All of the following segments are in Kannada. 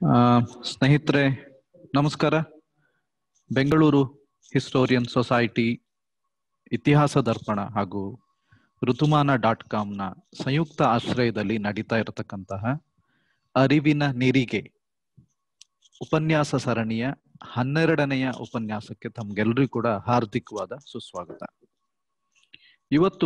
ಆ, ಸ್ನೇಹಿತರೆ ನಮಸ್ಕಾರ ಬೆಂಗಳೂರು ಹಿಸ್ಟೋರಿಯನ್ ಸೊಸೈಟಿ ಇತಿಹಾಸ ದರ್ಪಣ ಹಾಗೂ ಋತುಮಾನ ಡಾಟ್ ಕಾಮ್ನ ಸಂಯುಕ್ತ ಆಶ್ರಯದಲ್ಲಿ ನಡೀತಾ ಇರತಕ್ಕಂತಹ ಅರಿವಿನ ನಿರಿಗೆ ಉಪನ್ಯಾಸ ಸರಣಿಯ ಹನ್ನೆರಡನೆಯ ಉಪನ್ಯಾಸಕ್ಕೆ ತಮ್ಗೆಲ್ರಿಗೂ ಕೂಡ ಹಾರ್ದಿಕವಾದ ಸುಸ್ವಾಗತ ಇವತ್ತು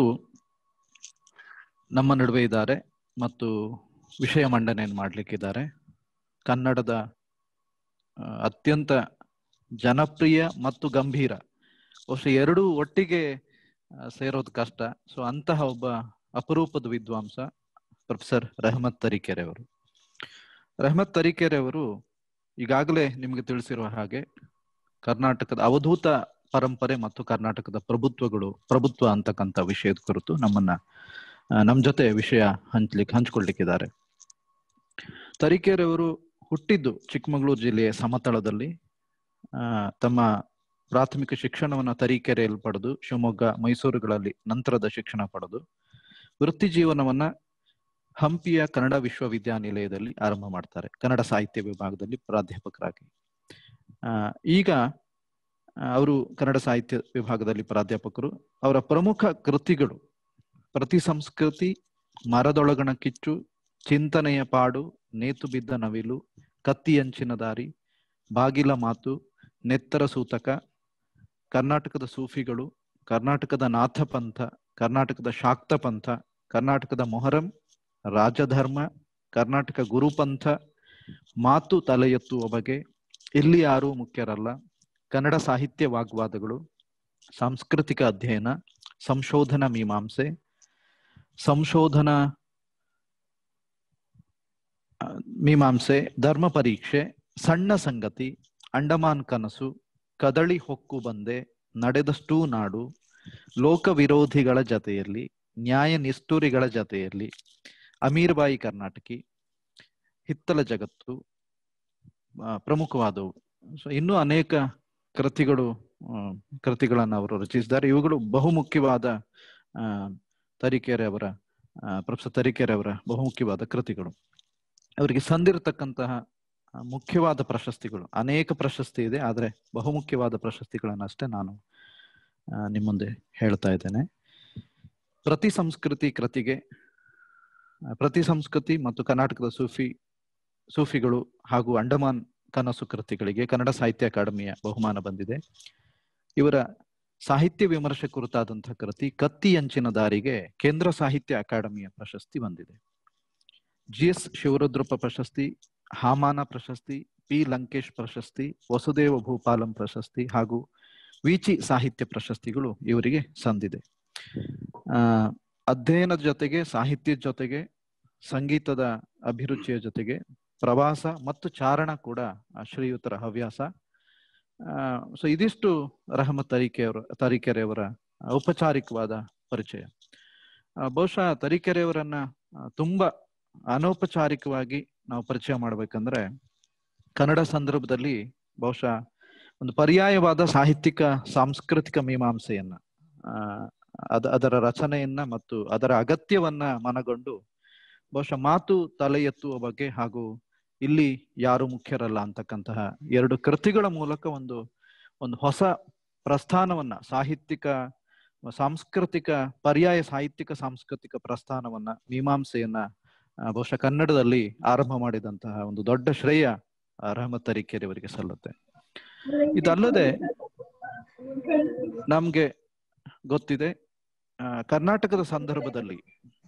ನಮ್ಮ ನಡುವೆ ಇದ್ದಾರೆ ಮತ್ತು ವಿಷಯ ಮಂಡನೆಯನ್ನು ಮಾಡ್ಲಿಕ್ಕಿದ್ದಾರೆ ಕನ್ನಡದ ಆ, ಅತ್ಯಂತ ಜನಪ್ರಿಯ ಮತ್ತು ಗಂಭೀರ ಬಹುಶಃ ಎರಡೂ ಒಟ್ಟಿಗೆ ಆ, ಸೇರೋದು ಕಷ್ಟ ಸೊ ಅಂತಹ ಒಬ್ಬ ಅಪರೂಪದ ವಿದ್ವಾಂಸ ಪ್ರೊಫೆಸರ್ ರೆಹಮತ್ ತರೀಕೆರೆ ಅವರು ರೆಹಮತ್ ತರೀಕೆರೆ ಅವರು ಈಗಾಗಲೇ ನಿಮಗೆ ತಿಳಿಸಿರುವ ಹಾಗೆ ಕರ್ನಾಟಕದ ಅವಧೂತ ಪರಂಪರೆ ಮತ್ತು ಕರ್ನಾಟಕದ ಪ್ರಭುತ್ವಗಳು ಪ್ರಭುತ್ವ ಅಂತಕ್ಕಂಥ ವಿಷಯದ ಕುರಿತು ನಮ್ಮನ್ನ ಆ, ನಮ್ ಜೊತೆ ವಿಷಯ ಹಂಚ್ಲಿಕ್ಕೆ ಹಂಚ್ಕೊಳ್ಲಿಕ್ಕಿದ್ದಾರೆ ತರೀಕೆರೆ ಅವರು ಹುಟ್ಟಿದ್ದು ಚಿಕ್ಕಮಗಳೂರು ಜಿಲ್ಲೆಯ ಸಮತಳದಲ್ಲಿ ಆ, ತಮ್ಮ ಪ್ರಾಥಮಿಕ ಶಿಕ್ಷಣವನ್ನ ತರೀಕೆರೆಯಲ್ಲಿ ಪಡೆದು ಶಿವಮೊಗ್ಗ ಮೈಸೂರುಗಳಲ್ಲಿ ನಂತರದ ಶಿಕ್ಷಣ ಪಡೆದು ವೃತ್ತಿ ಜೀವನವನ್ನ ಹಂಪಿಯ ಕನ್ನಡ ವಿಶ್ವವಿದ್ಯಾನಿಲಯದಲ್ಲಿ ಆರಂಭ ಮಾಡ್ತಾರೆ ಕನ್ನಡ ಸಾಹಿತ್ಯ ವಿಭಾಗದಲ್ಲಿ ಪ್ರಾಧ್ಯಾಪಕರಾಗಿ ಆ, ಈಗ ಆ, ಅವರು ಕನ್ನಡ ಸಾಹಿತ್ಯ ವಿಭಾಗದಲ್ಲಿ ಪ್ರಾಧ್ಯಾಪಕರು ಅವರ ಪ್ರಮುಖ ಕೃತಿಗಳು ಪ್ರತಿ ಸಂಸ್ಕೃತಿ ಮರದೊಳಗಣ ಕಿಚ್ಚು ಚಿಂತನೆಯ ಪಾಡು ನೇತು ಬಿದ್ದ ನವಿಲು ಕತ್ತಿಯಂಚಿನ ದಾರಿ ಬಾಗಿಲ ಮಾತು ನೆತ್ತರ ಸೂತಕ ಕರ್ನಾಟಕದ ಸೂಫಿಗಳು ಕರ್ನಾಟಕದ ನಾಥ ಪಂಥ ಕರ್ನಾಟಕದ ಶಾಕ್ತ ಪಂಥ ಕರ್ನಾಟಕದ ಮೊಹರಂ ರಾಜಧರ್ಮ ಕರ್ನಾಟಕ ಗುರುಪಂಥ ಮಾತು ತಲೆ ಎತ್ತುವ ಬಗೆ ಇಲ್ಲಿ ಯಾರೂ ಮುಖ್ಯರಲ್ಲ ಕನ್ನಡ ಸಾಹಿತ್ಯ ವಾಗ್ವಾದಗಳು ಸಾಂಸ್ಕೃತಿಕ ಅಧ್ಯಯನ ಸಂಶೋಧನಾ ಮೀಮಾಂಸೆ ಸಂಶೋಧನಾ ಆ, ಮೀಮಾಂಸೆ ಧರ್ಮ ಪರೀಕ್ಷೆ ಸಣ್ಣ ಸಂಗತಿ ಅಂಡಮಾನ್ ಕನಸು ಕದಳಿ ಹೊಕ್ಕು ಬಂದೆ ನಡೆದಷ್ಟೂ ನಾಡು ಲೋಕ ವಿರೋಧಿಗಳ ಜತೆಯಲ್ಲಿ ನ್ಯಾಯ ನಿಷ್ಠುರಿಗಳ ಜತೆಯಲ್ಲಿ ಅಮೀರ್ಬಾಯಿ ಕರ್ನಾಟಕಿ ಹಿತ್ತಲ ಜಗತ್ತು ಆ, ಪ್ರಮುಖವಾದವು ಸೊ ಇನ್ನೂ ಅನೇಕ ಕೃತಿಗಳು ಆ, ಕೃತಿಗಳನ್ನು ಅವರು ರಚಿಸಿದ್ದಾರೆ ಇವುಗಳು ಬಹುಮುಖ್ಯವಾದ ಆ, ತರೀಕೆರೆ ಅವರ ಆ, ಪ್ರೊಫೆಸರ್ ತರೀಕೆರೆ ಅವರ ಬಹುಮುಖ್ಯವಾದ ಕೃತಿಗಳು ಅವರಿಗೆ ಸಂದಿರತಕ್ಕಂತಹ ಆ, ಮುಖ್ಯವಾದ ಪ್ರಶಸ್ತಿಗಳು ಅನೇಕ ಪ್ರಶಸ್ತಿ ಇದೆ ಆದರೆ ಬಹುಮುಖ್ಯವಾದ ಪ್ರಶಸ್ತಿಗಳನ್ನಷ್ಟೇ ನಾನು ಆ, ನಿಮ್ಮ ಮುಂದೆ ಹೇಳ್ತಾ ಇದ್ದೇನೆ ಪ್ರತಿ ಸಂಸ್ಕೃತಿ ಕೃತಿಗೆ ಆ, ಪ್ರತಿ ಸಂಸ್ಕೃತಿ ಮತ್ತು ಕರ್ನಾಟಕದ ಸೂಫಿ ಸೂಫಿಗಳು ಹಾಗೂ ಅಂಡಮಾನ್ ಕನಸು ಕೃತಿಗಳಿಗೆ ಕನ್ನಡ ಸಾಹಿತ್ಯ ಅಕಾಡೆಮಿಯ ಬಹುಮಾನ ಬಂದಿದೆ ಇವರ ಸಾಹಿತ್ಯ ವಿಮರ್ಶೆ ಕುರಿತಾದಂತಹ ಕೃತಿ ಕತ್ತಿ ಅಂಚಿನ ದಾರಿಗೆ ಕೇಂದ್ರ ಸಾಹಿತ್ಯ ಅಕಾಡೆಮಿಯ ಪ್ರಶಸ್ತಿ ಬಂದಿದೆ ಜಿ ಎಸ್ ಶಿವರುದ್ರಪ್ಪ ಪ್ರಶಸ್ತಿ ಹಾಮಾನ ಪ್ರಶಸ್ತಿ ಪಿ ಲಂಕೇಶ್ ಪ್ರಶಸ್ತಿ ವಸುದೇವ ಭೂಪಾಲಂ ಪ್ರಶಸ್ತಿ ಹಾಗೂ ವಿಚಿ ಸಾಹಿತ್ಯ ಪ್ರಶಸ್ತಿಗಳು ಇವರಿಗೆ ಸಂದಿದೆ ಆ ಅಧ್ಯಯನದ ಜೊತೆಗೆ ಸಾಹಿತ್ಯದ ಜೊತೆಗೆ ಸಂಗೀತದ ಅಭಿರುಚಿಯ ಜೊತೆಗೆ ಪ್ರವಾಸ ಮತ್ತು ಚಾರಣ ಕೂಡ ಆ ಶ್ರೀಯುತರ ಹವ್ಯಾಸ ಸೊ ಇದಿಷ್ಟು ರಹಮತ್ ತರೀಕೆಯವರ ತರೀಕೆರೆಯವರ ಔಪಚಾರಿಕವಾದ ಪರಿಚಯ ಆ, ಬಹುಶಃ ತರೀಕೆರೆಯವರನ್ನ ಆ, ತುಂಬಾ ಅನೌಪಚಾರಿಕವಾಗಿ ನಾವು ಪರಿಚಯ ಮಾಡ್ಬೇಕಂದ್ರೆ ಕನ್ನಡ ಸಂದರ್ಭದಲ್ಲಿ ಬಹುಶಃ ಒಂದು ಪರ್ಯಾಯವಾದ ಸಾಹಿತ್ಯಿಕ ಸಾಂಸ್ಕೃತಿಕ ಮೀಮಾಂಸೆಯನ್ನ ಆ, ಅದ ಅದರ ರಚನೆಯನ್ನ ಮತ್ತು ಅದರ ಅಗತ್ಯವನ್ನ ಮನಗೊಂಡು ಬಹುಶಃ ಮಾತು ತಲೆ ಎತ್ತುವ ಬಗ್ಗೆ ಹಾಗೂ ಇಲ್ಲಿ ಯಾರು ಮುಖ್ಯರಲ್ಲ ಅಂತಕ್ಕಂತಹ ಎರಡು ಕೃತಿಗಳ ಮೂಲಕ ಒಂದು ಒಂದು ಹೊಸ ಪ್ರಸ್ಥಾನವನ್ನ ಸಾಹಿತ್ಯಿಕ ಸಾಂಸ್ಕೃತಿಕ ಪರ್ಯಾಯ ಸಾಹಿತ್ಯಿಕ ಸಾಂಸ್ಕೃತಿಕ ಪ್ರಸ್ಥಾನವನ್ನ ಮೀಮಾಂಸೆಯನ್ನ ಆ, ಬಹುಶಃ ಕನ್ನಡದಲ್ಲಿ ಆರಂಭ ಮಾಡಿದಂತಹ ಒಂದು ದೊಡ್ಡ ಶ್ರೇಯ ಆ, ರಹಮತ್ ತರೀಕೆರೆ ಅವರಿಗೆ ಸಲ್ಲುತ್ತೆ ಇದಲ್ಲದೆ ನಮ್ಗೆ ಗೊತ್ತಿದೆ ಆ, ಕರ್ನಾಟಕದ ಸಂದರ್ಭದಲ್ಲಿ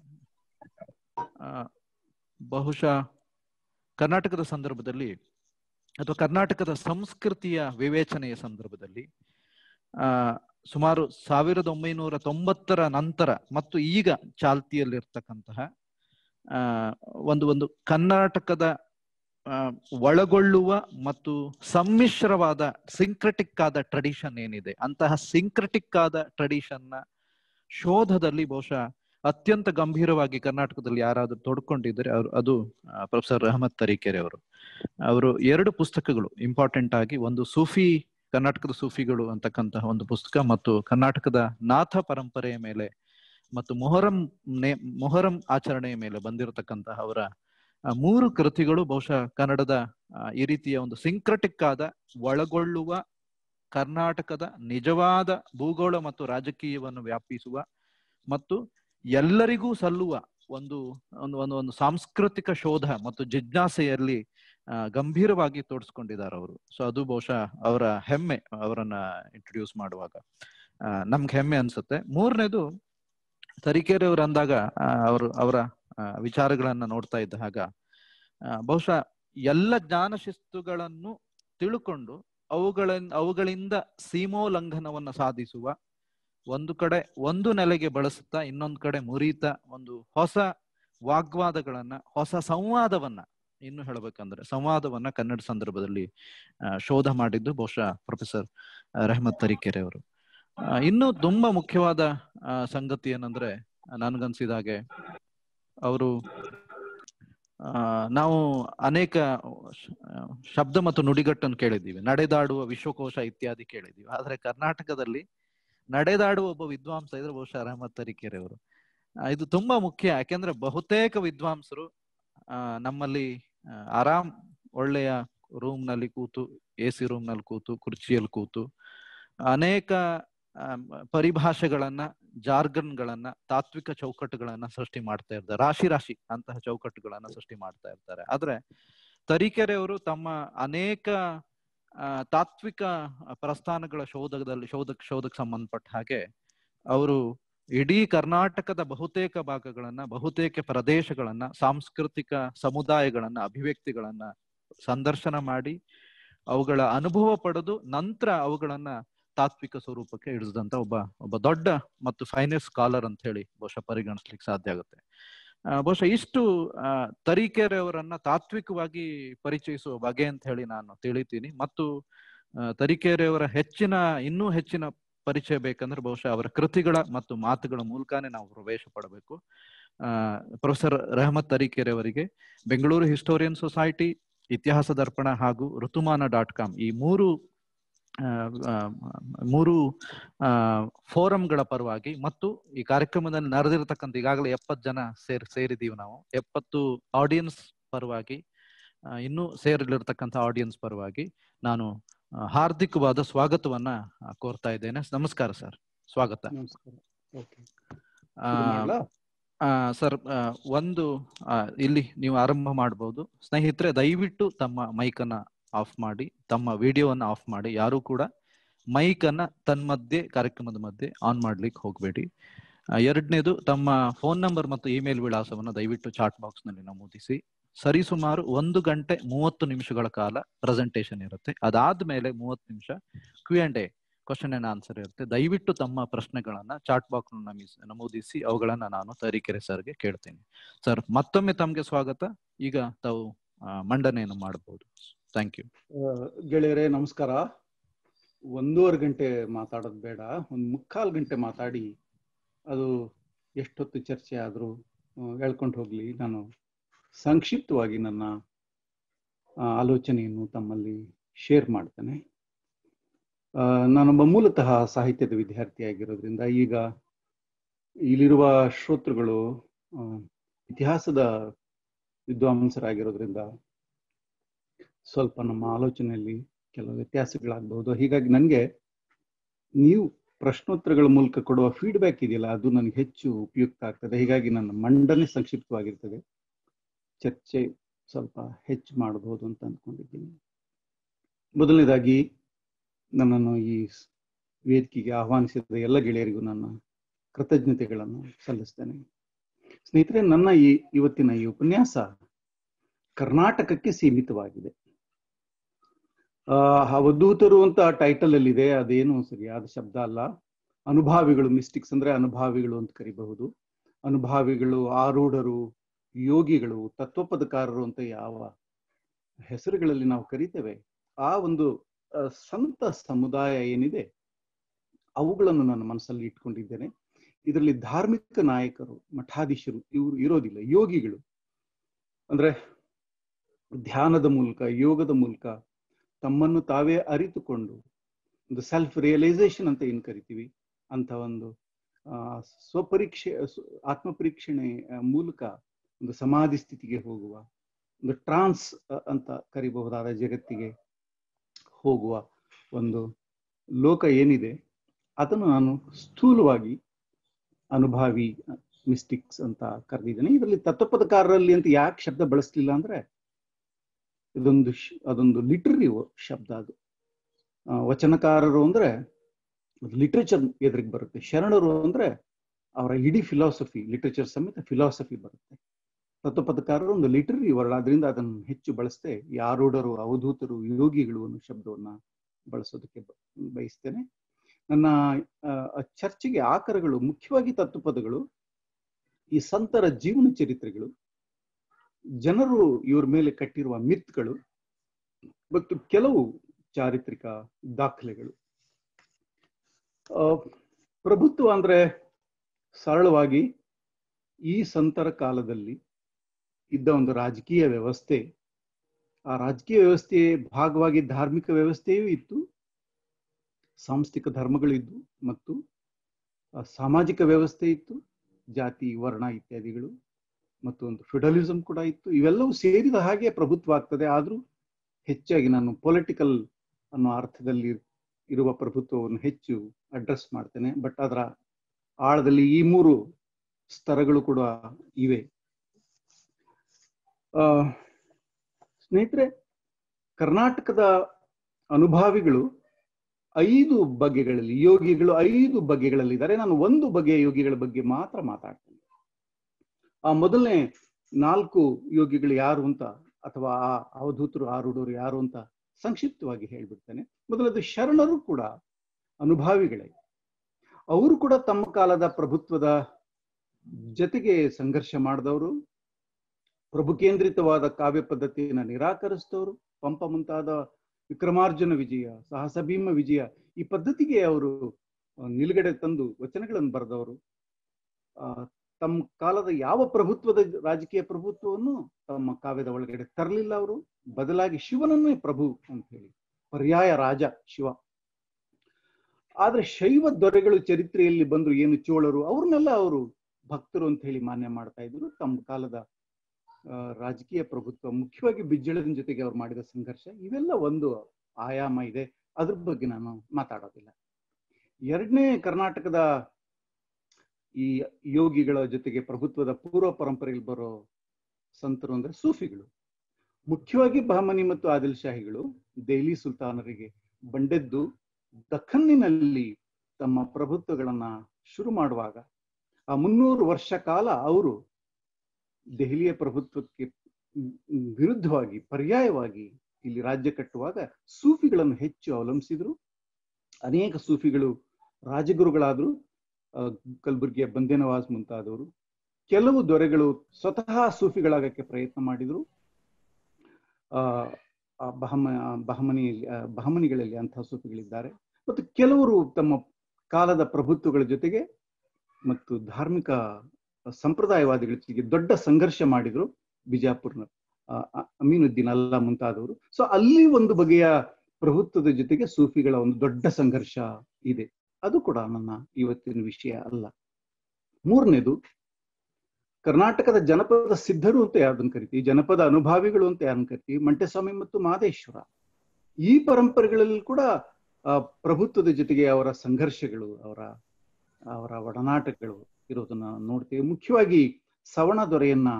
ಆ, ಬಹುಶಃ ಕರ್ನಾಟಕದ ಸಂದರ್ಭದಲ್ಲಿ ಅಥವಾ ಕರ್ನಾಟಕದ ಸಂಸ್ಕೃತಿಯ ವಿವೇಚನೆಯ ಸಂದರ್ಭದಲ್ಲಿ ಆ ಸುಮಾರು ಸಾವಿರದ ಒಂಬೈನೂರ ತೊಂಬತ್ತರ ನಂತರ ಮತ್ತು ಈಗ ಚಾಲ್ತಿಯಲ್ಲಿರ್ತಕ್ಕಂತಹ ಆ ಒಂದು ಒಂದು ಕರ್ನಾಟಕದ ಆ, ಒಳಗೊಳ್ಳುವ ಮತ್ತು ಸಮ್ಮಿಶ್ರವಾದ ಸಿಂಕ್ರೆಟಿಕ್ ಆದ ಟ್ರೆಡಿಷನ್ ಏನಿದೆ ಅಂತಹ ಸಿಂಕ್ರೆಟಿಕ್ ಆದ ಟ್ರೆಡಿಷನ್ ನ ಶೋಧದಲ್ಲಿ ಬಹುಶಃ ಅತ್ಯಂತ ಗಂಭೀರವಾಗಿ ಕರ್ನಾಟಕದಲ್ಲಿ ಯಾರಾದ್ರೂ ತೊಡ್ಕೊಂಡಿದ್ರೆ ಅವರು ಅದು ಪ್ರೊಫೆಸರ್ ರಹಮತ್ ತರೀಕೆರೆ ಅವರು ಅವರು ಎರಡು ಪುಸ್ತಕಗಳು ಇಂಪಾರ್ಟೆಂಟ್ ಆಗಿ ಒಂದು ಸೂಫಿ ಕರ್ನಾಟಕದ ಸೂಫಿಗಳು ಅಂತಕ್ಕಂತಹ ಒಂದು ಪುಸ್ತಕ ಮತ್ತು ಕರ್ನಾಟಕದ ನಾಥ ಪರಂಪರೆಯ ಮೇಲೆ ಮತ್ತು ಮೊಹರಂ ನೇ ಮೊಹರಂ ಆಚರಣೆಯ ಮೇಲೆ ಬಂದಿರತಕ್ಕಂತಹ ಅವರ ಆ, ಮೂರು ಕೃತಿಗಳು ಬಹುಶಃ ಕನ್ನಡದ ಆ, ಈ ರೀತಿಯ ಒಂದು ಸಿಂಕ್ರಟಿಕ್ ಆದ ಒಳಗೊಳ್ಳುವ ಕರ್ನಾಟಕದ ನಿಜವಾದ ಭೂಗೋಳ ಮತ್ತು ರಾಜಕೀಯವನ್ನು ವ್ಯಾಪಿಸುವ ಮತ್ತು ಎಲ್ಲರಿಗೂ ಸಲ್ಲುವ ಒಂದು ಒಂದು ಒಂದು ಒಂದು ಸಾಂಸ್ಕೃತಿಕ ಶೋಧ ಮತ್ತು ಜಿಜ್ಞಾಸೆಯಲ್ಲಿ ಆ, ಗಂಭೀರವಾಗಿ ತೋಡಿಸ್ಕೊಂಡಿದ್ದಾರೆ ಅವರು ಸೊ ಅದು ಬಹುಶಃ ಅವರ ಹೆಮ್ಮೆ ಅವರನ್ನ ಇಂಟ್ರೊಡ್ಯೂಸ್ ಮಾಡುವಾಗ ಆ, ನಮ್ಗೆ ಹೆಮ್ಮೆ ಅನ್ಸುತ್ತೆ ಮೂರನೇದು ತರೀಕೆರೆ ಅವರು ಅಂದಾಗ ಆ, ಅವರು ಅವರ ಆ, ವಿಚಾರಗಳನ್ನ ನೋಡ್ತಾ ಇದ್ದ ಹಾಗ ಆ, ಬಹುಶಃ ಎಲ್ಲ ಜ್ಞಾನ ಶಿಸ್ತುಗಳನ್ನು ತಿಳ್ಕೊಂಡು ಅವುಗಳ ಅವುಗಳಿಂದ ಸೀಮೋಲ್ಲಂಘನವನ್ನ ಸಾಧಿಸುವ ಒಂದು ಕಡೆ ಒಂದು ನೆಲೆಗೆ ಬಳಸುತ್ತಾ ಇನ್ನೊಂದು ಕಡೆ ಮುರಿತ ಒಂದು ಹೊಸ ವಾಗ್ವಾದಗಳನ್ನ ಹೊಸ ಸಂವಾದವನ್ನ ಇನ್ನು ಹೇಳಬೇಕಂದ್ರೆ ಸಂವಾದವನ್ನ ಕನ್ನಡ ಸಂದರ್ಭದಲ್ಲಿ ಆ, ಶೋಧ ಮಾಡಿದ್ದು ಬಹುಶಃ ಪ್ರೊಫೆಸರ್ ರೆಹಮತ್ ತರೀಕೆರೆ ಅವರು ಆ, ಇನ್ನು ತುಂಬಾ ಮುಖ್ಯವಾದ ಆ, ಸಂಗತಿ ಏನಂದ್ರೆ ನನ್ಗನ್ಸಿದ ಹಾಗೆ ಅವರು ಆ, ನಾವು ಅನೇಕ ಶ- ಆ, ಶಬ್ದ ಮತ್ತು ನುಡಿಗಟ್ಟನ್ನು ಕೇಳಿದ್ದೀವಿ ನಡೆದಾಡುವ ವಿಶ್ವಕೋಶ ಇತ್ಯಾದಿ ಕೇಳಿದ್ದೀವಿ ಆದ್ರೆ ಕರ್ನಾಟಕದಲ್ಲಿ ನಡೆದಾಡುವ ಒಬ್ಬ ವಿದ್ವಾಂಸ ಇದ್ರೆ ಬಹುಶಃ ರಹಮತ್ ತರೀಕೆರೆ ಅವರು ಆ, ಇದು ತುಂಬಾ ಮುಖ್ಯ ಯಾಕೆಂದ್ರೆ ಬಹುತೇಕ ವಿದ್ವಾಂಸರು ಆ, ನಮ್ಮಲ್ಲಿ ಆ, ಆರಾಮ್ ಒಳ್ಳೆಯ ರೂಮ್ ನಲ್ಲಿ ಕೂತು ಎ ಸಿ ರೂಮ್ ನಲ್ಲಿ ಕೂತು ಕುರ್ಚಿಯಲ್ಲಿ ಕೂತು ಅನೇಕ ಆ, ಪರಿಭಾಷೆಗಳನ್ನ ಜಾರ್ಗನ್ಗಳನ್ನ ತಾತ್ವಿಕ ಚೌಕಟ್ಟುಗಳನ್ನ ಸೃಷ್ಟಿ ಮಾಡ್ತಾ ಇರ್ತಾರೆ ರಾಶಿ ರಾಶಿ ಅಂತಹ ಚೌಕಟ್ಟುಗಳನ್ನ ಸೃಷ್ಟಿ ಮಾಡ್ತಾ ಇರ್ತಾರೆ ಆದ್ರೆ ತರೀಕೆರೆ ಅವರು ತಮ್ಮ ಅನೇಕ ಆ, ತಾತ್ವಿಕ ಪ್ರಸ್ಥಾನಗಳ ಶೋಧದಲ್ಲಿ ಶೋಧಕ್ ಶೋಧಕ್ಕೆ ಸಂಬಂಧಪಟ್ಟ ಹಾಗೆ ಅವರು ಇಡೀ ಕರ್ನಾಟಕದ ಬಹುತೇಕ ಭಾಗಗಳನ್ನ ಬಹುತೇಕ ಪ್ರದೇಶಗಳನ್ನ ಸಾಂಸ್ಕೃತಿಕ ಸಮುದಾಯಗಳನ್ನ ಅಭಿವ್ಯಕ್ತಿಗಳನ್ನ ಸಂದರ್ಶನ ಮಾಡಿ ಅವುಗಳ ಅನುಭವ ಪಡೆದು ನಂತರ ಅವುಗಳನ್ನ ತಾತ್ವಿಕ ಸ್ವರೂಪಕ್ಕೆ ಇಳಿಸಿದಂತ ಒಬ್ಬ ಒಬ್ಬ ದೊಡ್ಡ ಮತ್ತು ಫೈನೆಸ್ಟ್ ಸ್ಕಾಲರ್ ಅಂತ ಹೇಳಿ ಬಹುಶಃ ಪರಿಗಣಿಸ್ಲಿಕ್ಕೆ ಸಾಧ್ಯ ಆಗುತ್ತೆ ಆ, ಬಹುಶಃ ಇಷ್ಟು ಆ, ತರೀಕೆರೆ ಅವರನ್ನ ತಾತ್ವಿಕವಾಗಿ ಪರಿಚಯಿಸುವ ಬಗೆ ಅಂತ ಹೇಳಿ ನಾನು ತಿಳಿತೀನಿ ಮತ್ತು ಆ, ತರೀಕೆರೆ ಅವರ ಹೆಚ್ಚಿನ ಇನ್ನೂ ಹೆಚ್ಚಿನ ಪರಿಚಯ ಬೇಕಂದ್ರೆ ಬಹುಶಃ ಅವರ ಕೃತಿಗಳ ಮತ್ತು ಮಾತುಗಳ ಮೂಲಕನೇ ನಾವು ಪ್ರವೇಶ ಪಡಬೇಕು ಆ ಪ್ರೊಫೆಸರ್ ರೆಹಮತ್ ತರೀಕೆರೆ ಅವರಿಗೆ ಬೆಂಗಳೂರು ಹಿಸ್ಟೋರಿಯನ್ ಸೊಸೈಟಿ ಇತಿಹಾಸ ದರ್ಪಣ ಹಾಗೂ ಋತುಮಾನ ಡಾಟ್ ಕಾಮ್ ಈ ಮೂರು ಆ, ಆ, ಮೂರು ಆ ಫೋರಂಗಳ ಪರವಾಗಿ ಮತ್ತು ಈ ಕಾರ್ಯಕ್ರಮದಲ್ಲಿ ನಡೆದಿರತಕ್ಕಂಥ ಈಗಾಗಲೇ ಎಪ್ಪತ್ತು ಜನ ಸೇರ್ ಸೇರಿದೀವಿ ನಾವು ಎಪ್ಪತ್ತು ಆಡಿಯನ್ಸ್ ಪರವಾಗಿ ಆ, ಇನ್ನೂ ಸೇರಲಿರ್ತಕ್ಕಂಥ ಆಡಿಯನ್ಸ್ ಪರವಾಗಿ ನಾನು ಆ, ಹಾರ್ದಿಕವಾದ ಸ್ವಾಗತವನ್ನ ಆ, ಕೋರ್ತಾ ಇದ್ದೇನೆ ನಮಸ್ಕಾರ ಸರ್ ಸ್ವಾಗತ ನಮಸ್ಕಾರ ಓಕೆ ಆ, ಶುರು ಮಾಡ್ಲಾ? ಆ, ಸರ್ ಆ, ಒಂದು ಆ, ಇಲ್ಲಿ ನೀವು ಆರಂಭ ಮಾಡಬಹುದು ಸ್ನೇಹಿತರೆ ದಯವಿಟ್ಟು ತಮ್ಮ ಮೈಕ್ ಅನ್ನ ಆಫ್ ಮಾಡಿ ತಮ್ಮ ವಿಡಿಯೋವನ್ನ ಆಫ್ ಮಾಡಿ ಯಾರು ಕೂಡ ಮೈಕ್ ಅನ್ನ ತನ್ಮಧ್ಯೆ ಕಾರ್ಯಕ್ರಮದ ಮಧ್ಯೆ ಆನ್ ಮಾಡ್ಲಿಕ್ಕೆ ಹೋಗಬೇಡಿ ಎರಡನೇದು ತಮ್ಮ ಫೋನ್ ನಂಬರ್ ಮತ್ತು ಇಮೇಲ್ ವಿಳಾಸವನ್ನು ದಯವಿಟ್ಟು ಚಾಟ್ ಬಾಕ್ಸ್ ನಲ್ಲಿ ನಮೂದಿಸಿ ಸರಿಸುಮಾರು ಒಂದು ಗಂಟೆ ಮೂವತ್ತು ನಿಮಿಷಗಳ ಕಾಲ ಪ್ರೆಸೆಂಟೇಶನ್ ಇರುತ್ತೆ ಅದಾದ್ಮೇಲೆ ಮೂವತ್ತು ನಿಮಿಷ Q and A question and answer ಇರುತ್ತೆ ದಯವಿಟ್ಟು ತಮ್ಮ ಪ್ರಶ್ನೆಗಳನ್ನ ಚಾಟ್ ಬಾಕ್ಸ್ ನಮೂದಿಸಿ ಅವುಗಳನ್ನ ನಾನು ತರೀಕೆರೆ ಸರ್ಗೆ ಕೇಳ್ತೀನಿ ಸರ್ ಮತ್ತೊಮ್ಮೆ ತಮ್ಗೆ ಸ್ವಾಗತ ಈಗ ತಾವು ಆ, ಮಂಡನೆಯನ್ನು ಮಾಡಬಹುದು ಥ್ಯಾಂಕ್ ಯು ಆ, ಗೆಳೆಯರೇ ನಮಸ್ಕಾರ ಒಂದೂವರೆ ಗಂಟೆ ಮಾತಾಡೋದು ಬೇಡ ಒಂದು ಮುಕ್ಕಾಲು ಗಂಟೆ ಮಾತಾಡಿ ಅದು ಎಷ್ಟೊತ್ತು ಚರ್ಚೆ ಆದರೂ ಹೇಳ್ಕೊಂಡು ಹೋಗ್ಲಿ ನಾನು ಸಂಕ್ಷಿಪ್ತವಾಗಿ ನನ್ನ ಆ, ಆಲೋಚನೆಯನ್ನು ತಮ್ಮಲ್ಲಿ ಶೇರ್ ಮಾಡ್ತೇನೆ ಆ, ನಾನೊಬ್ಬ ಮೂಲತಃ ಸಾಹಿತ್ಯದ ವಿದ್ಯಾರ್ಥಿಯಾಗಿರೋದ್ರಿಂದ ಈಗ ಇಲ್ಲಿರುವ ಶ್ರೋತೃಗಳು ಆ, ಇತಿಹಾಸದ ವಿದ್ವಾಂಸರಾಗಿರೋದ್ರಿಂದ ಸ್ವಲ್ಪ ನಮ್ಮ ಆಲೋಚನೆಯಲ್ಲಿ ಕೆಲವು ವ್ಯತ್ಯಾಸಗಳಾಗಬಹುದು ಹೀಗಾಗಿ ನನಗೆ ನೀವು ಪ್ರಶ್ನೋತ್ತರಗಳ ಮೂಲಕ ಕೊಡುವ ಫೀಡ್ಬ್ಯಾಕ್ ಇದೆಯಲ್ಲ ಅದು ನನಗೆ ಹೆಚ್ಚು ಉಪಯುಕ್ತ ಆಗ್ತದೆ ಹೀಗಾಗಿ ನನ್ನ ಮಂಡನೆ ಸಂಕ್ಷಿಪ್ತವಾಗಿರ್ತದೆ ಚರ್ಚೆ ಸ್ವಲ್ಪ ಹೆಚ್ಚು ಮಾಡಬಹುದು ಅಂತ ಅಂದ್ಕೊಂಡಿದ್ದೀನಿ ಮೊದಲನೇದಾಗಿ ನನ್ನನ್ನು ಈ ಸ್- ವೇದಿಕೆಗೆ ಆಹ್ವಾನಿಸಿದ ಎಲ್ಲ ಗೆಳೆಯರಿಗೂ ನನ್ನ ಕೃತಜ್ಞತೆಗಳನ್ನು ಸಲ್ಲಿಸ್ತೇನೆ ಸ್ನೇಹಿತರೆ ನನ್ನ ಈ ಇವತ್ತಿನ ಈ ಉಪನ್ಯಾಸ ಕರ್ನಾಟಕಕ್ಕೆ ಸೀಮಿತವಾಗಿದೆ ಆ ಅವಧೂತರು ಅಂತ ಟೈಟಲ್ ಅಲ್ಲಿ ಇದೆ ಅದೇನು ಸರಿಯಾದ ಶಬ್ದ ಅಲ್ಲ ಅನುಭಾವಿಗಳು ಮಿಸ್ಟಿಕ್ಸ್ ಅಂದ್ರೆ ಅನುಭಾವಿಗಳು ಅಂತ ಕರಿಬಹುದು ಅನುಭಾವಿಗಳು ಆರೂಢರು ಯೋಗಿಗಳು ತತ್ವಪದಕಾರರು ಅಂತ ಯಾವ ಹೆಸರುಗಳಲ್ಲಿ ನಾವು ಕರಿತೇವೆ ಆ ಒಂದು ಆ, ಸಂತ ಸಮುದಾಯ ಏನಿದೆ ಅವುಗಳನ್ನು ನನ್ನ ಮನಸ್ಸಲ್ಲಿ ಇಟ್ಕೊಂಡಿದ್ದೇನೆ ಇದರಲ್ಲಿ ಧಾರ್ಮಿಕ ನಾಯಕರು ಮಠಾಧೀಶರು ಇವರು ಇರೋದಿಲ್ಲ ಯೋಗಿಗಳು ಅಂದ್ರೆ ಧ್ಯಾನದ ಮೂಲಕ ಯೋಗದ ಮೂಲಕ ತಮ್ಮನ್ನು ತಾವೇ ಅರಿತುಕೊಂಡು ಒಂದು ಸೆಲ್ಫ್ ರಿಯಲೈಸೇಷನ್ ಅಂತ ಏನ್ ಕರಿತೀವಿ ಅಂತ ಒಂದು ಆ, ಸ್ವಪರೀಕ್ಷೆ ಸ್ವ- ಆತ್ಮಪರೀಕ್ಷಣೆ ಆ, ಮೂಲಕ ಒಂದು ಸಮಾಧಿ ಸ್ಥಿತಿಗೆ ಹೋಗುವ ಒಂದು ಟ್ರಾನ್ಸ್ ಅಂತ ಕರಿಬಹುದಾದ ಜಗತ್ತಿಗೆ ಹೋಗುವ ಒಂದು ಲೋಕ ಏನಿದೆ ಅದನ್ನು ನಾನು ಸ್ಥೂಲವಾಗಿ ಅನುಭಾವಿ ಮಿಸ್ಟಿಕ್ಸ್ ಅಂತ ಕರೆದಿದ್ದೇನೆ ಇದರಲ್ಲಿ ತತ್ವಪದಕಾರರಲ್ಲಿ ಅಂತ ಯಾಕೆ ಶಬ್ದ ಬಳಸಲಿಲ್ಲ ಅಂದ್ರೆ ಇದೊಂದು ಅದೊಂದು ಲಿಟ್ರರಿ ಶಬ್ದ ಅದು ವಚನಕಾರರು ಅಂದ್ರೆ ಲಿಟ್ರೇಚರ್ ಎದುರಿಗೆ ಬರುತ್ತೆ ಶರಣರು ಅಂದ್ರೆ ಅವರ ಇಡೀ ಫಿಲಾಸಫಿ ಲಿಟ್ರೇಚರ್ ಸಮೇತ ಫಿಲಾಸಫಿ ಬರುತ್ತೆ ತತ್ವಪದಕಾರರು ಒಂದು ಲಿಟರರಿ ವರ್ಡ್ ಆದ್ರಿಂದ ಅದನ್ನು ಹೆಚ್ಚು ಬಳಸದೆ ಯಾರೂಢರು ಅವಧೂತರು ಯೋಗಿಗಳು ಅನ್ನೋ ಶಬ್ದವನ್ನ ಬಳಸೋದಕ್ಕೆ ಬಯಸ್ತೇನೆ ನನ್ನ ಚರ್ಚೆಗೆ ಆಕರಗಳು ಮುಖ್ಯವಾಗಿ ತತ್ವಪದಗಳು ಈ ಸಂತರ ಜೀವನ ಚರಿತ್ರೆಗಳು ಜನರು ಇವ್ರ ಮೇಲೆ ಕಟ್ಟಿರುವ ಮಿತ್ಗಳು ಮತ್ತು ಕೆಲವು ಚಾರಿತ್ರಿಕ ದಾಖಲೆಗಳು ಪ್ರಭುತ್ವ ಅಂದ್ರೆ ಸರಳವಾಗಿ ಈ ಸಂತರ ಕಾಲದಲ್ಲಿ ಇದ್ದ ಒಂದು ರಾಜಕೀಯ ವ್ಯವಸ್ಥೆ ಆ ರಾಜಕೀಯ ವ್ಯವಸ್ಥೆಯ ಭಾಗವಾಗಿ ಧಾರ್ಮಿಕ ವ್ಯವಸ್ಥೆಯೂ ಇತ್ತು ಸಾಂಸ್ಥಿಕ ಧರ್ಮಗಳಿದ್ದು ಮತ್ತು ಸಾಮಾಜಿಕ ವ್ಯವಸ್ಥೆ ಇತ್ತು ಜಾತಿ ವರ್ಣ ಇತ್ಯಾದಿಗಳು ಮತ್ತು ಒಂದು ಫೆಡರಲಿಸಂ ಕೂಡ ಇತ್ತು ಇವೆಲ್ಲವೂ ಸೇರಿದ ಹಾಗೆ ಪ್ರಭುತ್ವ ಆಗ್ತದೆ ಆದ್ರೂ ಹೆಚ್ಚಾಗಿ ನಾನು ಪೊಲಿಟಿಕಲ್ ಅನ್ನೋ ಅರ್ಥದಲ್ಲಿ ಇರುವ ಪ್ರಭುತ್ವವನ್ನು ಹೆಚ್ಚು ಅಡ್ರೆಸ್ ಮಾಡ್ತೇನೆ ಬಟ್ ಅದರ ಆಳದಲ್ಲಿ ಈ ಮೂರು ಸ್ತರಗಳು ಕೂಡ ಇವೆ ಆ ಸ್ನೇಹಿತರೆ ಕರ್ನಾಟಕದ ಅನುಭಾವಿಗಳು ಐದು ಬಗೆಗಳಲ್ಲಿ ಯೋಗಿಗಳು ಐದು ಬಗೆಗಳಲ್ಲಿ ಇದ್ದಾರೆ ನಾನು ಒಂದು ಬಗೆಯ ಯೋಗಿಗಳ ಬಗ್ಗೆ ಮಾತ್ರ ಮಾತಾಡ್ತೇನೆ ಆ ಮೊದಲನೇ ನಾಲ್ಕು ಯೋಗಿಗಳು ಯಾರು ಅಂತ ಅಥವಾ ಆ ಅವಧೂತರು ಆರುಡರು ಯಾರು ಅಂತ ಸಂಕ್ಷಿಪ್ತವಾಗಿ ಹೇಳ್ಬಿಡ್ತೇನೆ ಮೊದಲದು ಶರಣರು ಕೂಡ ಅನುಭಾವಿಗಳೇ ಅವರು ಕೂಡ ತಮ್ಮ ಕಾಲದ ಪ್ರಭುತ್ವದ ಜೊತೆಗೆ ಸಂಘರ್ಷ ಮಾಡಿದವರು ಪ್ರಭು ಕೇಂದ್ರಿತವಾದ ಕಾವ್ಯ ಪದ್ಧತಿಯನ್ನು ನಿರಾಕರಿಸಿದವರು ಪಂಪ ಮುಂತಾದ ವಿಕ್ರಮಾರ್ಜುನ ವಿಜಯ ಸಾಹಸ ಭೀಮ ವಿಜಯ ಈ ಪದ್ಧತಿಗೆ ಅವರು ನಿಲುಗಡೆ ತಂದು ವಚನಗಳನ್ನು ಬರೆದವರು ಆ ತಮ್ಮ ಕಾಲದ ಯಾವ ಪ್ರಭುತ್ವದ ರಾಜಕೀಯ ಪ್ರಭುತ್ವವನ್ನು ತಮ್ಮ ಕಾವ್ಯದ ಒಳಗಡೆ ತರಲಿಲ್ಲ ಅವರು ಬದಲಾಗಿ ಶಿವನನ್ನೇ ಪ್ರಭು ಅಂತ ಹೇಳಿ ಪರ್ಯಾಯ ರಾಜ ಶಿವ ಆದ್ರೆ ಶೈವ ದೊರೆಗಳು ಚರಿತ್ರೆಯಲ್ಲಿ ಬಂದ್ರು ಏನು ಚೋಳರು ಅವ್ರನ್ನೆಲ್ಲ ಅವರು ಭಕ್ತರು ಅಂತ ಹೇಳಿ ಮಾನ್ಯ ಮಾಡ್ತಾ ಇದ್ರು ತಮ್ಮ ಕಾಲದ ರಾಜಕೀಯ ಪ್ರಭುತ್ವ ಮುಖ್ಯವಾಗಿ ಬಿಜ್ಜಳದ ಜೊತೆಗೆ ಅವ್ರು ಮಾಡಿದ ಸಂಘರ್ಷ ಇವೆಲ್ಲ ಒಂದು ಆಯಾಮ ಇದೆ ಅದ್ರ ಬಗ್ಗೆ ನಾನು ಮಾತಾಡೋದಿಲ್ಲ ಎರಡನೇ ಕರ್ನಾಟಕದ ಈ ಯೋಗಿಗಳ ಜೊತೆಗೆ ಪ್ರಭುತ್ವದ ಪೂರ್ವ ಪರಂಪರೆಯಲ್ಲಿ ಬರೋ ಸಂತರು ಅಂದ್ರೆ ಸೂಫಿಗಳು ಮುಖ್ಯವಾಗಿ ಬಹಮನಿ ಮತ್ತು ಆದಿಲ್ ಶಾಹಿಗಳು ದೆಹಲಿ ಸುಲ್ತಾನರಿಗೆ ಬಂಡೆದ್ದು ದಖನ್ನಿನಲ್ಲಿ ತಮ್ಮ ಪ್ರಭುತ್ವಗಳನ್ನ ಶುರು ಮಾಡುವಾಗ ಆ ಮುನ್ನೂರು ವರ್ಷ ಕಾಲ ಅವರು ದೆಹಲಿಯ ಪ್ರಭುತ್ವಕ್ಕೆ ವಿರುದ್ಧವಾಗಿ ಪರ್ಯಾಯವಾಗಿ ಇಲ್ಲಿ ರಾಜ್ಯ ಕಟ್ಟುವಾಗ ಸೂಫಿಗಳನ್ನು ಹೆಚ್ಚು ಅವಲಂಬಿಸಿದ್ರು ಅನೇಕ ಸೂಫಿಗಳು ರಾಜಗುರುಗಳಾದ್ರು ಕಲಬುರ್ಗಿಯ ಬಂದೇನವಾಸ್ ಮುಂತಾದವರು ಕೆಲವು ದೊರೆಗಳು ಸ್ವತಃ ಸೂಫಿಗಳಾಗಕ್ಕೆ ಪ್ರಯತ್ನ ಮಾಡಿದ್ರು ಆ ಬಹಮ ಬಹಮನಿಯಲ್ಲಿ ಬಹಮನಿಗಳಲ್ಲಿ ಅಂತಹ ಸೂಫಿಗಳಿದ್ದಾರೆ ಮತ್ತು ಕೆಲವರು ತಮ್ಮ ಕಾಲದ ಪ್ರಭುತ್ವಗಳ ಜೊತೆಗೆ ಮತ್ತು ಧಾರ್ಮಿಕ ಸಂಪ್ರದಾಯವಾದಿಗಳ ಜೊತೆಗೆ ದೊಡ್ಡ ಸಂಘರ್ಷ ಮಾಡಿದ್ರು ಬಿಜಾಪುರ್ನ ಅಮೀನುದ್ದೀನ್ ಅಲ್ಲ ಮುಂತಾದವರು ಸೊ ಅಲ್ಲಿ ಒಂದು ಬಗೆಯ ಪ್ರಭುತ್ವದ ಜೊತೆಗೆ ಸೂಫಿಗಳ ಒಂದು ದೊಡ್ಡ ಸಂಘರ್ಷ ಇದೆ ಅದು ಕೂಡ ನನ್ನ ಇವತ್ತಿನ ವಿಷಯ ಅಲ್ಲ ಮೂರನೇದು ಕರ್ನಾಟಕದ ಜನಪದ ಸಿದ್ಧರು ಅಂತ ಯಾರದನ್ನು ಕರಿತೀವಿ ಜನಪದ ಅನುಭಾವಿಗಳು ಅಂತ ಯಾರನ್ನ ಕರಿತೀವಿ ಮಂಟೆಸ್ವಾಮಿ ಮತ್ತು ಮಾದೇಶ್ವರ ಈ ಪರಂಪರೆಗಳಲ್ಲಿ ಕೂಡ ಆ ಪ್ರಭುತ್ವದ ಜೊತೆಗೆ ಅವರ ಸಂಘರ್ಷಗಳು ಅವರ ಅವರ ಒಡನಾಟಗಳು ಇರೋದನ್ನ ನೋಡ್ತೀವಿ ಮುಖ್ಯವಾಗಿ ಸವಣ ದೊರೆಯನ್ನ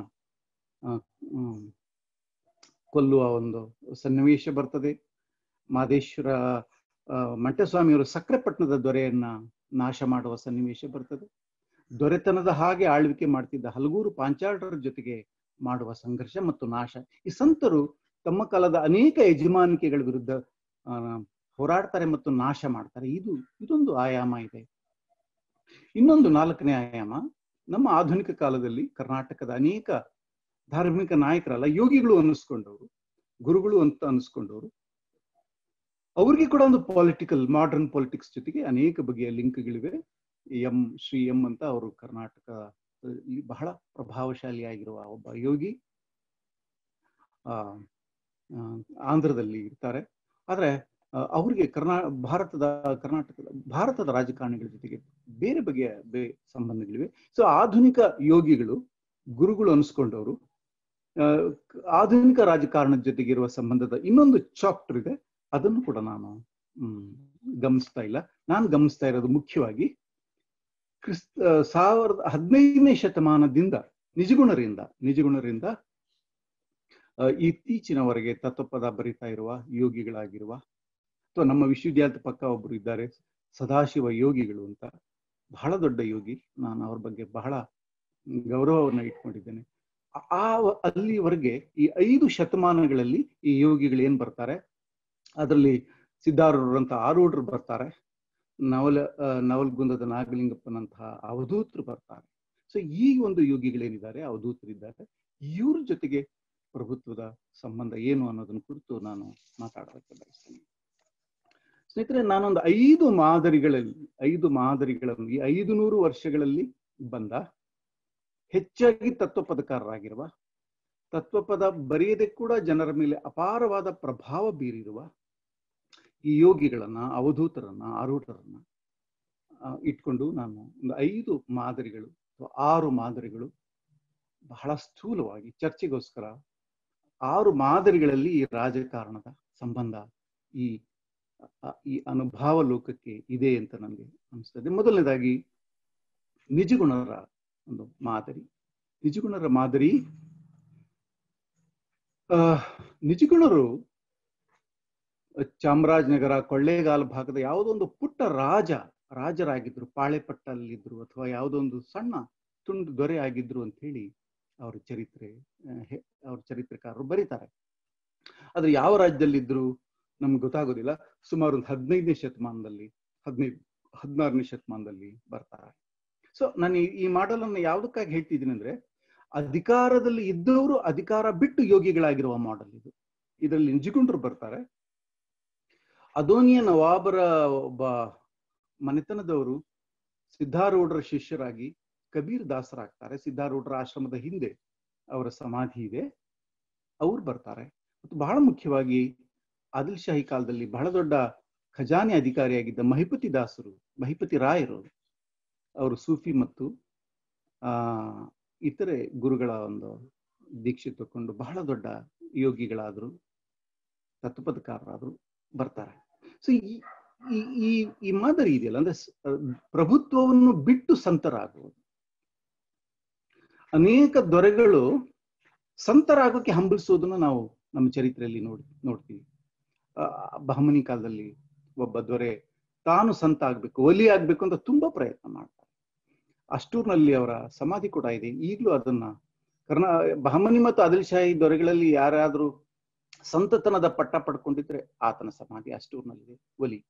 ಕೊಲ್ಲುವ ಒಂದು ಸನ್ನಿವೇಶ ಬರ್ತದೆ ಮಾದೇಶ್ವರ ಮಂಟಸ್ವಾಮಿಯವರು ಸಕ್ರೆಪಟ್ಟಣದ ದೊರೆಯನ್ನ ನಾಶ ಮಾಡುವ ಸನ್ನಿವೇಶ ಬರ್ತದೆ ದೊರೆತನದ ಹಾಗೆ ಆಳ್ವಿಕೆ ಮಾಡ್ತಿದ್ದ ಹಲಗೂರು ಪಾಂಚಾಳರ ಜೊತೆಗೆ ಮಾಡುವ ಸಂಘರ್ಷ ಮತ್ತು ನಾಶ ಈ ಸಂತರು ತಮ್ಮ ಕಾಲದ ಅನೇಕ ಯಜಮಾನಿಕೆಗಳ ವಿರುದ್ಧ ಹೋರಾಡ್ತಾರೆ ಮತ್ತು ನಾಶ ಮಾಡ್ತಾರೆ ಇದು ಇದೊಂದು ಆಯಾಮ ಇದೆ ಇನ್ನೊಂದು ನಾಲ್ಕನೇ ಆಯಾಮ ನಮ್ಮ ಆಧುನಿಕ ಕಾಲದಲ್ಲಿ ಕರ್ನಾಟಕದ ಅನೇಕ ಧಾರ್ಮಿಕ ನಾಯಕರಲ್ಲ ಯೋಗಿಗಳು ಅನ್ನಿಸ್ಕೊಂಡವರು ಗುರುಗಳು ಅಂತ ಅನ್ನಿಸ್ಕೊಂಡವರು ಅವ್ರಿಗೆ ಕೂಡ ಒಂದು ಪೊಲಿಟಿಕಲ್ ಮಾಡರ್ನ್ ಪೊಲಿಟಿಕ್ಸ್ ಜೊತೆಗೆ ಅನೇಕ ಬಗೆಯ ಲಿಂಕ್ಗಳಿವೆ ಎಂ ಶ್ರೀ ಎಂ ಅಂತ ಅವರು ಕರ್ನಾಟಕ ಬಹಳ ಪ್ರಭಾವಶಾಲಿಯಾಗಿರುವ ಒಬ್ಬ ಯೋಗಿ ಆ ಆಂಧ್ರದಲ್ಲಿ ಇರ್ತಾರೆ ಆದ್ರೆ ಅವ್ರಿಗೆ ಕರ್ನಾ ಭಾರತದ ಕರ್ನಾಟಕದ ಭಾರತದ ರಾಜಕಾರಣಿಗಳ ಜೊತೆಗೆ ಬೇರೆ ಬಗೆಯ ಬೇ ಸಂಬಂಧಗಳಿವೆ ಸೊ ಆಧುನಿಕ ಯೋಗಿಗಳು ಗುರುಗಳು ಅನಿಸ್ಕೊಂಡವರು ಆ, ಆಧುನಿಕ ರಾಜಕಾರಣದ ಜೊತೆಗಿರುವ ಸಂಬಂಧದ ಇನ್ನೊಂದು ಚಾಪ್ಟರ್ ಇದೆ ಅದನ್ನು ಕೂಡ ನಾನು ಹ್ಮ್ ಗಮನಿಸ್ತಾ ಇಲ್ಲ ನಾನು ಗಮನಿಸ್ತಾ ಇರೋದು ಮುಖ್ಯವಾಗಿ ಕ್ರಿಸ್ತ ಆ, ಸಾವಿರದ ಹದಿನೈದನೇ ಶತಮಾನದಿಂದ ನಿಜಗುಣರಿಂದ ನಿಜಗುಣರಿಂದ ಆ, ಇತ್ತೀಚಿನವರೆಗೆ ತತ್ವಪದ ಬರಿತಾ ಇರುವ ಯೋಗಿಗಳಾಗಿರುವ ಅಥವಾ ನಮ್ಮ ವಿಶ್ವವಿದ್ಯಾಲಯದ ಪಕ್ಕ ಒಬ್ಬರು ಇದ್ದಾರೆ ಸದಾಶಿವ ಯೋಗಿಗಳು ಅಂತ ಬಹಳ ದೊಡ್ಡ ಯೋಗಿ ನಾನು ಅವ್ರ ಬಗ್ಗೆ ಬಹಳ ಗೌರವವನ್ನು ಇಟ್ಕೊಂಡಿದ್ದೇನೆ ಆ- ಆ ಅಲ್ಲಿವರೆಗೆ ಈ ಐದು ಶತಮಾನಗಳಲ್ಲಿ ಈ ಯೋಗಿಗಳು ಏನ್ ಬರ್ತಾರೆ ಅದರಲ್ಲಿ ಸಿದ್ಧಾರೂಢರಂತ ಆರೂಢರು ಬರ್ತಾರೆ ನವಲ ಆ, ನವಲ್ಗುಂದದ ನಾಗಲಿಂಗಪ್ಪನಂತಹ ಅವಧೂತರು ಬರ್ತಾರೆ ಸೊ ಈ ಒಂದು ಯೋಗಿಗಳೇನಿದ್ದಾರೆ ಅವಧೂತರಿದ್ದಾರೆ ಇವ್ರ ಜೊತೆಗೆ ಪ್ರಭುತ್ವದ ಸಂಬಂಧ ಏನು ಅನ್ನೋದನ್ನ ಕುರಿತು ನಾನು ಮಾತಾಡೋದಕ್ಕೆ ಬಯಸ್ತೇನೆ ಸ್ನೇಹಿತರೆ ನಾನೊಂದು ಐದು ಮಾದರಿಗಳಲ್ಲಿ ಐದು ಮಾದರಿಗಳನ್ನು ಈ ಐದು ನೂರು ವರ್ಷಗಳಲ್ಲಿ ಬಂದ ಹೆಚ್ಚಾಗಿ ತತ್ವಪದಕಾರರಾಗಿರುವ ತತ್ವಪದ ಬರೆಯದೆ ಕೂಡ ಜನರ ಮೇಲೆ ಅಪಾರವಾದ ಪ್ರಭಾವ ಬೀರಿರುವ ಈ ಯೋಗಿಗಳನ್ನ ಅವಧೂತರನ್ನ ಆರೂಢರನ್ನ ಆ, ಇಟ್ಕೊಂಡು ನಾನು ಒಂದು ಐದು ಮಾದರಿಗಳು ಅಥವಾ ಆರು ಮಾದರಿಗಳು ಬಹಳ ಸ್ಥೂಲವಾಗಿ ಚರ್ಚೆಗೋಸ್ಕರ ಆರು ಮಾದರಿಗಳಲ್ಲಿ ಈ ರಾಜಕಾರಣದ ಸಂಬಂಧ ಈ ಅ- ಈ ಅನುಭವ ಲೋಕಕ್ಕೆ ಇದೆ ಅಂತ ನನಗೆ ಅನಿಸ್ತದೆ ಮೊದಲನೇದಾಗಿ ನಿಜಗುಣರ ಒಂದು ಮಾದರಿ ನಿಜಗುಣರ ಮಾದರಿ ಆ ನಿಜಗುಣರು ಚಾಮರಾಜನಗರ ಕೊಳ್ಳೇಗಾಲ ಭಾಗದ ಯಾವುದೋ ಒಂದು ಪುಟ್ಟ ರಾಜ ರಾಜರಾಗಿದ್ರು ಪಾಳೆಪಟ್ಟಲ್ಲಿದ್ರು ಅಥವಾ ಯಾವುದೋ ಒಂದು ಸಣ್ಣ ತುಂಡು ದೊರೆ ಆಗಿದ್ರು ಅಂತ ಹೇಳಿ ಅವ್ರ ಚರಿತ್ರೆ ಆ, ಹೆ- ಅವ್ರ ಚರಿತ್ರೆಕಾರರು ಬರೀತಾರೆ ಆದ್ರೆ ಯಾವ ರಾಜ್ಯದಲ್ಲಿದ್ರು ನಮ್ಗೆ ಗೊತ್ತಾಗೋದಿಲ್ಲ ಸುಮಾರು ಒಂದು ಹದಿನೈದನೇ ಶತಮಾನದಲ್ಲಿ ಹದಿನೈದು ಹದಿನಾರನೇ ಶತಮಾನದಲ್ಲಿ ಬರ್ತಾರೆ ಸೊ ನಾನು ಈ- ಈ ಮಾಡಲ್ ಅನ್ನು ಯಾವ್ದಕ್ಕಾಗಿ ಹೇಳ್ತಿದ್ದೀನಿ ಅಂದ್ರೆ ಅಧಿಕಾರದಲ್ಲಿ ಇದ್ದವರು ಅಧಿಕಾರ ಬಿಟ್ಟು ಯೋಗಿಗಳಾಗಿರುವ ಮಾಡೆಲ್ ಇದು ಇದರಲ್ಲಿ ನಿಜಗುಂಡ್ರು ಬರ್ತಾರೆ ಅದೋನಿಯ ನವಾಬರ ಒಬ್ಬ ಮನೆತನದವರು ಸಿದ್ಧಾರೂಢರ ಶಿಷ್ಯರಾಗಿ ಕಬೀರ್ ದಾಸರಾಗ್ತಾರೆ ಸಿದ್ಧಾರೂಢರ ಆಶ್ರಮದ ಹಿಂದೆ ಅವರ ಸಮಾಧಿ ಇದೆ ಅವ್ರು ಬರ್ತಾರೆ ಮತ್ತು ಬಹಳ ಮುಖ್ಯವಾಗಿ ಆದಿಲ್ ಶಾಹಿ ಕಾಲದಲ್ಲಿ ಬಹಳ ದೊಡ್ಡ ಖಜಾನೆ ಅಧಿಕಾರಿಯಾಗಿದ್ದ ಮಹಿಪತಿ ದಾಸರು ಮಹಿಪತಿ ರಾಯರು ಅವರು ಸೂಫಿ ಮತ್ತು ಆ ಇತರೆ ಗುರುಗಳ ಒಂದು ದೀಕ್ಷೆ ತಕೊಂಡು ಬಹಳ ದೊಡ್ಡ ಯೋಗಿಗಳಾದ್ರು ತತ್ವಪದಕಾರರಾದ್ರು ಬರ್ತಾರೆ ಸೊ ಈ ಈ ಈ ಈ ಮಾದರಿ ಇದೆಯಲ್ಲ ಅಂದ್ರೆ ಸ- ಪ್ರಭುತ್ವವನ್ನು ಬಿಟ್ಟು ಸಂತರಾಗುವುದು ಅನೇಕ ದೊರೆಗಳು ಸಂತರಾಗೋಕೆ ಹಂಬಲಿಸೋದನ್ನ ನಾವು ನಮ್ಮ ಚರಿತ್ರೆಯಲ್ಲಿ ನೋಡಿ ನೋಡ್ತೀವಿ ಆ, ಬಹಮನಿ ಕಾಲದಲ್ಲಿ ಒಬ್ಬ ದೊರೆ ತಾನು ಸಂತ ಆಗ್ಬೇಕು ಒಲಿ ಆಗ್ಬೇಕು ಅಂತ ತುಂಬಾ ಪ್ರಯತ್ನ ಮಾಡ್ತಾರೆ ಅಷ್ಟೂರ್ನಲ್ಲಿ ಅವರ ಸಮಾಧಿ ಕೂಡ ಇದೆ ಈಗಲೂ ಅದನ್ನ ಕರ್ನಾ ಬಹಮನಿ ಮತ್ತು ಆದಿಲ್ ಶಾಹಿ ದೊರೆಗಳಲ್ಲಿ ಯಾರಾದ್ರೂ ಸಂತತನದ ಪಟ್ಟ ಪಡ್ಕೊಂಡಿದ್ರೆ ಆತನ ಸಮಾಧಿ ಅಷ್ಟೂರ್ನಲ್ಲಿದೆ ಒಲಿ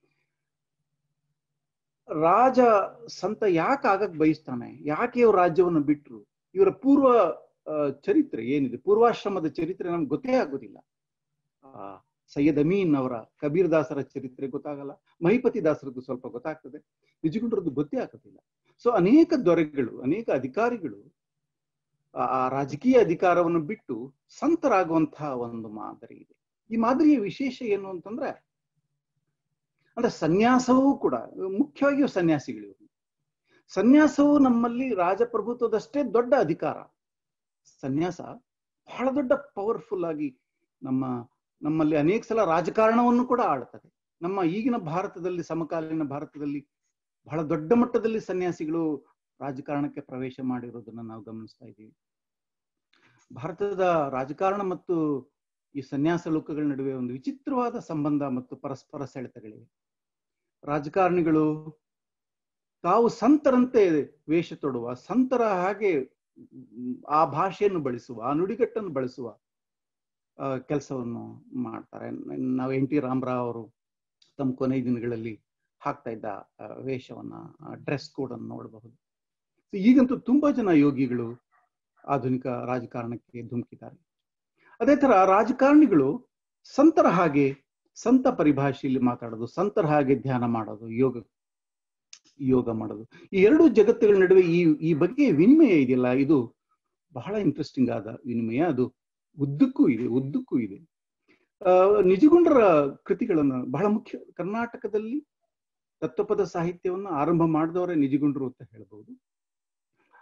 ರಾಜ ಸಂತ ಯಾಕೆ ಆಗಕ್ ಬಯಸ್ತಾನೆ ಯಾಕೆ ಇವ್ರ ರಾಜ್ಯವನ್ನು ಬಿಟ್ರು ಇವರ ಪೂರ್ವ ಆ, ಚರಿತ್ರೆ ಏನಿದೆ ಪೂರ್ವಾಶ್ರಮದ ಚರಿತ್ರೆ ನಮ್ಗೆ ಗೊತ್ತೇ ಆಗೋದಿಲ್ಲ ಆ ಸೈಯದ್ ಅಮೀನ್ ಅವರ ಕಬೀರ್ ದಾಸರ ಚರಿತ್ರೆ ಗೊತ್ತಾಗಲ್ಲ ಮಹಿಪತಿ ದಾಸರದ್ದು ಸ್ವಲ್ಪ ಗೊತ್ತಾಗ್ತದೆ ನಿಜಗುಂಡ್ರದ್ದು ಗೊತ್ತೇ ಆಗೋದಿಲ್ಲ ಸೊ ಅನೇಕ ದೊರೆಗಳು ಅನೇಕ ಅಧಿಕಾರಿಗಳು ಆ ಆ ರಾಜಕೀಯ ಅಧಿಕಾರವನ್ನು ಬಿಟ್ಟು ಸಂತರಾಗುವಂತಹ ಒಂದು ಮಾದರಿ ಇದೆ ಈ ಮಾದರಿಯ ವಿಶೇಷ ಏನು ಅಂತಂದ್ರೆ ಅಂದ್ರೆ ಸನ್ಯಾಸವೂ ಕೂಡ ಮುಖ್ಯವಾಗಿ ಸನ್ಯಾಸಿಗಳು ಇವ್ರು. ಸನ್ಯಾಸವು ನಮ್ಮಲ್ಲಿ ರಾಜಪ್ರಭುತ್ವದಷ್ಟೇ ದೊಡ್ಡ ಅಧಿಕಾರ ಸನ್ಯಾಸ ಬಹಳ ದೊಡ್ಡ ಪವರ್ಫುಲ್ ಆಗಿ ನಮ್ಮ ನಮ್ಮಲ್ಲಿ ಅನೇಕ ಸಲ ರಾಜಕಾರಣವನ್ನು ಕೂಡ ಆಳ್ತದೆ ನಮ್ಮ ಈಗಿನ ಭಾರತದಲ್ಲಿ ಸಮಕಾಲೀನ ಭಾರತದಲ್ಲಿ ಬಹಳ ದೊಡ್ಡ ಮಟ್ಟದಲ್ಲಿ ಸನ್ಯಾಸಿಗಳು ರಾಜಕಾರಣಕ್ಕೆ ಪ್ರವೇಶ ಮಾಡಿರೋದನ್ನ ನಾವು ಗಮನಿಸ್ತಾ ಇದ್ದೀವಿ ಭಾರತದ ರಾಜಕಾರಣ ಮತ್ತು ಈ ಸನ್ಯಾಸ ಲೋಕಗಳ ನಡುವೆ ಒಂದು ವಿಚಿತ್ರವಾದ ಸಂಬಂಧ ಮತ್ತು ಪರಸ್ಪರ ಸೆಳೆತಗಳಿವೆ ರಾಜಕಾರಣಿಗಳು ತಾವು ಸಂತರಂತೆ ವೇಷ ತೊಡುವ ಸಂತರ ಹಾಗೆ ಮ್, ಆ ಭಾಷೆಯನ್ನು ಬಳಸುವ ಆ ನುಡಿಗಟ್ಟನ್ನು ಬಳಸುವ ಕೆಲಸವನ್ನು ಮಾಡ್ತಾರೆ ನಾವು ಎನ್ ಟಿ ರಾಮರಾವ್ ಅವರು ತಮ್ಮ ಕೊನೆಯ ದಿನಗಳಲ್ಲಿ ಹಾಕ್ತಾ ಇದ್ದ ಆ, ವೇಷವನ್ನ ಡ್ರೆಸ್ ಕೋಡ್ ಅನ್ನು ನೋಡಬಹುದು So, ಈಗಂತೂ ತುಂಬಾ ಜನ ಯೋಗಿಗಳು ಆಧುನಿಕ ರಾಜಕಾರಣಕ್ಕೆ ಧುಮುಕಿದ್ದಾರೆ ಅದೇ ತರ ರಾಜಕಾರಣಿಗಳು ಸಂತರ ಹಾಗೆ ಸಂತ ಪರಿಭಾಷೆಯಲ್ಲಿ ಮಾತಾಡೋದು ಸಂತರ ಹಾಗೆ ಧ್ಯಾನ ಮಾಡೋದು ಯೋಗ ಯೋಗ ಮಾಡೋದು ಈ ಎರಡು ಜಗತ್ತುಗಳ ನಡುವೆ ಈ ಈ ಬಗ್ಗೆ ವಿನಿಮಯ ಇದೆಯಲ್ಲ ಇದು ಬಹಳ ಇಂಟ್ರೆಸ್ಟಿಂಗ್ ಆದ ವಿನಿಮಯ ಅದು ಉದ್ದಕ್ಕೂ ಇದೆ ಉದ್ದಕ್ಕೂ ಇದೆ ಆ, ನಿಜಗುಂಡರ ಕೃತಿಗಳನ್ನು ಬಹಳ ಮುಖ್ಯ ಕರ್ನಾಟಕದಲ್ಲಿ ತತ್ವಪದ ಸಾಹಿತ್ಯವನ್ನು ಆರಂಭ ಮಾಡಿದವರೇ ನಿಜಗುಂಡರು ಅಂತ ಹೇಳ್ಬಹುದು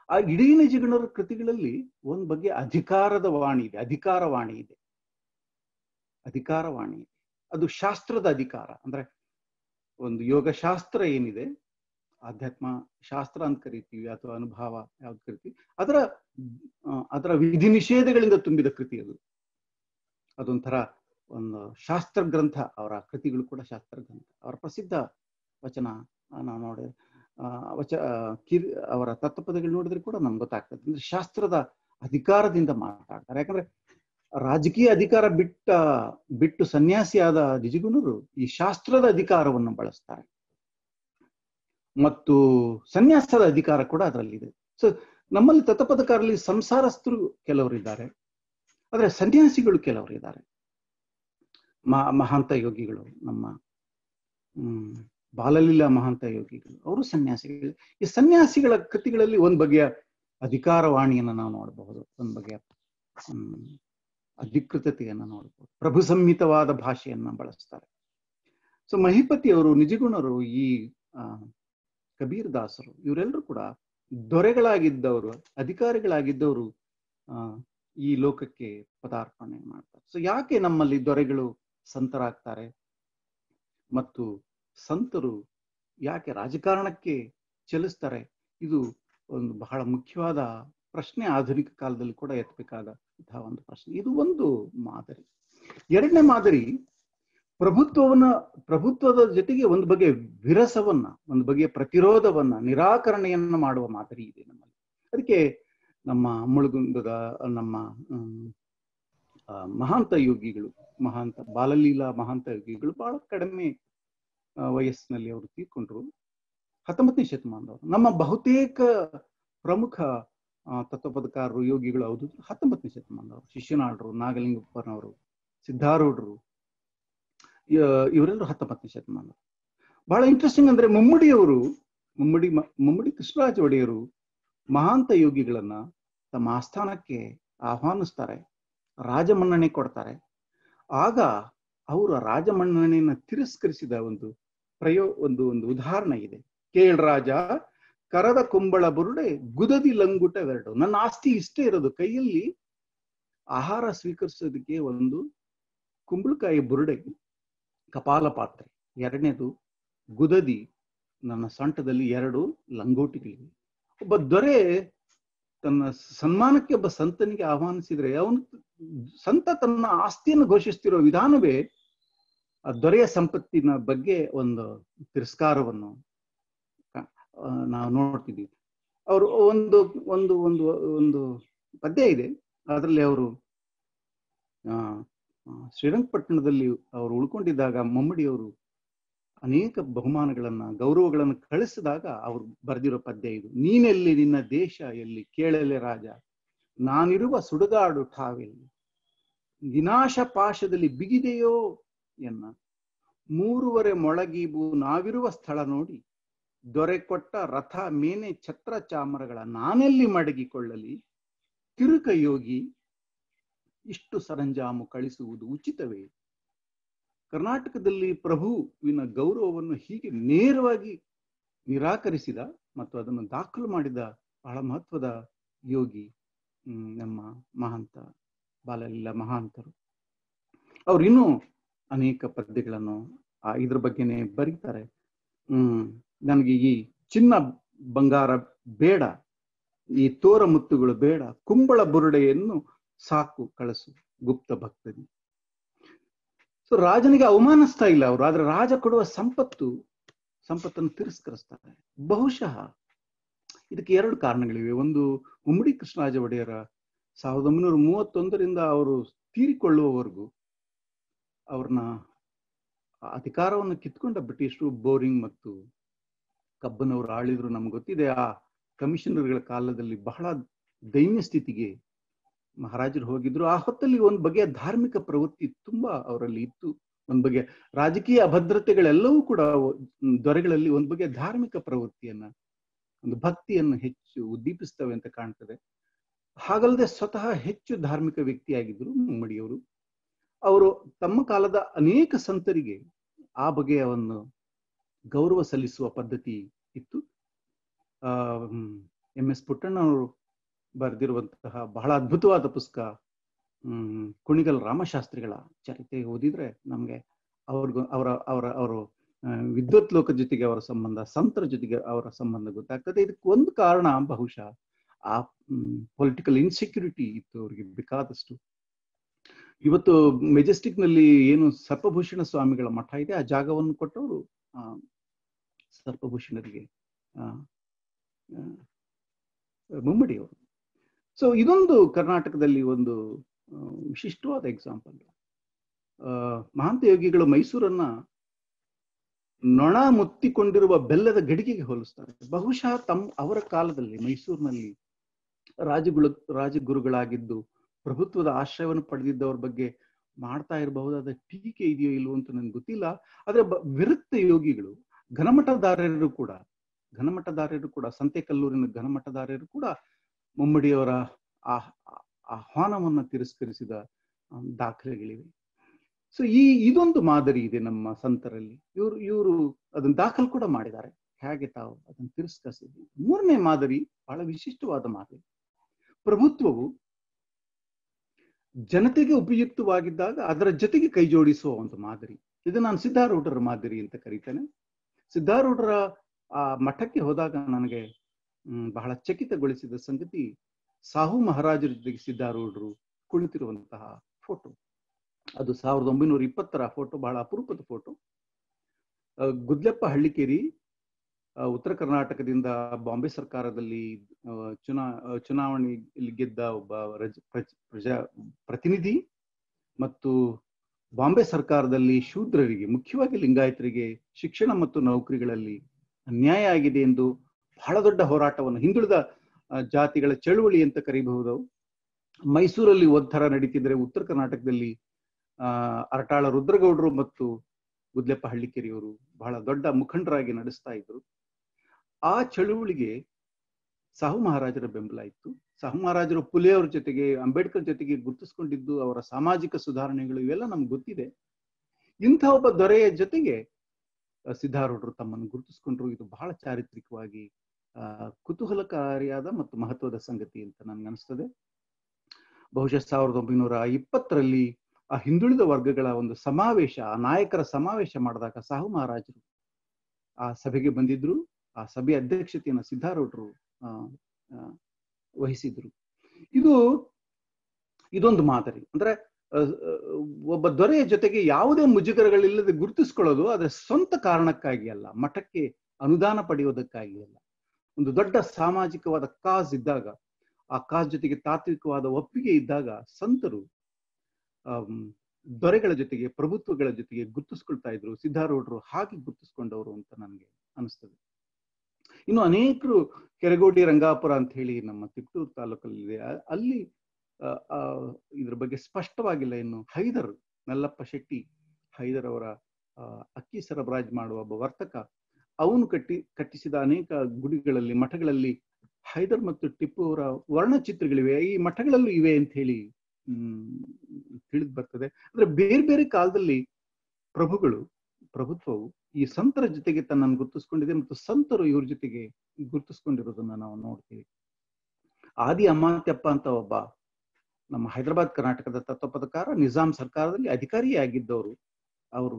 ಆ ಇಡೀ ನಿಜಗಣರ ಕೃತಿಗಳಲ್ಲಿ ಒಂದ್ ಬಗ್ಗೆ ಅಧಿಕಾರದ ವಾಣಿ ಇದೆ ಅಧಿಕಾರ ವಾಣಿ ಇದೆ ಅಧಿಕಾರ ವಾಣಿ ಇದೆ ಅದು ಶಾಸ್ತ್ರದ ಅಧಿಕಾರ ಅಂದ್ರೆ ಒಂದು ಯೋಗ ಶಾಸ್ತ್ರ ಏನಿದೆ ಆಧ್ಯಾತ್ಮ ಶಾಸ್ತ್ರ ಅಂತ ಕರಿತೀವಿ ಅಥವಾ ಅನುಭವ ಯಾವ್ದು ಕರಿತೀವಿ ಅದರ ಆ, ಅದರ ವಿಧಿ ನಿಷೇಧಗಳಿಂದ ತುಂಬಿದ ಕೃತಿ ಅದು ಅದೊಂಥರ ಒಂದು ಶಾಸ್ತ್ರ ಗ್ರಂಥ ಅವರ ಕೃತಿಗಳು ಕೂಡ ಶಾಸ್ತ್ರ ಗ್ರಂಥ ಅವರ ಪ್ರಸಿದ್ಧ ವಚನ ಆ, ನಾವು ನೋಡಿ ಆ, ವಚ ಆ, ಕಿರ್ ಅವರ ತತ್ವಪದಗಳು ನೋಡಿದ್ರೆ ಕೂಡ ನಮ್ಗೆ ಗೊತ್ತಾಗ್ತದೆ ಅಂದ್ರೆ ಶಾಸ್ತ್ರದ ಅಧಿಕಾರದಿಂದ ಮಾತಾಡ್ತಾರೆ ಯಾಕಂದ್ರೆ ರಾಜಕೀಯ ಅಧಿಕಾರ ಬಿಟ್ಟ ಬಿಟ್ಟು ಸನ್ಯಾಸಿಯಾದ ನಿಜಗುಣರು ಈ ಶಾಸ್ತ್ರದ ಅಧಿಕಾರವನ್ನು ಬಳಸ್ತಾರೆ ಮತ್ತು ಸನ್ಯಾಸದ ಅಧಿಕಾರ ಕೂಡ ಅದರಲ್ಲಿದೆ ಸೊ ನಮ್ಮಲ್ಲಿ ತತ್ವಪದಕಾರರಲ್ಲಿ ಸಂಸಾರಸ್ಥರು ಕೆಲವರು ಇದ್ದಾರೆ ಆದ್ರೆ ಸನ್ಯಾಸಿಗಳು ಕೆಲವರು ಇದ್ದಾರೆ ಮಹಾ ಮಹಾಂತ ಯೋಗಿಗಳು ನಮ್ಮ ಹ್ಮ್ ಬಾಲಲೀಲಾ ಮಹಾಂತ ಯೋಗಿಗಳು ಅವರು ಸನ್ಯಾಸಿಗಳು ಈ ಸನ್ಯಾಸಿಗಳ ಕೃತಿಗಳಲ್ಲಿ ಒಂದ್ ಬಗೆಯ ಅಧಿಕಾರವಾಣಿಯನ್ನು ನಾವು ನೋಡಬಹುದು ಒಂದ್ ಬಗೆಯ ಹ್ಮ್ ಅಧಿಕೃತತೆಯನ್ನು ನೋಡಬಹುದು ಪ್ರಭು ಸಂಹಿತವಾದ ಭಾಷೆಯನ್ನ ಬಳಸ್ತಾರೆ ಸೊ ಮಹಿಪತಿ ಅವರು ನಿಜಗುಣರು ಈ ಆ ಕಬೀರ್ ದಾಸರು ಇವರೆಲ್ಲರೂ ಕೂಡ ದೊರೆಗಳಾಗಿದ್ದವರು ಅಧಿಕಾರಿಗಳಾಗಿದ್ದವರು ಆ ಈ ಲೋಕಕ್ಕೆ ಪದಾರ್ಪಣೆ ಮಾಡ್ತಾರೆ ಸೊ ಯಾಕೆ ನಮ್ಮಲ್ಲಿ ದೊರೆಗಳು ಸಂತರಾಗ್ತಾರೆ ಮತ್ತು ಸಂತರು ಯಾಕೆ ರಾಜಕಾರಣಕ್ಕೆ ಚಲಿಸ್ತಾರೆ ಇದು ಒಂದು ಬಹಳ ಮುಖ್ಯವಾದ ಪ್ರಶ್ನೆ ಆಧುನಿಕ ಕಾಲದಲ್ಲಿ ಕೂಡ ಎತ್ತಬೇಕಾದ ಇಂತಹ ಒಂದು ಪ್ರಶ್ನೆ ಇದು ಒಂದು ಮಾದರಿ ಎರಡನೇ ಮಾದರಿ ಪ್ರಭುತ್ವವನ್ನ ಪ್ರಭುತ್ವದ ಜೊತೆಗೆ ಒಂದು ಬಗೆಯ ವಿರಸವನ್ನ ಒಂದು ಬಗೆಯ ಪ್ರತಿರೋಧವನ್ನ ನಿರಾಕರಣೆಯನ್ನ ಮಾಡುವ ಮಾದರಿ ಇದೆ ನಮ್ಮಲ್ಲಿ ಅದಕ್ಕೆ ನಮ್ಮ ಮುಳುಗುಂದದ ನಮ್ಮ ಹ್ಮ್, ಆ, ಮಹಾಂತ ಯೋಗಿಗಳು ಮಹಾಂತ ಬಾಲಲೀಲಾ ಮಹಾಂತ ಯೋಗಿಗಳು ಬಹಳ ಕಡಿಮೆ ಆ, ವಯಸ್ಸಿನಲ್ಲಿ ಅವರು ತೀರ್ಕೊಂಡ್ರು ಹತ್ತೊಂಬತ್ತನೇ ಶತಮಾನದವರು ನಮ್ಮ ಬಹುತೇಕ ಪ್ರಮುಖ ಆ, ತತ್ವಪದಕಾರರು ಯೋಗಿಗಳು ಹೌದು ಹತ್ತೊಂಬತ್ತನೇ ಶತಮಾನದವರು ಶಿಷ್ಯನಾಳರು ನಾಗಲಿಂಗಪ್ಪನವರು ಸಿದ್ಧಾರೂಢರು ಇ- ಇವರೆಲ್ಲರೂ ಹತ್ತೊಂಬತ್ತನೇ ಶತಮಾನದವರು ಬಹಳ ಇಂಟ್ರೆಸ್ಟಿಂಗ್ ಅಂದ್ರೆ ಮುಮ್ಮಡಿಯವರು ಮುಮ್ಮಡಿ ಮ- ಮುಮ್ಮಡಿ ಕೃಷ್ಣರಾಜ ಒಡೆಯರು ಮಹಾಂತ ಯೋಗಿಗಳನ್ನ ತಮ್ಮ ಆಸ್ಥಾನಕ್ಕೆ ಆಹ್ವಾನಿಸ್ತಾರೆ ರಾಜಮನ್ನಣೆ ಕೊಡ್ತಾರೆ ಆಗ ಅವರ ರಾಜಮನ್ನಣೆಯನ್ನ ತಿರಸ್ಕರಿಸಿದ ಒಂದು ಪ್ರಯೋ ಒಂದು ಒಂದು ಉದಾಹರಣೆ ಇದೆ ಕೇಳ್ ರಾಜ ಕರದ ಕುಂಬಳ ಬುರುಡೆ ಗುದದಿ ಲಂಗುಟವೆರಡು ನನ್ನ ಆಸ್ತಿ ಇಷ್ಟೇ ಇರೋದು ಕೈಯಲ್ಲಿ ಆಹಾರ ಸ್ವೀಕರಿಸೋದಕ್ಕೆ ಒಂದು ಕುಂಬಳಕಾಯಿ ಬುರುಡೆ ಕಪಾಲ ಪಾತ್ರೆ ಎರಡನೇದು ಗುದದಿ ನನ್ನ ಸೊಂಟದಲ್ಲಿ ಎರಡು ಲಂಗೋಟಿಗಳಿವೆ ಒಬ್ಬ ದೊರೆ ತನ್ನ ಸನ್ಮಾನಕ್ಕೆ ಒಬ್ಬ ಸಂತನಿಗೆ ಆಹ್ವಾನಿಸಿದ್ರೆ ಅವನು ಸಂತ ತನ್ನ ಆಸ್ತಿಯನ್ನು ಘೋಷಿಸ್ತಿರೋ ವಿಧಾನವೇ ಆ ದೊರೆಯ ಸಂಪತ್ತಿನ ಬಗ್ಗೆ ಒಂದು ತಿರಸ್ಕಾರವನ್ನು ಕ- ಆ, ನಾವು ನೋಡ್ತಿದ್ದೀವಿ ಅವರು ಒಂದು ಒಂದು ಒಂದು ಒಂದು ಪದ್ಯ ಇದೆ ಅದರಲ್ಲಿ ಅವರು ಆ ಆ, ಶ್ರೀರಂಗಪಟ್ಟಣದಲ್ಲಿ ಅವರು ಉಳ್ಕೊಂಡಿದ್ದಾಗ ಮಮ್ಮಡಿಯವರು ಅನೇಕ ಬಹುಮಾನಗಳನ್ನ ಗೌರವಗಳನ್ನು ಕಳಿಸಿದಾಗ ಅವರು ಬರೆದಿರೋ ಪದ್ಯ ಇದು ನೀನೆಲ್ಲಿ ನಿನ್ನ ದೇಶ ಎಲ್ಲಿ ಕೇಳಲೆ ರಾಜ ನಾನಿರುವ ಸುಡುಗಾಡು ಠಾವೆಲ್ಲಿ ವಿನಾಶ ಪಾಶದಲ್ಲಿ ಬಿಗಿದೆಯೋ ಎನ್ನ ಮೂರುವರೆ ಮೊಳಗೀಬು ನಾವಿರುವ ಸ್ಥಳ ನೋಡಿ ದೊರೆ ಕೊಟ್ಟ ರಥ ಮೇನೆ ಛತ್ರ ಚಾಮರಗಳ ನಾನೆಲ್ಲಿ ಮಡಗಿಕೊಳ್ಳಲಿ ತಿರುಕ ಯೋಗಿ ಇಷ್ಟು ಸರಂಜಾಮು ಕಳಿಸುವುದು ಉಚಿತವೇ ಕರ್ನಾಟಕದಲ್ಲಿ ಪ್ರಭುವಿನ ಗೌರವವನ್ನು ಹೀಗೆ ನೇರವಾಗಿ ನಿರಾಕರಿಸಿದ ಮತ್ತು ಅದನ್ನು ದಾಖಲು ಮಾಡಿದ ಬಹಳ ಮಹತ್ವದ ಯೋಗಿ ಹ್ಮ್, ನಮ್ಮ ಮಹಾಂತ ಬಾಲಲೀಲ ಮಹಾಂತರು ಅವ್ರು ಇನ್ನೂ ಅನೇಕ ಪದ್ಯಗಳನ್ನು ಆ ಇದ್ರ ಬಗ್ಗೆನೆ ಬರೀತಾರೆ ಹ್ಮ್ ನನಗೆ ಈ ಚಿನ್ನ ಬಂಗಾರ ಬೇಡ ಈ ತೋರ ಮುತ್ತುಗಳು ಬೇಡ ಕುಂಬಳ ಬುರುಡೆಯನ್ನು ಸಾಕು ಕಳಿಸು ಗುಪ್ತ ಭಕ್ತನಿ ಸೊ ರಾಜನಿಗೆ ಅವಮಾನಿಸ್ತಾ ಇಲ್ಲ ಅವರು ಆದ್ರೆ ರಾಜ ಕೊಡುವ ಸಂಪತ್ತು ಸಂಪತ್ತನ್ನು ತಿರಸ್ಕರಿಸ್ತಾರೆ ಬಹುಶಃ ಇದಕ್ಕೆ ಎರಡು ಕಾರಣಗಳಿವೆ ಒಂದು ಉಮ್ಮಡಿ ಕೃಷ್ಣರಾಜ ಒಡೆಯರ ಸಾವಿರದ ಒಂಬೈನೂರ ಮೂವತ್ತೊಂದರಿಂದ ಅವರು ತೀರಿಕೊಳ್ಳುವವರೆಗೂ ಅವ್ರನ್ನ ಆ ಅಧಿಕಾರವನ್ನು ಕಿತ್ಕೊಂಡ ಬ್ರಿಟಿಷರು ಬೋರಿಂಗ್ ಮತ್ತು ಕಬ್ಬನವರು ಆಳಿದ್ರು ನಮ್ಗೆ ಗೊತ್ತಿದೆ ಆ ಕಮಿಷನರ್ಗಳ ಕಾಲದಲ್ಲಿ ಬಹಳ ದೈನ್ಯ ಸ್ಥಿತಿಗೆ ಮಹಾರಾಜರು ಹೋಗಿದ್ರು ಆ ಹೊತ್ತಲ್ಲಿ ಒಂದು ಬಗೆಯ ಧಾರ್ಮಿಕ ಪ್ರವೃತ್ತಿ ತುಂಬಾ ಅವರಲ್ಲಿ ಇತ್ತು ಒಂದ್ ಬಗೆಯ ರಾಜಕೀಯ ಅಭದ್ರತೆಗಳೆಲ್ಲವೂ ಕೂಡ ಮ್, ದೊರೆಗಳಲ್ಲಿ ಒಂದ್ ಬಗೆಯ ಧಾರ್ಮಿಕ ಪ್ರವೃತ್ತಿಯನ್ನ ಒಂದು ಭಕ್ತಿಯನ್ನು ಹೆಚ್ಚು ಉದ್ದೀಪಿಸ್ತವೆ ಅಂತ ಕಾಣ್ತದೆ ಹಾಗಲ್ಲದೆ ಸ್ವತಃ ಹೆಚ್ಚು ಧಾರ್ಮಿಕ ವ್ಯಕ್ತಿಯಾಗಿದ್ರು ಮುಮ್ಮಡಿಯವರು ಅವರು ತಮ್ಮ ಕಾಲದ ಅನೇಕ ಸಂತರಿಗೆ ಆ ಬಗೆಯ ಒಂದು ಗೌರವ ಸಲ್ಲಿಸುವ ಪದ್ಧತಿ ಇತ್ತು ಆ ಹ್ಮ್, ಎಂ ಎಸ್ ಪುಟ್ಟಣ್ಣವರು ಬರೆದಿರುವಂತಹ ಬಹಳ ಅದ್ಭುತವಾದ ಪುಸ್ತಕ ಹ್ಮ್ ಕುಣಿಗಲ್ ರಾಮಶಾಸ್ತ್ರಿಗಳ ಚರಿತ್ರೆ ಓದಿದ್ರೆ ನಮ್ಗೆ ಅವ್ರಿಗೂ ಅವರ ಅವರ ಅವರು ವಿದ್ವತ್ ಲೋಕದ ಜೊತೆಗೆ ಅವರ ಸಂಬಂಧ ಸಂತರ ಜೊತೆಗೆ ಅವರ ಸಂಬಂಧ ಗೊತ್ತಾಗ್ತದೆ ಇದಕ್ಕೆ ಒಂದು ಕಾರಣ ಬಹುಶಃ ಆ ಪೊಲಿಟಿಕಲ್ ಇನ್ಸೆಕ್ಯೂರಿಟಿ ಇತ್ತು ಅವ್ರಿಗೆ ಬೇಕಾದಷ್ಟು ಇವತ್ತು ಮೆಜೆಸ್ಟಿಕ್ ನಲ್ಲಿ ಏನು ಸರ್ಪಭೂಷಣ ಸ್ವಾಮಿಗಳ ಮಠ ಇದೆ ಆ ಜಾಗವನ್ನು ಕೊಟ್ಟವರು ಆ ಸರ್ಪಭೂಷಣರಿಗೆ ಆ ಮುಮ್ಮಡಿಯವರು ಸೊ ಇದೊಂದು ಕರ್ನಾಟಕದಲ್ಲಿ ಒಂದು ವಿಶಿಷ್ಟವಾದ ಎಕ್ಸಾಂಪಲ್ ಮಹಾಂತ ಯೋಗಿಗಳು ಮೈಸೂರನ್ನ ನೊಣ ಮುತ್ತಿಕೊಂಡಿರುವ ಬೆಲ್ಲದ ಗಡಿಗೆಗೆ ಹೋಲಿಸ್ತಾರೆ ಬಹುಶಃ ತಮ್ಮ ಅವರ ಕಾಲದಲ್ಲಿ ಮೈಸೂರಿನಲ್ಲಿ ರಾಜಗುಳು ರಾಜಗುರುಗಳಾಗಿದ್ದು ಪ್ರಭುತ್ವದ ಆಶ್ರಯವನ್ನು ಪಡೆದಿದ್ದವ್ರ ಬಗ್ಗೆ ಮಾಡ್ತಾ ಇರಬಹುದಾದ ಟೀಕೆ ಇದೆಯೋ ಇಲ್ವೋ ಅಂತ ನನ್ಗೆ ಗೊತ್ತಿಲ್ಲ ಆದ್ರೆ ವಿರಕ್ತ ಯೋಗಿಗಳು ಘನಮಠದಾರರು ಕೂಡ ಘನಮಠದಾರರು ಕೂಡ ಸಂತೆಕಲ್ಲೂರಿನ ಘನಮಠದಾರರು ಕೂಡ ಮುಮ್ಮಡಿಯವರ ಆ ಆಹ್ವಾನವನ್ನ ತಿರಸ್ಕರಿಸಿದ ದಾಖಲೆಗಳಿವೆ ಸೊ ಈ ಇದೊಂದು ಮಾದರಿ ಇದೆ ನಮ್ಮ ಸಂತರಲ್ಲಿ ಇವರು ಇವರು ಅದನ್ನ ದಾಖಲು ಕೂಡ ಮಾಡಿದ್ದಾರೆ ಹೇಗೆ ತಾವು ಅದನ್ನು ತಿರಸ್ಕರಿಸಿದ್ವಿ ಮೂರನೇ ಮಾದರಿ ಬಹಳ ವಿಶಿಷ್ಟವಾದ ಮಾದರಿ ಪ್ರಭುತ್ವವು ಜನತೆಗೆ ಉಪಯುಕ್ತವಾಗಿದ್ದಾಗ ಅದರ ಜೊತೆಗೆ ಕೈ ಜೋಡಿಸುವ ಒಂದು ಮಾದರಿ ಇದು ನಾನು ಸಿದ್ಧಾರೂಢರ ಮಾದರಿ ಅಂತ ಕರೀತೇನೆ ಸಿದ್ಧಾರೂಢರ ಆ ಮಠಕ್ಕೆ ಹೋದಾಗ ನನಗೆ ಹ್ಮ್ ಬಹಳ ಚಕಿತಗೊಳಿಸಿದ ಸಂಗತಿ ಸಾಹು ಮಹಾರಾಜರ ಜೊತೆಗೆ ಸಿದ್ಧಾರೂಢರು ಕುಳಿತಿರುವಂತಹ ಫೋಟೋ ಅದು ಸಾವಿರದ ಒಂಬೈನೂರ ಇಪ್ಪತ್ತರ ಫೋಟೋ ಬಹಳ ಅಪರೂಪದ ಫೋಟೋ ಗುದ್ಲೆಪ್ಪ ಹಳ್ಳಿಕೇರಿ ಉತ್ತರ ಕರ್ನಾಟಕದಿಂದ ಬಾಂಬೆ ಸರ್ಕಾರದಲ್ಲಿ ಚುನಾ ಚುನಾವಣೆಯಲ್ಲಿ ಗೆದ್ದ ಒಬ್ಬ ರಜ ಪ್ರಜಾ ಪ್ರತಿನಿಧಿ ಮತ್ತು ಬಾಂಬೆ ಸರ್ಕಾರದಲ್ಲಿ ಶೂದ್ರರಿಗೆ ಮುಖ್ಯವಾಗಿ ಲಿಂಗಾಯತರಿಗೆ ಶಿಕ್ಷಣ ಮತ್ತು ನೌಕರಿಗಳಲ್ಲಿ ಅನ್ಯಾಯ ಆಗಿದೆ ಎಂದು ಬಹಳ ದೊಡ್ಡ ಹೋರಾಟವನ್ನು ಹಿಂದುಳಿದ ಜಾತಿಗಳ ಚಳುವಳಿ ಅಂತ ಕರೀಬಹುದು ಮೈಸೂರಲ್ಲಿ ಒತ್ತರ ನಡೀತಿದ್ರೆ ಉತ್ತರ ಕರ್ನಾಟಕದಲ್ಲಿ ಆ ಅರಟಾಳ ರುದ್ರಗೌಡರು ಮತ್ತು ಗುದ್ಲೆಪ್ಪ ಹಳ್ಳಿಕೆರೆಯವರು ಬಹಳ ದೊಡ್ಡ ಮುಖಂಡರಾಗಿ ನಡೆಸ್ತಾ ಇದ್ರು ಆ ಚಳುವಳಿಗೆ ಸಾಹು ಮಹಾರಾಜರ ಬೆಂಬಲ ಇತ್ತು ಸಾಹು ಮಹಾರಾಜರು ಪುಲೆಯವರ ಜೊತೆಗೆ ಅಂಬೇಡ್ಕರ್ ಜೊತೆಗೆ ಗುರುತಿಸ್ಕೊಂಡಿದ್ದು ಅವರ ಸಾಮಾಜಿಕ ಸುಧಾರಣೆಗಳು ಇವೆಲ್ಲ ನಮ್ಗೆ ಗೊತ್ತಿದೆ ಇಂಥ ಒಬ್ಬ ದೊರೆಯ ಜೊತೆಗೆ ಸಿದ್ಧಾರೂಢರು ತಮ್ಮನ್ನು ಗುರುತಿಸ್ಕೊಂಡ್ರು ಇದು ಬಹಳ ಚಾರಿತ್ರಿಕವಾಗಿ ಆ ಕುತೂಹಲಕಾರಿಯಾದ ಮತ್ತು ಮಹತ್ವದ ಸಂಗತಿ ಅಂತ ನನ್ಗೆ ಅನಿಸ್ತದೆ ಬಹುಶಃ ಸಾವಿರದ ಒಂಬೈನೂರ ಇಪ್ಪತ್ತರಲ್ಲಿ ಆ ಹಿಂದುಳಿದ ವರ್ಗಗಳ ಒಂದು ಸಮಾವೇಶ ಆ ನಾಯಕರ ಸಮಾವೇಶ ಮಾಡಿದಾಗ ಸಾಹು ಮಹಾರಾಜರು ಆ ಸಭೆಗೆ ಬಂದಿದ್ರು ಆ ಸಭೆಯ ಅಧ್ಯಕ್ಷತೆಯನ್ನು ಸಿದ್ಧಾರೂಢರು ಆ ವಹಿಸಿದ್ರು ಇದು ಇದೊಂದು ಮಾದರಿ ಅಂದ್ರೆ ಒಬ್ಬ ದೊರೆಯ ಜೊತೆಗೆ ಯಾವುದೇ ಮುಜುಗರಗಳಿಲ್ಲದೆ ಗುರುತಿಸ್ಕೊಳ್ಳೋದು ಅದರ ಸ್ವಂತ ಕಾರಣಕ್ಕಾಗಿ ಅಲ್ಲ ಮಠಕ್ಕೆ ಅನುದಾನ ಪಡೆಯೋದಕ್ಕಾಗಿ ಅಲ್ಲ ಒಂದು ದೊಡ್ಡ ಸಾಮಾಜಿಕವಾದ ಕಾಸ್ ಇದ್ದಾಗ ಆ ಕಾಸ್ ಜೊತೆಗೆ ತಾತ್ವಿಕವಾದ ಒಪ್ಪಿಗೆ ಇದ್ದಾಗ ಸಂತರು ದೊರೆಗಳ ಜೊತೆಗೆ ಪ್ರಭುತ್ವಗಳ ಜೊತೆಗೆ ಗುರುತಿಸ್ಕೊಳ್ತಾ ಇದ್ರು ಸಿದ್ಧಾರೂಢರು ಹಾಗೆ ಗುರುತಿಸ್ಕೊಂಡವರು ಅಂತ ನನಗೆ ಅನಿಸ್ತದೆ ಇನ್ನು ಅನೇಕರು ಕೆರಗೋಡಿ ರಂಗಾಪುರ ಅಂತ ಹೇಳಿ ನಮ್ಮ ತಿಪ್ಟೂರು ತಾಲೂಕಲ್ಲಿದೆ ಅಲ್ಲಿ ಇದ್ರ ಬಗ್ಗೆ ಸ್ಪಷ್ಟವಾಗಿಲ್ಲ ಇನ್ನು ಹೈದರ್ ನಲ್ಲಪ್ಪ ಶೆಟ್ಟಿ ಹೈದರ್ ಅವರ ಅಕ್ಕಿ ಸರಬರಾಜು ಮಾಡುವ ಒಬ್ಬ ವರ್ತಕ ಅವನು ಕಟ್ಟಿ ಕಟ್ಟಿಸಿದ ಅನೇಕ ಗುಡಿಗಳಲ್ಲಿ ಮಠಗಳಲ್ಲಿ ಹೈದರ್ ಮತ್ತು ಟಿಪ್ಪು ಅವರ ವರ್ಣಚಿತ್ರಗಳಿವೆ ಈ ಮಠಗಳಲ್ಲೂ ಇವೆ ಅಂತ ಹೇಳಿ ಹ್ಮ್ ತಿಳಿದು ಬರ್ತದೆ ಅಂದ್ರೆ ಬೇರೆ ಬೇರೆ ಕಾಲದಲ್ಲಿ ಪ್ರಭುಗಳು ಪ್ರಭುತ್ವವು ಈ ಸಂತರ ಜೊತೆಗೆ ತನ್ನನ್ನು ಗುರುತಿಸ್ಕೊಂಡಿದೆ ಮತ್ತು ಸಂತರು ಇವ್ರ ಜೊತೆಗೆ ಗುರುತಿಸ್ಕೊಂಡಿರೋದನ್ನ ನಾವು ನೋಡ್ತೀವಿ ಆದಿ ಅಮಾತ್ಯಪ್ಪ ಅಂತ ಒಬ್ಬ ನಮ್ಮ ಹೈದರಾಬಾದ್ ಕರ್ನಾಟಕದ ತತ್ವಪದಕಾರ ನಿಜಾಂ ಸರ್ಕಾರದಲ್ಲಿ ಅಧಿಕಾರಿಯಾಗಿದ್ದವರು ಅವರು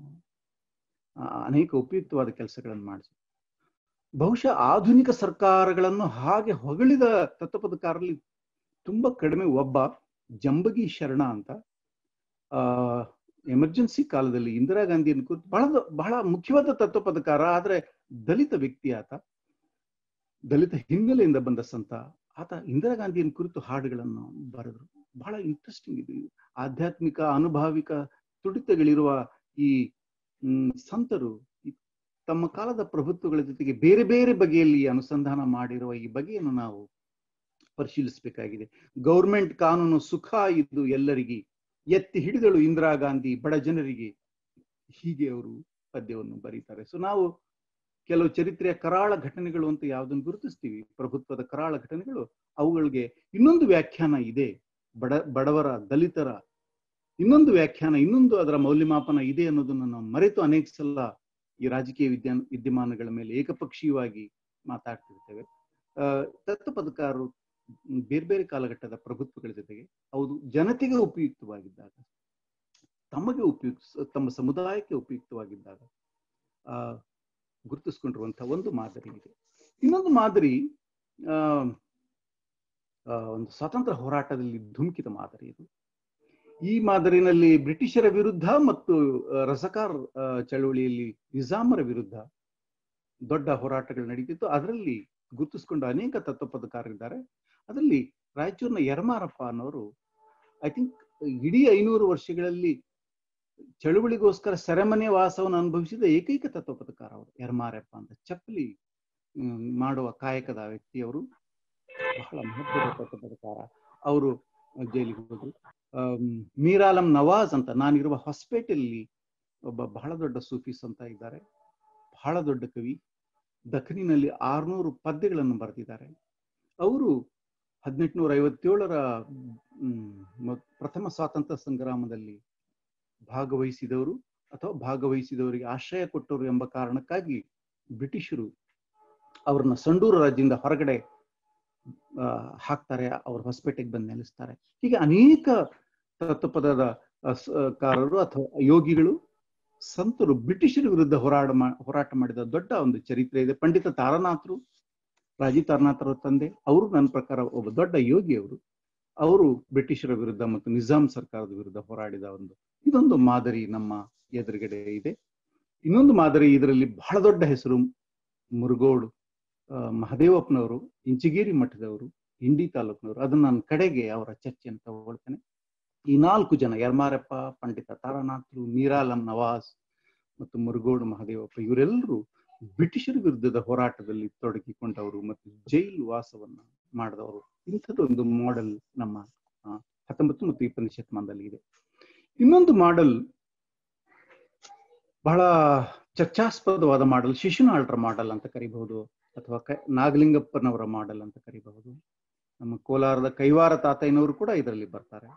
ಅನೇಕ ಉಪಯುಕ್ತವಾದ ಕೆಲಸಗಳನ್ನು ಮಾಡಿದ್ರು ಬಹುಶಃ ಆಧುನಿಕ ಸರ್ಕಾರಗಳನ್ನು ಹಾಗೆ ಹೊಗಳಿದ ತತ್ವಪದಕಾರರಲ್ಲಿ ತುಂಬಾ ಕಡಿಮೆ ಒಬ್ಬ ಜಂಬಗಿ ಶರಣ ಅಂತ ಆ ಎಮರ್ಜೆನ್ಸಿ ಕಾಲದಲ್ಲಿ ಇಂದಿರಾ ಗಾಂಧಿಯನ್ನು ಕುರಿತು ಬಹಳ ಬಹಳ ಮುಖ್ಯವಾದ ತತ್ವಪದಕಾರ ಆದ್ರೆ ದಲಿತ ವ್ಯಕ್ತಿ ಆತ ದಲಿತ ಹಿನ್ನೆಲೆಯಿಂದ ಬಂದ ಸಂತ ಆತ ಇಂದಿರಾ ಗಾಂಧಿಯನ್ನು ಕುರಿತು ಹಾಡುಗಳನ್ನು ಬರೆದ್ರು ಬಹಳ ಇಂಟ್ರೆಸ್ಟಿಂಗ್ ಇದು ಆಧ್ಯಾತ್ಮಿಕ ಅನುಭಾವಿಕ ತುಡಿತಗಳಿರುವ ಈ ಹ್ಮ್ ಸಂತರು ತಮ್ಮ ಕಾಲದ ಪ್ರಭುತ್ವಗಳ ಜೊತೆಗೆ ಬೇರೆ ಬೇರೆ ಬಗೆಯಲ್ಲಿ ಅನುಸಂಧಾನ ಮಾಡಿರುವ ಈ ಬಗೆಯನ್ನು ನಾವು ಪರಿಶೀಲಿಸಬೇಕಾಗಿದೆ ಗೌರ್ಮೆಂಟ್ ಕಾನೂನು ಸುಖ ಇದ್ದು ಎಲ್ಲರಿಗೆ ಎತ್ತಿ ಹಿಡಿದಳು ಇಂದಿರಾ ಗಾಂಧಿ ಬಡ ಜನರಿಗೆ ಹೀಗೆ ಅವರು ಪದ್ಯವನ್ನು ಬರೀತಾರೆ ಸೊ ನಾವು ಕೆಲವು ಚರಿತ್ರೆಯ ಕರಾಳ ಘಟನೆಗಳು ಅಂತ ಯಾವುದನ್ನು ಗುರುತಿಸ್ತೀವಿ ಪ್ರಭುತ್ವದ ಕರಾಳ ಘಟನೆಗಳು ಅವುಗಳಿಗೆ ಇನ್ನೊಂದು ವ್ಯಾಖ್ಯಾನ ಇದೆ ಬಡ ಬಡವರ ದಲಿತರ ಇನ್ನೊಂದು ವ್ಯಾಖ್ಯಾನ ಇನ್ನೊಂದು ಅದರ ಮೌಲ್ಯಮಾಪನ ಇದೆ ಅನ್ನೋದನ್ನು ನಾವು ಮರೆತು ಅನೇಕ ಸಲ ಈ ರಾಜಕೀಯ ವಿದ್ಯಾ ವಿದ್ಯಮಾನಗಳ ಮೇಲೆ ಏಕಪಕ್ಷೀಯವಾಗಿ ಮಾತಾಡ್ತಿರ್ತೇವೆ ಆ, ತತ್ವಪದಕಾರರು ಬೇರೆ ಬೇರೆ ಕಾಲಘಟ್ಟದ ಪ್ರಭುತ್ವಗಳ ಜೊತೆಗೆ ಹೌದು ಜನತೆಗೆ ಉಪಯುಕ್ತವಾಗಿದ್ದಾಗ ತಮಗೆ ಉಪಯುಕ್ತ ತಮ್ಮ ಸಮುದಾಯಕ್ಕೆ ಉಪಯುಕ್ತವಾಗಿದ್ದಾಗ ಆ ಗುರುತಿಸ್ಕೊಂಡಿರುವಂತಹ ಒಂದು ಮಾದರಿ ಇದೆ ಇನ್ನೊಂದು ಮಾದರಿ ಆ ಆ, ಒಂದು ಸ್ವಾತಂತ್ರ್ಯ ಹೋರಾಟದಲ್ಲಿ ಧುಮುಕಿದ ಮಾದರಿ ಇದು ಈ ಮಾದರಿನಲ್ಲಿ ಬ್ರಿಟಿಷರ ವಿರುದ್ಧ ಮತ್ತು ಆ, ರಜಾಕಾರ್ ಆ, ಚಳವಳಿಯಲ್ಲಿ ನಿಜಾಮರ ವಿರುದ್ಧ ದೊಡ್ಡ ಹೋರಾಟಗಳು ನಡೀತಿತ್ತು ಅದರಲ್ಲಿ ಗುರುತಿಸಿಕೊಂಡ ಅನೇಕ ತತ್ವಪದಕಾರರಿದ್ದಾರೆ ಅದರಲ್ಲಿ ರಾಯಚೂರಿನ ಯರಮಾರಪ್ಪ ಅನ್ನೋರು ಐ ಥಿಂಕ್ ಇಡೀ ಐನೂರು ವರ್ಷಗಳಲ್ಲಿ ಚಳುವಳಿಗೋಸ್ಕರ ಸೆರೆಮನೆ ವಾಸವನ್ನು ಅನುಭವಿಸಿದ ಏಕೈಕ ತತ್ವಪದಕಾರ ಅವರು ಯರಮಾರಪ್ಪ ಅಂತ ಚಪ್ಪಲಿ ಹ್ಮ್, ಮಾಡುವ ಕಾಯಕದ ವ್ಯಕ್ತಿಯವರು ಬಹಳ ಮಹತ್ವದ ತತ್ವಪದಕಾರ ಅವರು ಜೈಲಿಗೆ ಹೋದ್ರು ಆಮ್, ಮೀರಾಲಂ ನವಾಜ್ ಅಂತ ನಾನಿರುವ ಹೊಸಪೇಟೆಯಲ್ಲಿ ಒಬ್ಬ ಬಹಳ ದೊಡ್ಡ ಸೂಫೀಸ್ ಅಂತ ಇದ್ದಾರೆ ಬಹಳ ದೊಡ್ಡ ಕವಿ ದಖನಿನಲ್ಲಿ ಆರ್ನೂರು ಪದ್ಯಗಳನ್ನು ಬರೆದಿದ್ದಾರೆ ಅವರು ಹದಿನೆಂಟುನೂರ ಐವತ್ತೇಳರ ಹ್ಮ್, ಮೊದ್- ಪ್ರಥಮ ಸ್ವಾತಂತ್ರ್ಯ ಸಂಗ್ರಾಮದಲ್ಲಿ ಭಾಗವಹಿಸಿದವರು ಅಥವಾ ಭಾಗವಹಿಸಿದವರಿಗೆ ಆಶ್ರಯ ಕೊಟ್ಟವರು ಎಂಬ ಕಾರಣಕ್ಕಾಗಿ ಬ್ರಿಟಿಷರು ಅವ್ರನ್ನ ಸಂಡೂರು ರಾಜ್ಯದಿಂದ ಹೊರಗಡೆ ಆ, ಹಾಕ್ತಾರೆ ಅವ್ರ ಹೊಸಪೇಟೆಗೆ ಬಂದು ನೆಲೆಸ್ತಾರೆ ಹೀಗೆ ಅನೇಕ ತತ್ವಪದದ ಆ, ಸ- ಕಾರರು ಅಥವಾ ಯೋಗಿಗಳು ಸಂತರು ಬ್ರಿಟಿಷರ ವಿರುದ್ಧ ಹೋರಾಟ ಮಾ ಹೋರಾಟ ಮಾಡಿದ ದೊಡ್ಡ ಒಂದು ಚರಿತ್ರೆ ಇದೆ ಪಂಡಿತ ತಾರನಾಥರು ರಾಜೀವ್ ತಾರನಾಥರ ತಂದೆ ಅವರು ನನ್ನ ಪ್ರಕಾರ ಒಬ್ಬ ದೊಡ್ಡ ಯೋಗಿ ಅವರು ಅವರು ಬ್ರಿಟಿಷರ ವಿರುದ್ಧ ಮತ್ತು ನಿಜಾಂ ಸರ್ಕಾರದ ವಿರುದ್ಧ ಹೋರಾಡಿದ ಒಂದು ಇದೊಂದು ಮಾದರಿ ನಮ್ಮ ಎದುರುಗಡೆ ಇದೆ ಇನ್ನೊಂದು ಮಾದರಿ ಇದರಲ್ಲಿ ಬಹಳ ದೊಡ್ಡ ಹೆಸರು ಮುರುಗೋಡು ಆ, ಮಹದೇವಪ್ಪನವರು ಇಂಚಿಗೇರಿ ಮಠದವರು ಇಂಡಿ ತಾಲೂಕಿನವರು ಅದನ್ನ ನಾನು ಕಡೆಗೆ ಅವರ ಚರ್ಚೆಯನ್ನು ತಗೊಳ್ತೇನೆ ಈ ನಾಲ್ಕು ಜನ ಯರ್ಮಾರಪ್ಪ ಪಂಡಿತ ತಾರಾನಾಥ್ರು ಮೀರಾಲಂ ನವಾಜ್ ಮತ್ತು ಮುರುಗೋಡು ಮಹದೇವಪ್ಪ ಇವರೆಲ್ಲರೂ ಬ್ರಿಟಿಷರ ವಿರುದ್ಧದ ಹೋರಾಟದಲ್ಲಿ ತೊಡಗಿಕೊಂಡವರು ಮತ್ತು ಜೈಲು ವಾಸವನ್ನ ಮಾಡಿದವರು ಇಂಥದ್ದೊಂದು ಮಾಡೆಲ್ ನಮ್ಮ ಆ, ಹತ್ತೊಂಬತ್ತು ಮತ್ತು ಇಪ್ಪತ್ತನೇ ಶತಮಾನದಲ್ಲಿ ಇದೆ ಇನ್ನೊಂದು ಮಾಡೆಲ್ ಬಹಳ ಚರ್ಚಾಸ್ಪದವಾದ ಮಾಡೆಲ್ ಶಿಶುನಾಳ್ರ ಮಾಡೆಲ್ ಅಂತ ಕರಿಬಹುದು ಅಥವಾ ಕ ನಾಗಲಿಂಗಪ್ಪನವರ ಮಾಡೆಲ್ ಅಂತ ಕರಿಬಹುದು ನಮ್ಮ ಕೋಲಾರದ ಕೈವಾರ ತಾತಯ್ಯನವರು ಕೂಡ ಇದರಲ್ಲಿ ಬರ್ತಾರೆ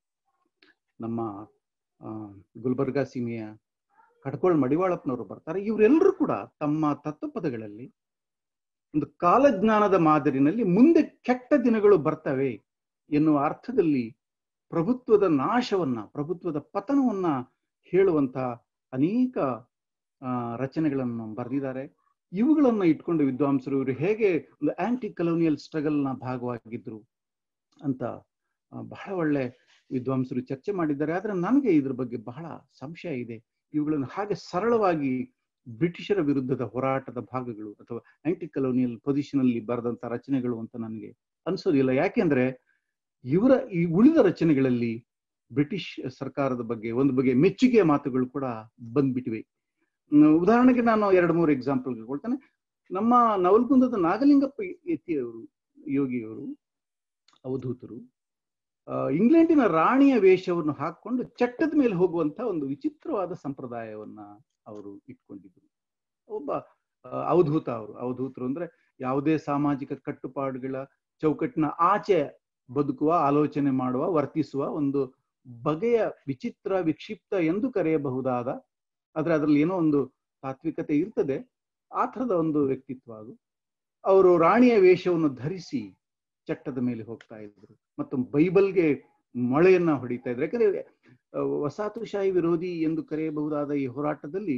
ನಮ್ಮ ಆ, ಗುಲ್ಬರ್ಗಾ ಸೀಮೆಯ ಕಡ್ಕೋಳ್ ಮಡಿವಾಳಪ್ಪನವರು ಬರ್ತಾರೆ ಇವರೆಲ್ಲರೂ ಕೂಡ ತಮ್ಮ ತತ್ವಪದಗಳಲ್ಲಿ ಒಂದು ಕಾಲಜ್ಞಾನದ ಮಾದರಿನಲ್ಲಿ ಮುಂದೆ ಕೆಟ್ಟ ದಿನಗಳು ಬರ್ತವೆ ಎನ್ನುವ ಅರ್ಥದಲ್ಲಿ ಪ್ರಭುತ್ವದ ನಾಶವನ್ನ ಪ್ರಭುತ್ವದ ಪತನವನ್ನ ಹೇಳುವಂತ ಅನೇಕ ಆ, ರಚನೆಗಳನ್ನು ಬರೆದಿದ್ದಾರೆ ಇವುಗಳನ್ನ ಇಟ್ಕೊಂಡು ವಿದ್ವಾಂಸರು ಇವರು ಹೇಗೆ ಒಂದು ಆಂಟಿ ಕಲೋನಿಯಲ್ ಸ್ಟ್ರಗಲ್ ನ ಭಾಗವಾಗಿದ್ರು ಅಂತ ಆ, ಬಹಳ ಒಳ್ಳೆ ವಿದ್ವಾಂಸರು ಚರ್ಚೆ ಮಾಡಿದ್ದಾರೆ ಆದ್ರೆ ನನಗೆ ಇದ್ರ ಬಗ್ಗೆ ಬಹಳ ಸಂಶಯ ಇದೆ ಇವುಗಳನ್ನು ಹಾಗೆ ಸರಳವಾಗಿ ಬ್ರಿಟಿಷರ ವಿರುದ್ಧದ ಹೋರಾಟದ ಭಾಗಗಳು ಅಥವಾ ಆಂಟಿ ಕಲೋನಿಯಲ್ ಪೊಸಿಷನ್ ಅಲ್ಲಿ ಬರೆದಂತ ರಚನೆಗಳು ಅಂತ ನನಗೆ ಅನ್ಸೋದಿಲ್ಲ ಯಾಕೆಂದ್ರೆ ಇವರ ಈ ಉಳಿದ ರಚನೆಗಳಲ್ಲಿ ಬ್ರಿಟಿಷ್ ಸರ್ಕಾರದ ಬಗ್ಗೆ ಒಂದು ಬಗ್ಗೆ ಮೆಚ್ಚುಗೆಯ ಮಾತುಗಳು ಕೂಡ ಬಂದ್ಬಿಟ್ಟಿವೆ ಹ್ಮ್, ಉದಾಹರಣೆಗೆ ನಾನು ಎರಡು ಮೂರು ಎಕ್ಸಾಂಪಲ್ ಕೊಡ್ತೇನೆ ನಮ್ಮ ನವಲ್ಗುಂದದ ನಾಗಲಿಂಗಪ್ಪ ಯತಿಯವರು ಯೋಗಿಯವರು ಅವಧೂತರು ಆ, ಇಂಗ್ಲೆಂಡಿನ ರಾಣಿಯ ವೇಷವನ್ನು ಹಾಕೊಂಡು ಚಟ್ಟದ ಮೇಲೆ ಹೋಗುವಂತ ಒಂದು ವಿಚಿತ್ರವಾದ ಸಂಪ್ರದಾಯವನ್ನ ಅವರು ಇಟ್ಕೊಂಡಿದ್ರು ಒಬ್ಬ ಆ, ಅವಧೂತ ಅವರು ಅವಧೂತರು ಅಂದ್ರೆ ಯಾವುದೇ ಸಾಮಾಜಿಕ ಕಟ್ಟುಪಾಡುಗಳ ಚೌಕಟ್ಟಿನ ಆಚೆ ಬದುಕುವ ಆಲೋಚನೆ ಮಾಡುವ ವರ್ತಿಸುವ ಒಂದು ಬಗೆಯ ವಿಚಿತ್ರ ವಿಕ್ಷಿಪ್ತ ಎಂದು ಕರೆಯಬಹುದಾದ ಆದ್ರೆ ಅದರಲ್ಲಿ ಏನೋ ಒಂದು ತಾತ್ವಿಕತೆ ಇರ್ತದೆ ಆ ಥರದ ಒಂದು ವ್ಯಕ್ತಿತ್ವ ಅದು ಅವರು ರಾಣಿಯ ವೇಷವನ್ನು ಧರಿಸಿ ಚಟ್ಟದ ಮೇಲೆ ಹೋಗ್ತಾ ಇದ್ರು ಮತ್ತು ಬೈಬಲ್ಗೆ ಮೊಳೆಯನ್ನ ಹೊಡಿತಾ ಇದ್ರು ಯಾಕಂದ್ರೆ ಆ, ವಸಾಹತುಶಾಹಿ ವಿರೋಧಿ ಎಂದು ಕರೆಯಬಹುದಾದ ಈ ಹೋರಾಟದಲ್ಲಿ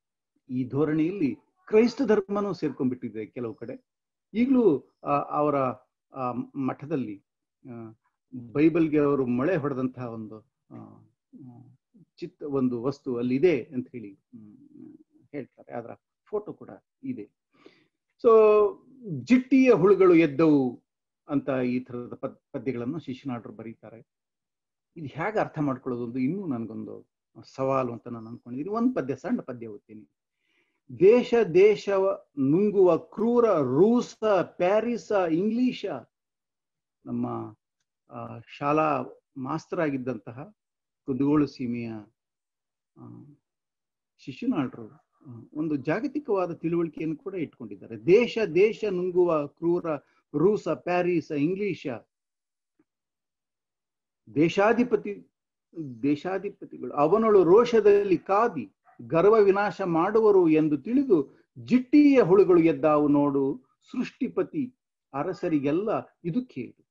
ಈ ಧೋರಣೆಯಲ್ಲಿ ಕ್ರೈಸ್ತ ಧರ್ಮನೂ ಸೇರ್ಕೊಂಡ್ಬಿಟ್ಟಿದೆ ಕೆಲವು ಕಡೆ ಈಗಲೂ ಆ, ಅವರ ಆ, ಮಠದಲ್ಲಿ ಆ, ಬೈಬಲ್ಗೆ ಅವರು ಮೊಳೆ ಹೊಡೆದಂತಹ ಒಂದು ಆ, ಆ, ಚಿತ್ತ ಒಂದು ವಸ್ತು ಅಲ್ಲಿ ಇದೆ ಅಂತ ಹೇಳಿ ಹ್ಮ್, ಹೇಳ್ತಾರೆ ಅದರ ಫೋಟೋ ಕೂಡ ಇದೆ ಸೊ ಜಿಟ್ಟಿಯ ಹುಳುಗಳು ಎದ್ದವು ಅಂತ ಈ ತರದ ಪದ್ ಪದ್ಯಗಳನ್ನು ಶಿಶುನಾಳರು ಬರೀತಾರೆ ಇದು ಹೇಗೆ ಅರ್ಥ ಮಾಡ್ಕೊಳ್ಳೋದು ಒಂದು ಇನ್ನೂ ನನಗೊಂದು ಸವಾಲು ಅಂತ ನಾನು ಅನ್ಕೊಂಡಿದ್ದೀನಿ ಒಂದು ಪದ್ಯ ಸಣ್ಣ ಪದ್ಯ ಓದ್ತೀನಿ ದೇಶ ದೇಶವ ನುಂಗುವ ಕ್ರೂರ ರೂಸ ಪ್ಯಾರಿಸ ಇಂಗ್ಲಿಷ ನಮ್ಮ ಆ, ಶಾಲಾ ಮಾಸ್ತರ್ ಆಗಿದ್ದಂತಹ ಕುಂದಗೋಳು ಸೀಮೆಯ ಆ, ಶಿಶುನಾಳರು ಆ, ಒಂದು ಜಾಗತಿಕವಾದ ತಿಳುವಳಿಕೆಯನ್ನು ಕೂಡ ಇಟ್ಕೊಂಡಿದ್ದಾರೆ ದೇಶ ದೇಶ ನುಂಗುವ ಕ್ರೂರ ರೂಸ ಪ್ಯಾರಿಸ ಇಂಗ್ಲಿಷ ದೇಶಾಧಿಪತಿ ದೇಶಾಧಿಪತಿಗಳು ಅವನಳು ರೋಷದಲ್ಲಿ ಕಾದಿ ಗರ್ವ ವಿನಾಶ ಮಾಡುವರು ಎಂದು ತಿಳಿದು ಜಿಟ್ಟಿಯ ಹುಳುಗಳು ಎದ್ದಾವು ನೋಡು ಸೃಷ್ಟಿಪತಿ ಅರಸರಿಗೆಲ್ಲ ಇದು ಕೇಡು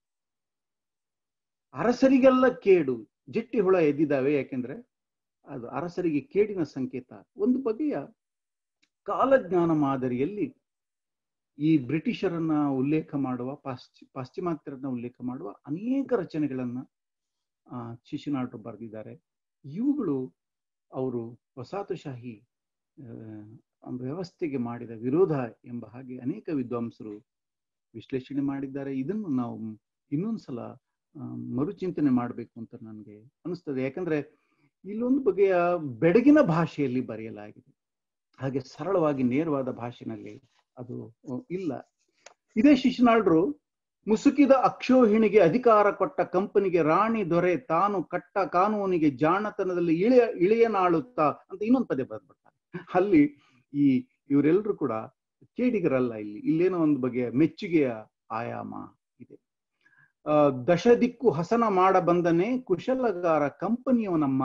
ಅರಸರಿಗೆಲ್ಲ ಕೇಡು ಜಟ್ಟಿ ಹುಳ ಎದ್ದಿದ್ದಾವೆ ಯಾಕೆಂದ್ರೆ ಅದು ಅರಸರಿಗೆ ಕೇಡಿನ ಸಂಕೇತ ಒಂದು ಬಗೆಯ ಕಾಲಜ್ಞಾನ ಮಾದರಿಯಲ್ಲಿ ಈ ಬ್ರಿಟಿಷರನ್ನ ಉಲ್ಲೇಖ ಮಾಡುವ ಪಾಶ್ಚಿ ಪಾಶ್ಚಿಮಾತ್ಯರನ್ನ ಉಲ್ಲೇಖ ಮಾಡುವ ಅನೇಕ ರಚನೆಗಳನ್ನ ಆ ಶಿಶುನಾಳರು ಬರೆದಿದ್ದಾರೆ ಇವುಗಳು ಅವರು ವಸಾಹತುಶಾಹಿ ವ್ಯವಸ್ಥೆಗೆ ಮಾಡಿದ ವಿರೋಧ ಎಂಬ ಹಾಗೆ ಅನೇಕ ವಿದ್ವಾಂಸರು ವಿಶ್ಲೇಷಣೆ ಮಾಡಿದ್ದಾರೆ ಇದನ್ನು ನಾವು ಇನ್ನೊಂದ್ಸಲ ಮರುಚಿಂತನೆ ಮಾಡಬೇಕು ಅಂತ ನನಗೆ ಅನಿಸ್ತದೆ ಯಾಕಂದ್ರೆ ಇಲ್ಲೊಂದು ಬಗೆಯ ಬೆಡಗಿನ ಭಾಷೆಯಲ್ಲಿ ಬರೆಯಲಾಗಿದೆ ಹಾಗೆ ಸರಳವಾಗಿ ನೇರವಾದ ಭಾಷೆನಲ್ಲಿ ಅದು ಇಲ್ಲ ಇದೇ ಶಿಶುನಾಳರು ಮುಸುಕಿದ ಅಕ್ಷೋಹಿಣಿಗೆ ಅಧಿಕಾರ ಕೊಟ್ಟ ಕಂಪನಿಗೆ ರಾಣಿ ದೊರೆ ತಾನು ಕಟ್ಟ ಕಾನೂನಿಗೆ ಜಾಣತನದಲ್ಲಿ ಇಳೆಯ ಇಳೆಯನಾಳುತ್ತಾ ಅಂತ ಇನ್ನೊಂದು ಪದ್ಯ ಬರ್ಬಿಡ್ತಾರೆ ಅಲ್ಲಿ ಈ ಇವರೆಲ್ಲರೂ ಕೂಡ ಕೇಡಿಗರಲ್ಲ ಇಲ್ಲಿ ಇಲ್ಲೇನೋ ಒಂದು ಬಗೆಯ ಮೆಚ್ಚುಗೆಯ ಆಯಾಮ ಇದೆ ಆ ದಶ ದಿಕ್ಕು ಹಸನ ಮಾಡ ಬಂದನೆ ಕುಶಲಗಾರ ಕಂಪನಿಯವನಮ್ಮ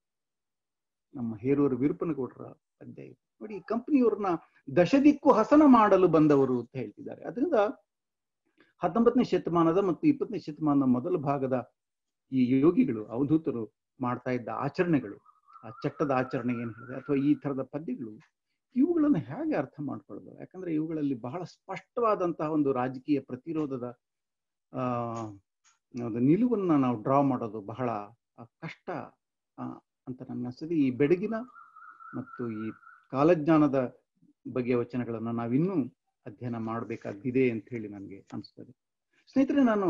ನಮ್ಮ ಹೇರೂರು ವಿರುಪನಗೌಡರ ಪದ್ಯ ಇದೆ ನೋಡಿ ಈ ಕಂಪನಿಯವ್ರನ್ನ ದಶದಿಕ್ಕು ಹಸನ ಮಾಡಲು ಬಂದವರು ಅಂತ ಹೇಳ್ತಿದ್ದಾರೆ ಅದರಿಂದ ಹತ್ತೊಂಬತ್ತನೇ ಶತಮಾನದ ಮತ್ತು ಇಪ್ಪತ್ತನೇ ಶತಮಾನದ ಮೊದಲ ಭಾಗದ ಈ ಯೋಗಿಗಳು ಅವಧೂತರು ಮಾಡ್ತಾ ಇದ್ದ ಆಚರಣೆಗಳು ಆ ಚಟ್ಟದ ಆಚರಣೆ ಏನ್ ಹೇಳಿದೆ ಅಥವಾ ಈ ತರದ ಪದ್ಯಗಳು ಇವುಗಳನ್ನು ಹೇಗೆ ಅರ್ಥ ಮಾಡ್ಕೊಳ್ಳೋದು ಯಾಕಂದ್ರೆ ಇವುಗಳಲ್ಲಿ ಬಹಳ ಸ್ಪಷ್ಟವಾದಂತಹ ಒಂದು ರಾಜಕೀಯ ಪ್ರತಿರೋಧದ ಆ ಒಂದು ನಿಲುವನ್ನ ನಾವು ಡ್ರಾ ಮಾಡೋದು ಬಹಳ ಕಷ್ಟ ಅಂತ ನನ್ನ ಅನಿಸ್ತದೆ ಈ ಬೆಡಗಿನ ಮತ್ತು ಈ ಕಾಲಜ್ಞಾನದ ಬಗೆಯ ವಚನಗಳನ್ನು ನಾವಿನ್ನೂ ಅಧ್ಯಯನ ಮಾಡಬೇಕಾಗಿದೆ ಅಂತ ಹೇಳಿ ನನಗೆ ಅನಿಸ್ತದೆ ಸ್ನೇಹಿತರೆ ನಾನು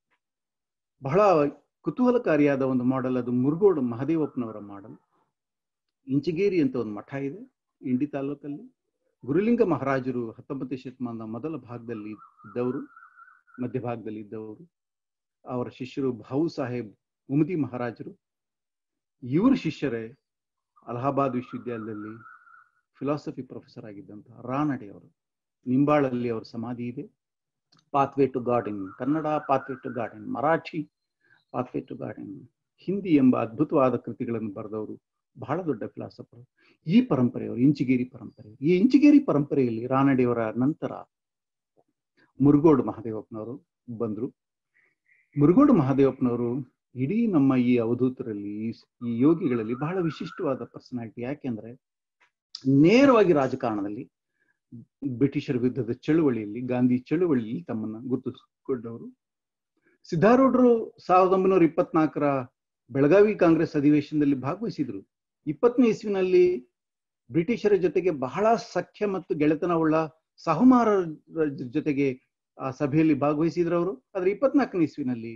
ಬಹಳ ಕುತೂಹಲಕಾರಿಯಾದ ಒಂದು ಮಾಡೆಲ್ ಅದು ಮುರುಗೋಡು ಮಹದೇವಪ್ಪನವರ ಮಾಡೆಲ್ ಇಂಚಗೇರಿ ಅಂತ ಒಂದು ಮಠ ಇದೆ ಇಂಡಿ ತಾಲೂಕಲ್ಲಿ ಗುರುಲಿಂಗ ಮಹಾರಾಜರು ಹತ್ತೊಂಬತ್ತನೇ ಶತಮಾನದ ಮೊದಲ ಭಾಗದಲ್ಲಿ ಇದ್ದವರು ಮಧ್ಯಭಾಗದಲ್ಲಿ ಇದ್ದವರು ಅವರ ಶಿಷ್ಯರು ಭಾವು ಸಾಹೇಬ್ ಉಮದಿ ಮಹಾರಾಜರು ಇವರು ಶಿಷ್ಯರೇ ಅಲಹಾಬಾದ್ ವಿಶ್ವವಿದ್ಯಾಲಯದಲ್ಲಿ ಫಿಲಾಸಫಿ ಪ್ರೊಫೆಸರ್ ಆಗಿದ್ದಂತಹ ರಾನಡೆ ಅವರು ನಿಂಬಾಳಲ್ಲಿ ಅವರ ಸಮಾಧಿ ಇದೆ pathway to God in Kannada pathway to God in Marathi pathway to God in Hindi ಎಂಬ ಅದ್ಭುತವಾದ ಕೃತಿಗಳನ್ನು ಬರೆದವರು ಬಹಳ ದೊಡ್ಡ ಫಿಲಾಸಫರ್ ಈ ಪರಂಪರೆಯವರು ಇಂಚಿಗೇರಿ ಪರಂಪರೆ ಈ ಇಂಚಿಗೇರಿ ಪರಂಪರೆಯಲ್ಲಿ ರಾನಡೆಯವರ ನಂತರ ಮುರುಗೋಡು ಮಹಾದೇವಪ್ಪನವರು ಬಂದ್ರು ಮುರುಗೋಡು ಮಹಾದೇವಪ್ಪನವರು ಇಡೀ ನಮ್ಮ ಈ ಅವಧೂತರಲ್ಲಿ ಈ ಯೋಗಿಗಳಲ್ಲಿ ಬಹಳ ವಿಶಿಷ್ಟವಾದ ಪರ್ಸನಾಲಿಟಿ ಯಾಕೆಂದ್ರೆ ನೇರವಾಗಿ ರಾಜಕಾರಣದಲ್ಲಿ ಬ್ರಿಟಿಷರ ವಿರುದ್ಧದ ಚಳುವಳಿಯಲ್ಲಿ ಗಾಂಧಿ ಚಳುವಳಿಯಲ್ಲಿ ತಮ್ಮನ್ನ ಗುರುತಿಸಿಕೊಂಡವರು ಸಿದ್ಧಾರೂಢರು ಸಾವಿರದ ಒಂಬೈನೂರ ಇಪ್ಪತ್ನಾಲ್ಕರ ಬೆಳಗಾವಿ ಕಾಂಗ್ರೆಸ್ ಅಧಿವೇಶನದಲ್ಲಿ ಭಾಗವಹಿಸಿದ್ರು ಇಪ್ಪತ್ತನೇ ಇಸ್ವಿನಲ್ಲಿ ಬ್ರಿಟಿಷರ ಜೊತೆಗೆ ಬಹಳ ಸಖ್ಯ ಮತ್ತು ಗೆಳೆತನವುಳ್ಳ ಸಹಮಾರರ ಜೊತೆಗೆ ಆ ಸಭೆಯಲ್ಲಿ ಭಾಗವಹಿಸಿದ್ರು ಅವರು ಆದ್ರೆ ಇಪ್ಪತ್ನಾಲ್ಕನೇ ಇಸ್ವಿನಲ್ಲಿ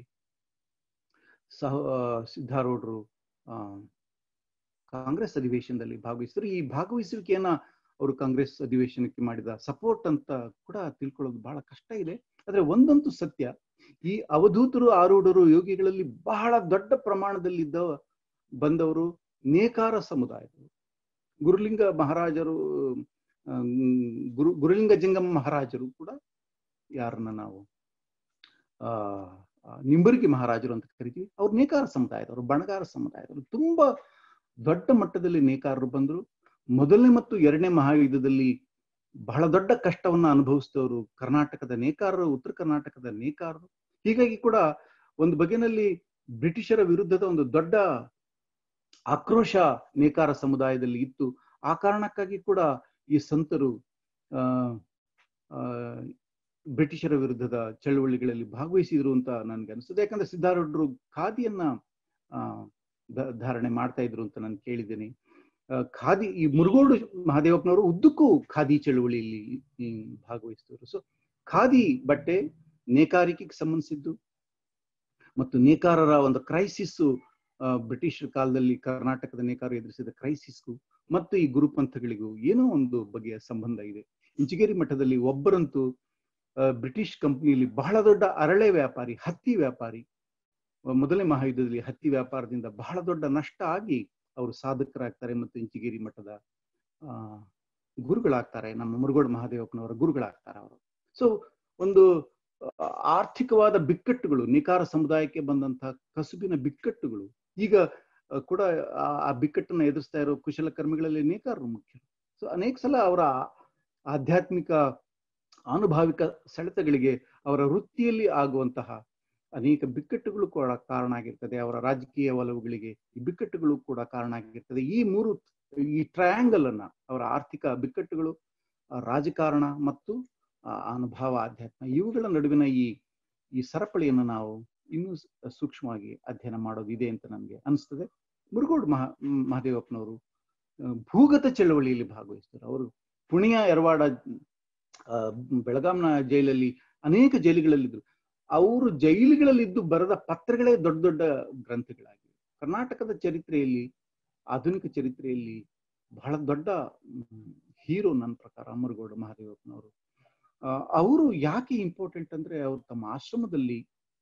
ಸಹ ಸಿದ್ಧಾರೂಢರು ಆ ಕಾಂಗ್ರೆಸ್ ಅಧಿವೇಶನದಲ್ಲಿ ಭಾಗವಹಿಸಿದ್ರು ಈ ಭಾಗವಹಿಸುವಿಕೆಯನ್ನ ಅವರು ಕಾಂಗ್ರೆಸ್ ಅಧಿವೇಶನಕ್ಕೆ ಮಾಡಿದ ಸಪೋರ್ಟ್ ಅಂತ ಕೂಡ ತಿಳ್ಕೊಳ್ಳೋದು ಬಹಳ ಕಷ್ಟ ಇದೆ ಆದ್ರೆ ಒಂದಂತೂ ಸತ್ಯ ಈ ಅವಧೂತರು ಆರೂಢರು ಯೋಗಿಗಳಲ್ಲಿ ಬಹಳ ದೊಡ್ಡ ಪ್ರಮಾಣದಲ್ಲಿದ್ದ ಬಂದವರು ನೇಕಾರ ಸಮುದಾಯದವರು ಗುರುಲಿಂಗ ಮಹಾರಾಜರು ಗುರು ಗುರುಲಿಂಗ ಜಂಗಮ ಮಹಾರಾಜರು ಕೂಡ ಯಾರನ್ನ ನಾವು ಆ ನಿಂಬರ್ಗಿ ಮಹಾರಾಜರು ಅಂತ ಕರಿತೀವಿ ಅವ್ರು ನೇಕಾರ ಸಮುದಾಯದವರು ಬಣಗಾರ ಸಮುದಾಯದವರು ತುಂಬಾ ದೊಡ್ಡ ಮಟ್ಟದಲ್ಲಿ ನೇಕಾರರು ಬಂದರು ಮೊದಲನೇ ಮತ್ತು ಎರಡನೇ ಮಹಾಯುದ್ಧದಲ್ಲಿ ಬಹಳ ದೊಡ್ಡ ಕಷ್ಟವನ್ನ ಅನುಭವಿಸಿದವರು ಕರ್ನಾಟಕದ ನೇಕಾರರು ಉತ್ತರ ಕರ್ನಾಟಕದ ನೇಕಾರರು ಹೀಗಾಗಿ ಕೂಡ ಒಂದು ಬಗೆನಲ್ಲಿ ಬ್ರಿಟಿಷರ ವಿರುದ್ಧದ ಒಂದು ದೊಡ್ಡ ಆಕ್ರೋಶ ನೇಕಾರ ಸಮುದಾಯದಲ್ಲಿ ಇತ್ತು ಆ ಕಾರಣಕ್ಕಾಗಿ ಕೂಡ ಈ ಸಂತರು ಆ ಬ್ರಿಟಿಷರ ವಿರುದ್ಧದ ಚಳುವಳಿಗಳಲ್ಲಿ ಭಾಗವಹಿಸಿದ್ರು ಅಂತ ನನ್ಗೆ ಅನಿಸ್ತದೆ ಯಾಕಂದ್ರೆ ಸಿದ್ಧಾರೂಢರು ಖಾದಿಯನ್ನ ಆ ಧಾರಣೆ ಮಾಡ್ತಾ ಇದ್ರು ಅಂತ ನಾನು ಕೇಳಿದ್ದೇನೆ ಖಾದಿ ಈ ಮುರುಗೋಡು ಮಹಾದೇವಪ್ಪನವರು ಉದ್ದಕ್ಕೂ ಖಾದಿ ಚಳುವಳಿಯಲ್ಲಿ ಭಾಗವಹಿಸಿದ್ರು ಸೊ ಖಾದಿ ಬಟ್ಟೆ ನೇಕಾರಿಕೆಗೆ ಸಂಬಂಧಿಸಿದ್ದು ಮತ್ತು ನೇಕಾರರ ಒಂದು ಕ್ರೈಸಿಸ್ ಬ್ರಿಟಿಷ್ ಕಾಲದಲ್ಲಿ ಕರ್ನಾಟಕದ ನೇಕಾರರು ಎದುರಿಸಿದ ಕ್ರೈಸಿಸ್ಗೂ ಮತ್ತು ಈ ಗುರುಪಂಥಗಳಿಗೂ ಏನೋ ಒಂದು ಬಗೆಯ ಸಂಬಂಧ ಇದೆ ಇಂಚಿಗೇರಿ ಮಠದಲ್ಲಿ ಒಬ್ಬರಂತೂ ಬ್ರಿಟಿಷ್ ಕಂಪನಿಯಲ್ಲಿ ಬಹಳ ದೊಡ್ಡ ಅರಳೆ ವ್ಯಾಪಾರಿ ಹತ್ತಿ ವ್ಯಾಪಾರಿ ಮೊದಲನೇ ಮಹಾಯುದ್ಧದಲ್ಲಿ ಹತ್ತಿ ವ್ಯಾಪಾರದಿಂದ ಬಹಳ ದೊಡ್ಡ ನಷ್ಟ ಆಗಿ ಅವರು ಸಾಧಕರಾಗ್ತಾರೆ ಮತ್ತು ಇಂಚಿಗೇರಿ ಮಠದ ಆ ಗುರುಗಳಾಗ್ತಾರೆ ನಮ್ಮ ಮುರುಗೋಡು ಮಹಾದೇವಪ್ಪನವರ ಗುರುಗಳಾಗ್ತಾರೆ ಅವರು ಸೊ ಒಂದು ಆರ್ಥಿಕವಾದ ಬಿಕ್ಕಟ್ಟುಗಳು ನಿಕಾರ ಸಮುದಾಯಕ್ಕೆ ಬಂದಂತಹ ಕಸುಬಿನ ಬಿಕ್ಕಟ್ಟುಗಳು ಈಗ ಕೂಡ ಆ ಬಿಕ್ಕಟ್ಟನ್ನ ಎದುರಿಸ್ತಾ ಇರೋ ಕುಶಲಕರ್ಮಿಗಳಲ್ಲಿ ನೇಕಾರರು ಮುಖ್ಯರು ಸೊ ಅನೇಕ ಸಲ ಅವರ ಆಧ್ಯಾತ್ಮಿಕ ಆನುಭಾವಿಕ ಸೆಳೆತಗಳಿಗೆ ಅವರ ವೃತ್ತಿಯಲ್ಲಿ ಆಗುವಂತಹ ಅನೇಕ ಬಿಕ್ಕಟ್ಟುಗಳು ಕೂಡ ಕಾರಣ ಆಗಿರ್ತದೆ ಅವರ ರಾಜಕೀಯ ಒಲವುಗಳಿಗೆ ಈ ಬಿಕ್ಕಟ್ಟುಗಳು ಕೂಡ ಕಾರಣ ಆಗಿರ್ತದೆ ಈ ಮೂರು ಈ ಟ್ರಯಾಂಗಲ್ ಅನ್ನ ಅವರ ಆರ್ಥಿಕ ಬಿಕ್ಕಟ್ಟುಗಳು ಆ ರಾಜಕಾರಣ ಮತ್ತು ಆ ಅನುಭವ ಆಧ್ಯಾತ್ಮ ಇವುಗಳ ನಡುವಿನ ಈ ಈ ಸರಪಳಿಯನ್ನು ನಾವು ಇನ್ನೂ ಸ- ಸೂಕ್ಷ್ಮವಾಗಿ ಅಧ್ಯಯನ ಮಾಡೋದಿದೆ ಅಂತ ನನಗೆ ಅನಿಸ್ತದೆ ಮುರುಗೋಡು ಮಹಾ ಮಹದೇವಪ್ಪನವರು ಆ, ಭೂಗತ ಚಳವಳಿಯಲ್ಲಿ ಭಾಗವಹಿಸಿದರು ಅವರು ಪುಣೆಯ ಎರವಾಡ ಆ, ಬೆಳಗಾಂನ ಜೈಲಲ್ಲಿ ಅನೇಕ ಜೈಲುಗಳಲ್ಲಿದ್ದರು ಅವರು ಜೈಲುಗಳಲ್ಲಿದ್ದು ಬರೆದ ಪತ್ರಗಳೇ ದೊಡ್ಡ ದೊಡ್ಡ ಗ್ರಂಥಗಳಾಗಿವೆ ಕರ್ನಾಟಕದ ಚರಿತ್ರೆಯಲ್ಲಿ ಆಧುನಿಕ ಚರಿತ್ರೆಯಲ್ಲಿ ಬಹಳ ದೊಡ್ಡ ಹೀರೋ ನನ್ನ ಪ್ರಕಾರ ಅಮರಗೌಡ ಮಹಾದೇವಪ್ಪನವರು ಆ, ಅವರು ಯಾಕೆ ಇಂಪಾರ್ಟೆಂಟ್ ಅಂದ್ರೆ ಅವರು ತಮ್ಮ ಆಶ್ರಮದಲ್ಲಿ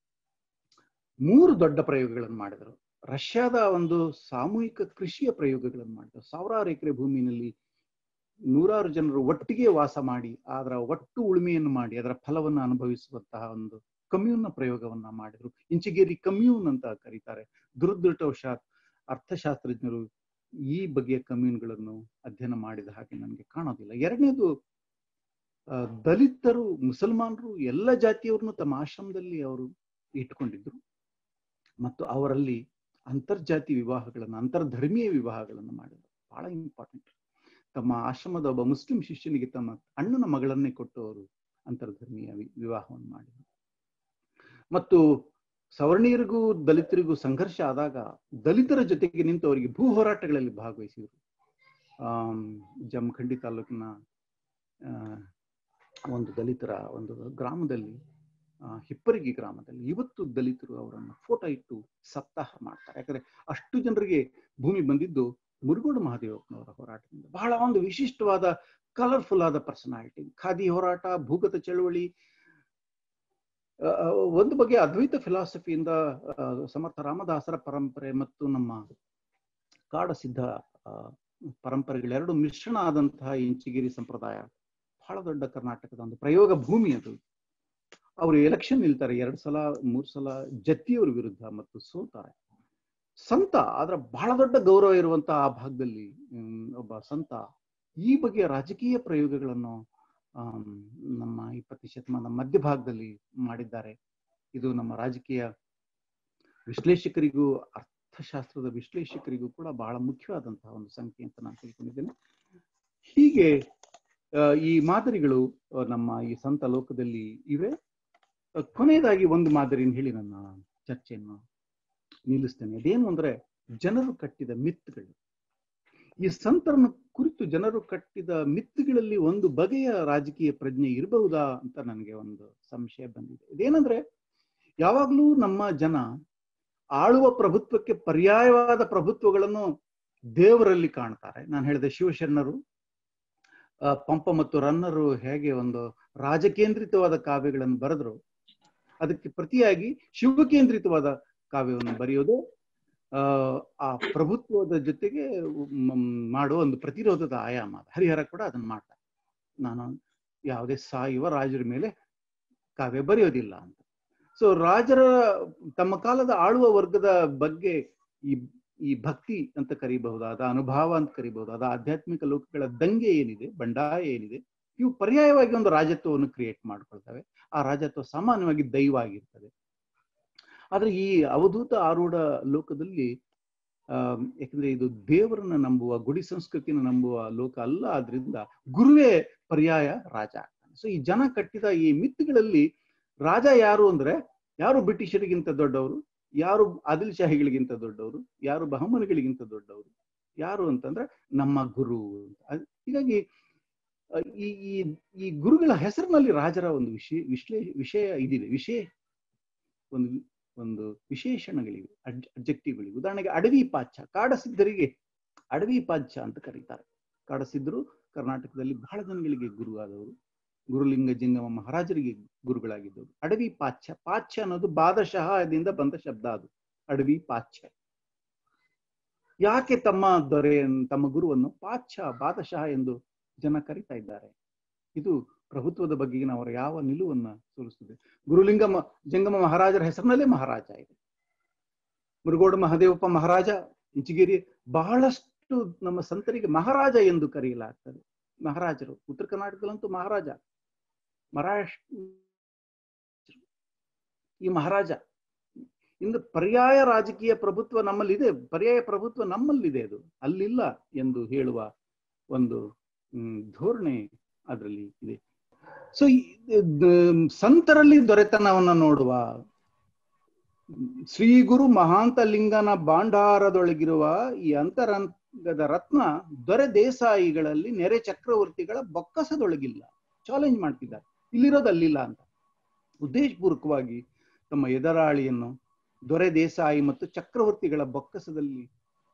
ಮೂರು ದೊಡ್ಡ ಪ್ರಯೋಗಗಳನ್ನು ಮಾಡಿದರು ರಷ್ಯಾದ ಒಂದು ಸಾಮೂಹಿಕ ಕೃಷಿಯ ಪ್ರಯೋಗಗಳನ್ನು ಮಾಡಿದರು ಸಾವಿರಾರು ಎಕರೆ ಭೂಮಿನಲ್ಲಿ ನೂರಾರು ಜನರು ಒಟ್ಟಿಗೆ ವಾಸ ಮಾಡಿ ಅದರ ಒಟ್ಟು ಉಳುಮೆಯನ್ನು ಮಾಡಿ ಅದರ ಫಲವನ್ನು ಅನುಭವಿಸುವಂತಹ ಒಂದು ಕಮ್ಯೂನ್ನ ಪ್ರಯೋಗವನ್ನ ಮಾಡಿದ್ರು ಇಂಚಿಗೇರಿ ಕಮ್ಯೂನ್ ಅಂತ ಕರೀತಾರೆ ದುರದೃಷ್ಟವಶಾತ್ ಅರ್ಥಶಾಸ್ತ್ರಜ್ಞರು ಈ ಬಗೆಯ ಕಮ್ಯೂನ್ಗಳನ್ನು ಅಧ್ಯಯನ ಮಾಡಿದ ಹಾಗೆ ನನಗೆ ಕಾಣೋದಿಲ್ಲ ಎರಡನೇದು ಆ, ದಲಿತರು ಮುಸಲ್ಮಾನರು ಎಲ್ಲ ಜಾತಿಯವ್ರನ್ನು ತಮ್ಮ ಆಶ್ರಮದಲ್ಲಿ ಅವರು ಇಟ್ಕೊಂಡಿದ್ರು ಮತ್ತು ಅವರಲ್ಲಿ ಅಂತರ್ಜಾತಿ ವಿವಾಹಗಳನ್ನು ಅಂತರ್ಧರ್ಮೀಯ ವಿವಾಹಗಳನ್ನು ಮಾಡಿದರು ಬಹಳ ಇಂಪಾರ್ಟೆಂಟ್ ತಮ್ಮ ಆಶ್ರಮದ ಒಬ್ಬ ಮುಸ್ಲಿಂ ಶಿಷ್ಯನಿಗೆ ತಮ್ಮ ಅಣ್ಣನ ಮಗಳನ್ನೇ ಕೊಟ್ಟು ಅವರು ಅಂತರ್ಧರ್ಮೀಯ ವಿ- ವಿವಾಹವನ್ನು ಮಾಡಿದರು ಮತ್ತು ಸವರ್ಣೀಯರಿಗೂ ದಲಿತರಿಗೂ ಸಂಘರ್ಷ ಆದಾಗ ದಲಿತರ ಜೊತೆಗೆ ನಿಂತು ಅವರಿಗೆ ಭೂ ಹೋರಾಟಗಳಲ್ಲಿ ಭಾಗವಹಿಸಿದರು ಆಮ್, ಜಮಖಂಡಿ ತಾಲೂಕಿನ ಆ, ಒಂದು ದಲಿತರ ಒಂದು ಗ್ರಾಮದಲ್ಲಿ ಆ, ಹಿಪ್ಪರಗಿ ಗ್ರಾಮದಲ್ಲಿ ಇವತ್ತು ದಲಿತರು ಅವರನ್ನು ಫೋಟೋ ಇಟ್ಟು ಸಪ್ತಾಹ ಮಾಡ್ತಾರೆ ಯಾಕಂದ್ರೆ ಅಷ್ಟು ಜನರಿಗೆ ಭೂಮಿ ಬಂದಿದ್ದು ಮುರುಗೋಡು ಮಹಾದೇವಪ್ಪನವರ ಹೋರಾಟದಿಂದ ಬಹಳ ಒಂದು ವಿಶಿಷ್ಟವಾದ ಕಲರ್ಫುಲ್ ಆದ ಪರ್ಸನಾಲಿಟಿ ಖಾದಿ ಹೋರಾಟ ಭೂಗತ ಚಳವಳಿ ಆ, ಆ, ಒಂದು ಬಗೆಯ ಅದ್ವೈತ ಫಿಲಾಸಫಿಯಿಂದ ಆ, ಸಮರ್ಥ ರಾಮದಾಸರ ಪರಂಪರೆ ಮತ್ತು ನಮ್ಮ ಕಾಡಸಿದ್ಧ ಆ, ಪರಂಪರೆಗಳೆರಡು ಮಿಶ್ರಣ ಆದಂತಹ ಇಂಚಿಗಿರಿ ಸಂಪ್ರದಾಯ ಬಹಳ ದೊಡ್ಡ ಕರ್ನಾಟಕದ ಒಂದು ಪ್ರಯೋಗ ಭೂಮಿ ಅದು ಅವರು ಎಲೆಕ್ಷನ್ ನಿಲ್ತಾರೆ ಎರಡ್ ಸಲ ಮೂರ್ ಸಲ ಜತ್ತಿಯವರ ವಿರುದ್ಧ ಮತ್ತು ಸೋತಾರೆ ಸಂತ ಆದ್ರೆ ಬಹಳ ದೊಡ್ಡ ಗೌರವ ಇರುವಂತಹ ಆ ಭಾಗದಲ್ಲಿ ಹ್ಮ್, ಒಬ್ಬ ಸಂತ ಈ ಬಗೆಯ ರಾಜಕೀಯ ಪ್ರಯೋಗಗಳನ್ನು ಆಮ್, ನಮ್ಮ ಇಪ್ಪತ್ತು ಶತಮಾನ ಮಧ್ಯಭಾಗದಲ್ಲಿ ಮಾಡಿದ್ದಾರೆ ಇದು ನಮ್ಮ ರಾಜಕೀಯ ವಿಶ್ಲೇಷಕರಿಗೂ ಅರ್ಥಶಾಸ್ತ್ರದ ವಿಶ್ಲೇಷಕರಿಗೂ ಕೂಡ ಬಹಳ ಮುಖ್ಯವಾದಂತಹ ಒಂದು ಸಂಖ್ಯೆ ಅಂತ ನಾನು ತಿಳ್ಕೊಂಡಿದ್ದೇನೆ ಹೀಗೆ ಆ, ಈ ಮಾದರಿಗಳು ಆ, ನಮ್ಮ ಈ ಸಂತ ಲೋಕದಲ್ಲಿ ಇವೆ ಆ, ಕೊನೆಯದಾಗಿ ಒಂದು ಮಾದರಿನ ಹೇಳಿ ನನ್ನ ಚರ್ಚೆಯನ್ನು ನಿಲ್ಲಿಸ್ತೇನೆ ಅದೇನು ಅಂದ್ರೆ ಜನರು ಕಟ್ಟಿದ ಮಿತ್ಗಳು ಈ ಸಂತರನ್ನು ಕುರಿತು ಜನರು ಕಟ್ಟಿದ ಮಿತ್ತುಗಳಲ್ಲಿ ಒಂದು ಬಗೆಯ ರಾಜಕೀಯ ಪ್ರಜ್ಞೆ ಇರಬಹುದಾ ಅಂತ ನನಗೆ ಒಂದು ಸಂಶಯ ಬಂದಿದೆ ಇದೇನಂದ್ರೆ ಯಾವಾಗ್ಲೂ ನಮ್ಮ ಜನ ಆಳುವ ಪ್ರಭುತ್ವಕ್ಕೆ ಪರ್ಯಾಯವಾದ ಪ್ರಭುತ್ವಗಳನ್ನು ದೇವರಲ್ಲಿ ಕಾಣ್ತಾರೆ ನಾನು ಹೇಳಿದೆ ಶಿವಶರಣರು ಆ, ಪಂಪ ಮತ್ತು ರನ್ನರು ಹೇಗೆ ಒಂದು ರಾಜಕೇಂದ್ರಿತವಾದ ಕಾವ್ಯಗಳನ್ನು ಬರೆದ್ರು ಅದಕ್ಕೆ ಪ್ರತಿಯಾಗಿ ಶಿವಕೇಂದ್ರಿತವಾದ ಕಾವ್ಯವನ್ನು ಬರೆಯೋದು ಆ, ಆ ಪ್ರಭುತ್ವದ ಜೊತೆಗೆ ಮ್, ಮಾಡುವ ಒಂದು ಪ್ರತಿರೋಧದ ಆಯಾಮ ಅದು. ಹರಿಹರ ಕೂಡ ಅದನ್ನ ಮಾಡ್ತಾರೆ ನಾನು ಯಾವುದೇ ಸಾಯುವ ರಾಜರ ಮೇಲೆ ಕಾವ್ಯ ಬರೆಯೋದಿಲ್ಲ ಅಂತ ಸೊ ರಾಜರ ತಮ್ಮ ಕಾಲದ ಆಳುವ ವರ್ಗದ ಬಗ್ಗೆ ಈ ಈ ಭಕ್ತಿ ಅಂತ ಕರಿಬಹುದಾದ ಅನುಭವ ಅಂತ ಕರಿಬಹುದಾದ ಆಧ್ಯಾತ್ಮಿಕ ಲೋಕಗಳ ದಂಗೆ ಏನಿದೆ ಬಂಡಾಯ ಏನಿದೆ ಇವು ಪರ್ಯಾಯವಾಗಿ ಒಂದು ರಾಜತ್ವವನ್ನು ಕ್ರಿಯೇಟ್ ಮಾಡ್ಕೊಳ್ತವೆ ಆ ರಾಜತ್ವ ಸಾಮಾನ್ಯವಾಗಿ ದೈವ ಆಗಿರ್ತದೆ ಆದ್ರೆ ಈ ಅವಧೂತ ಆರೂಢ ಲೋಕದಲ್ಲಿ ಆ ಯಾಕಂದ್ರೆ ಇದು ದೇವರನ್ನ ನಂಬುವ ಗುಡಿ ಸಂಸ್ಕೃತಿನ ನಂಬುವ ಲೋಕ ಅಲ್ಲ ಆದ್ರಿಂದ ಗುರುವೇ ಪರ್ಯಾಯ ರಾಜ ಆಗ್ತಾನೆ ಸೊ ಈ ಜನ ಕಟ್ಟಿದ ಈ ಮಿತ್ತುಗಳಲ್ಲಿ ರಾಜ ಯಾರು ಅಂದ್ರೆ ಯಾರು ಬ್ರಿಟಿಷರಿಗಿಂತ ದೊಡ್ಡವರು ಯಾರು ಆದಿಲ್ ಶಾಹಿಗಳಿಗಿಂತ ದೊಡ್ಡವರು ಯಾರು ಬಹಮನಿಗಳಿಗಿಂತ ದೊಡ್ಡವರು ಯಾರು ಅಂತಂದ್ರೆ ನಮ್ಮ ಗುರು ಅಂತ ಅದ್- ಹೀಗಾಗಿ ಆ, ಈ ಈ ಈ ಗುರುಗಳ ಹೆಸರಿನಲ್ಲಿ ರಾಜರ ಒಂದು ವಿಷಯ ವಿಶ್ಲೇ ವಿಷಯ ಇದಿದೆ ವಿಷಯ ಒಂದು ಒಂದು ವಿಶೇಷಣಗಳಿವೆ ಅಬ್ಜೆಕ್ಟಿವ್ಗಳಿವೆ ಉದಾಹರಣೆಗೆ ಅಡವಿ ಪಾಚ್ಯ ಕಾಡಸಿದ್ಧರಿಗೆ ಅಡವಿ ಪಾಚ್ಯ ಅಂತ ಕರೀತಾರೆ ಕಾಡಸಿದ್ಧರು ಕರ್ನಾಟಕದಲ್ಲಿ ಬಹಳ ಜನಗಳಿಗೆ ಗುರು ಆದವರು ಗುರುಲಿಂಗ ಜಿಂಗಮ ಮಹಾರಾಜರಿಗೆ ಗುರುಗಳಾಗಿದ್ದವರು ಅಡವಿ ಪಾಚ್ಯ ಪಾಚ್ಯ ಅನ್ನೋದು ಬಾದಶಃದಿಂದ ಬಂದ ಶಬ್ದ ಅದು ಅಡವಿ ಪಾಚ್ಯ ಯಾಕೆ ತಮ್ಮ ದೊರೆ ತಮ್ಮ ಗುರುವನ್ನು ಪಾಚ್ಯ ಬಾದಶಃ ಎಂದು ಜನ ಕರಿತಾ ಇದ್ದಾರೆ ಇದು ಪ್ರಭುತ್ವದ ಬಗೆಗಿನ ಅವರ ಯಾವ ನಿಲುವನ್ನ ತೋರಿಸ್ತದೆ ಗುರುಲಿಂಗ ಮ- ಜಂಗಮ ಮಹಾರಾಜರ ಹೆಸರಿನಲ್ಲೇ ಮಹಾರಾಜ ಇದೆ ಮುರುಗೋಡು ಮಹದೇವಪ್ಪ ಮಹಾರಾಜ ಇಂಚಿಗೇರಿ ಬಹಳಷ್ಟು ನಮ್ಮ ಸಂತರಿಗೆ ಮಹಾರಾಜ ಎಂದು ಕರೆಯಲಾಗ್ತದೆ ಮಹಾರಾಜರು ಉತ್ತರ ಕರ್ನಾಟಕದಲ್ಲಂತೂ ಮಹಾರಾಜ ಮಹಾರಾಷ್ಟ್ರ ಈ ಮಹಾರಾಜ ಇಂದು ಪರ್ಯಾಯ ರಾಜಕೀಯ ಪ್ರಭುತ್ವ ನಮ್ಮಲ್ಲಿದೆ ಪರ್ಯಾಯ ಪ್ರಭುತ್ವ ನಮ್ಮಲ್ಲಿದೆ ಅದು ಅಲ್ಲಿಲ್ಲ ಎಂದು ಹೇಳುವ ಒಂದು ಹ್ಮ್, ಧೋರಣೆ ಅದರಲ್ಲಿ ಇದೆ ಸೊ ಸಂತರಲ್ಲಿ ದೊರೆತನವನ್ನ ನೋಡುವ ಶ್ರೀ ಗುರು ಮಹಾಂತ ಲಿಂಗನ ಭಾಂಡಾರದೊಳಗಿರುವ ಈ ಅಂತರಂಗದ ರತ್ನ ದೊರೆ ದೇಸಾಯಿಗಳಲ್ಲಿ ನೆರೆ ಚಕ್ರವರ್ತಿಗಳ ಬೊಕ್ಕಸದೊಳಗಿಲ್ಲ ಚಾಲೆಂಜ್ ಮಾಡ್ತಿದ್ದಾರೆ ಇಲ್ಲಿರೋದು ಅಲ್ಲಿಲ್ಲ ಅಂತ ಉದ್ದೇಶಪೂರ್ವಕವಾಗಿ ತಮ್ಮ ಎದರಾಳಿಯನ್ನು ದೊರೆ ದೇಸಾಯಿ ಮತ್ತು ಚಕ್ರವರ್ತಿಗಳ ಬೊಕ್ಕಸದಲ್ಲಿ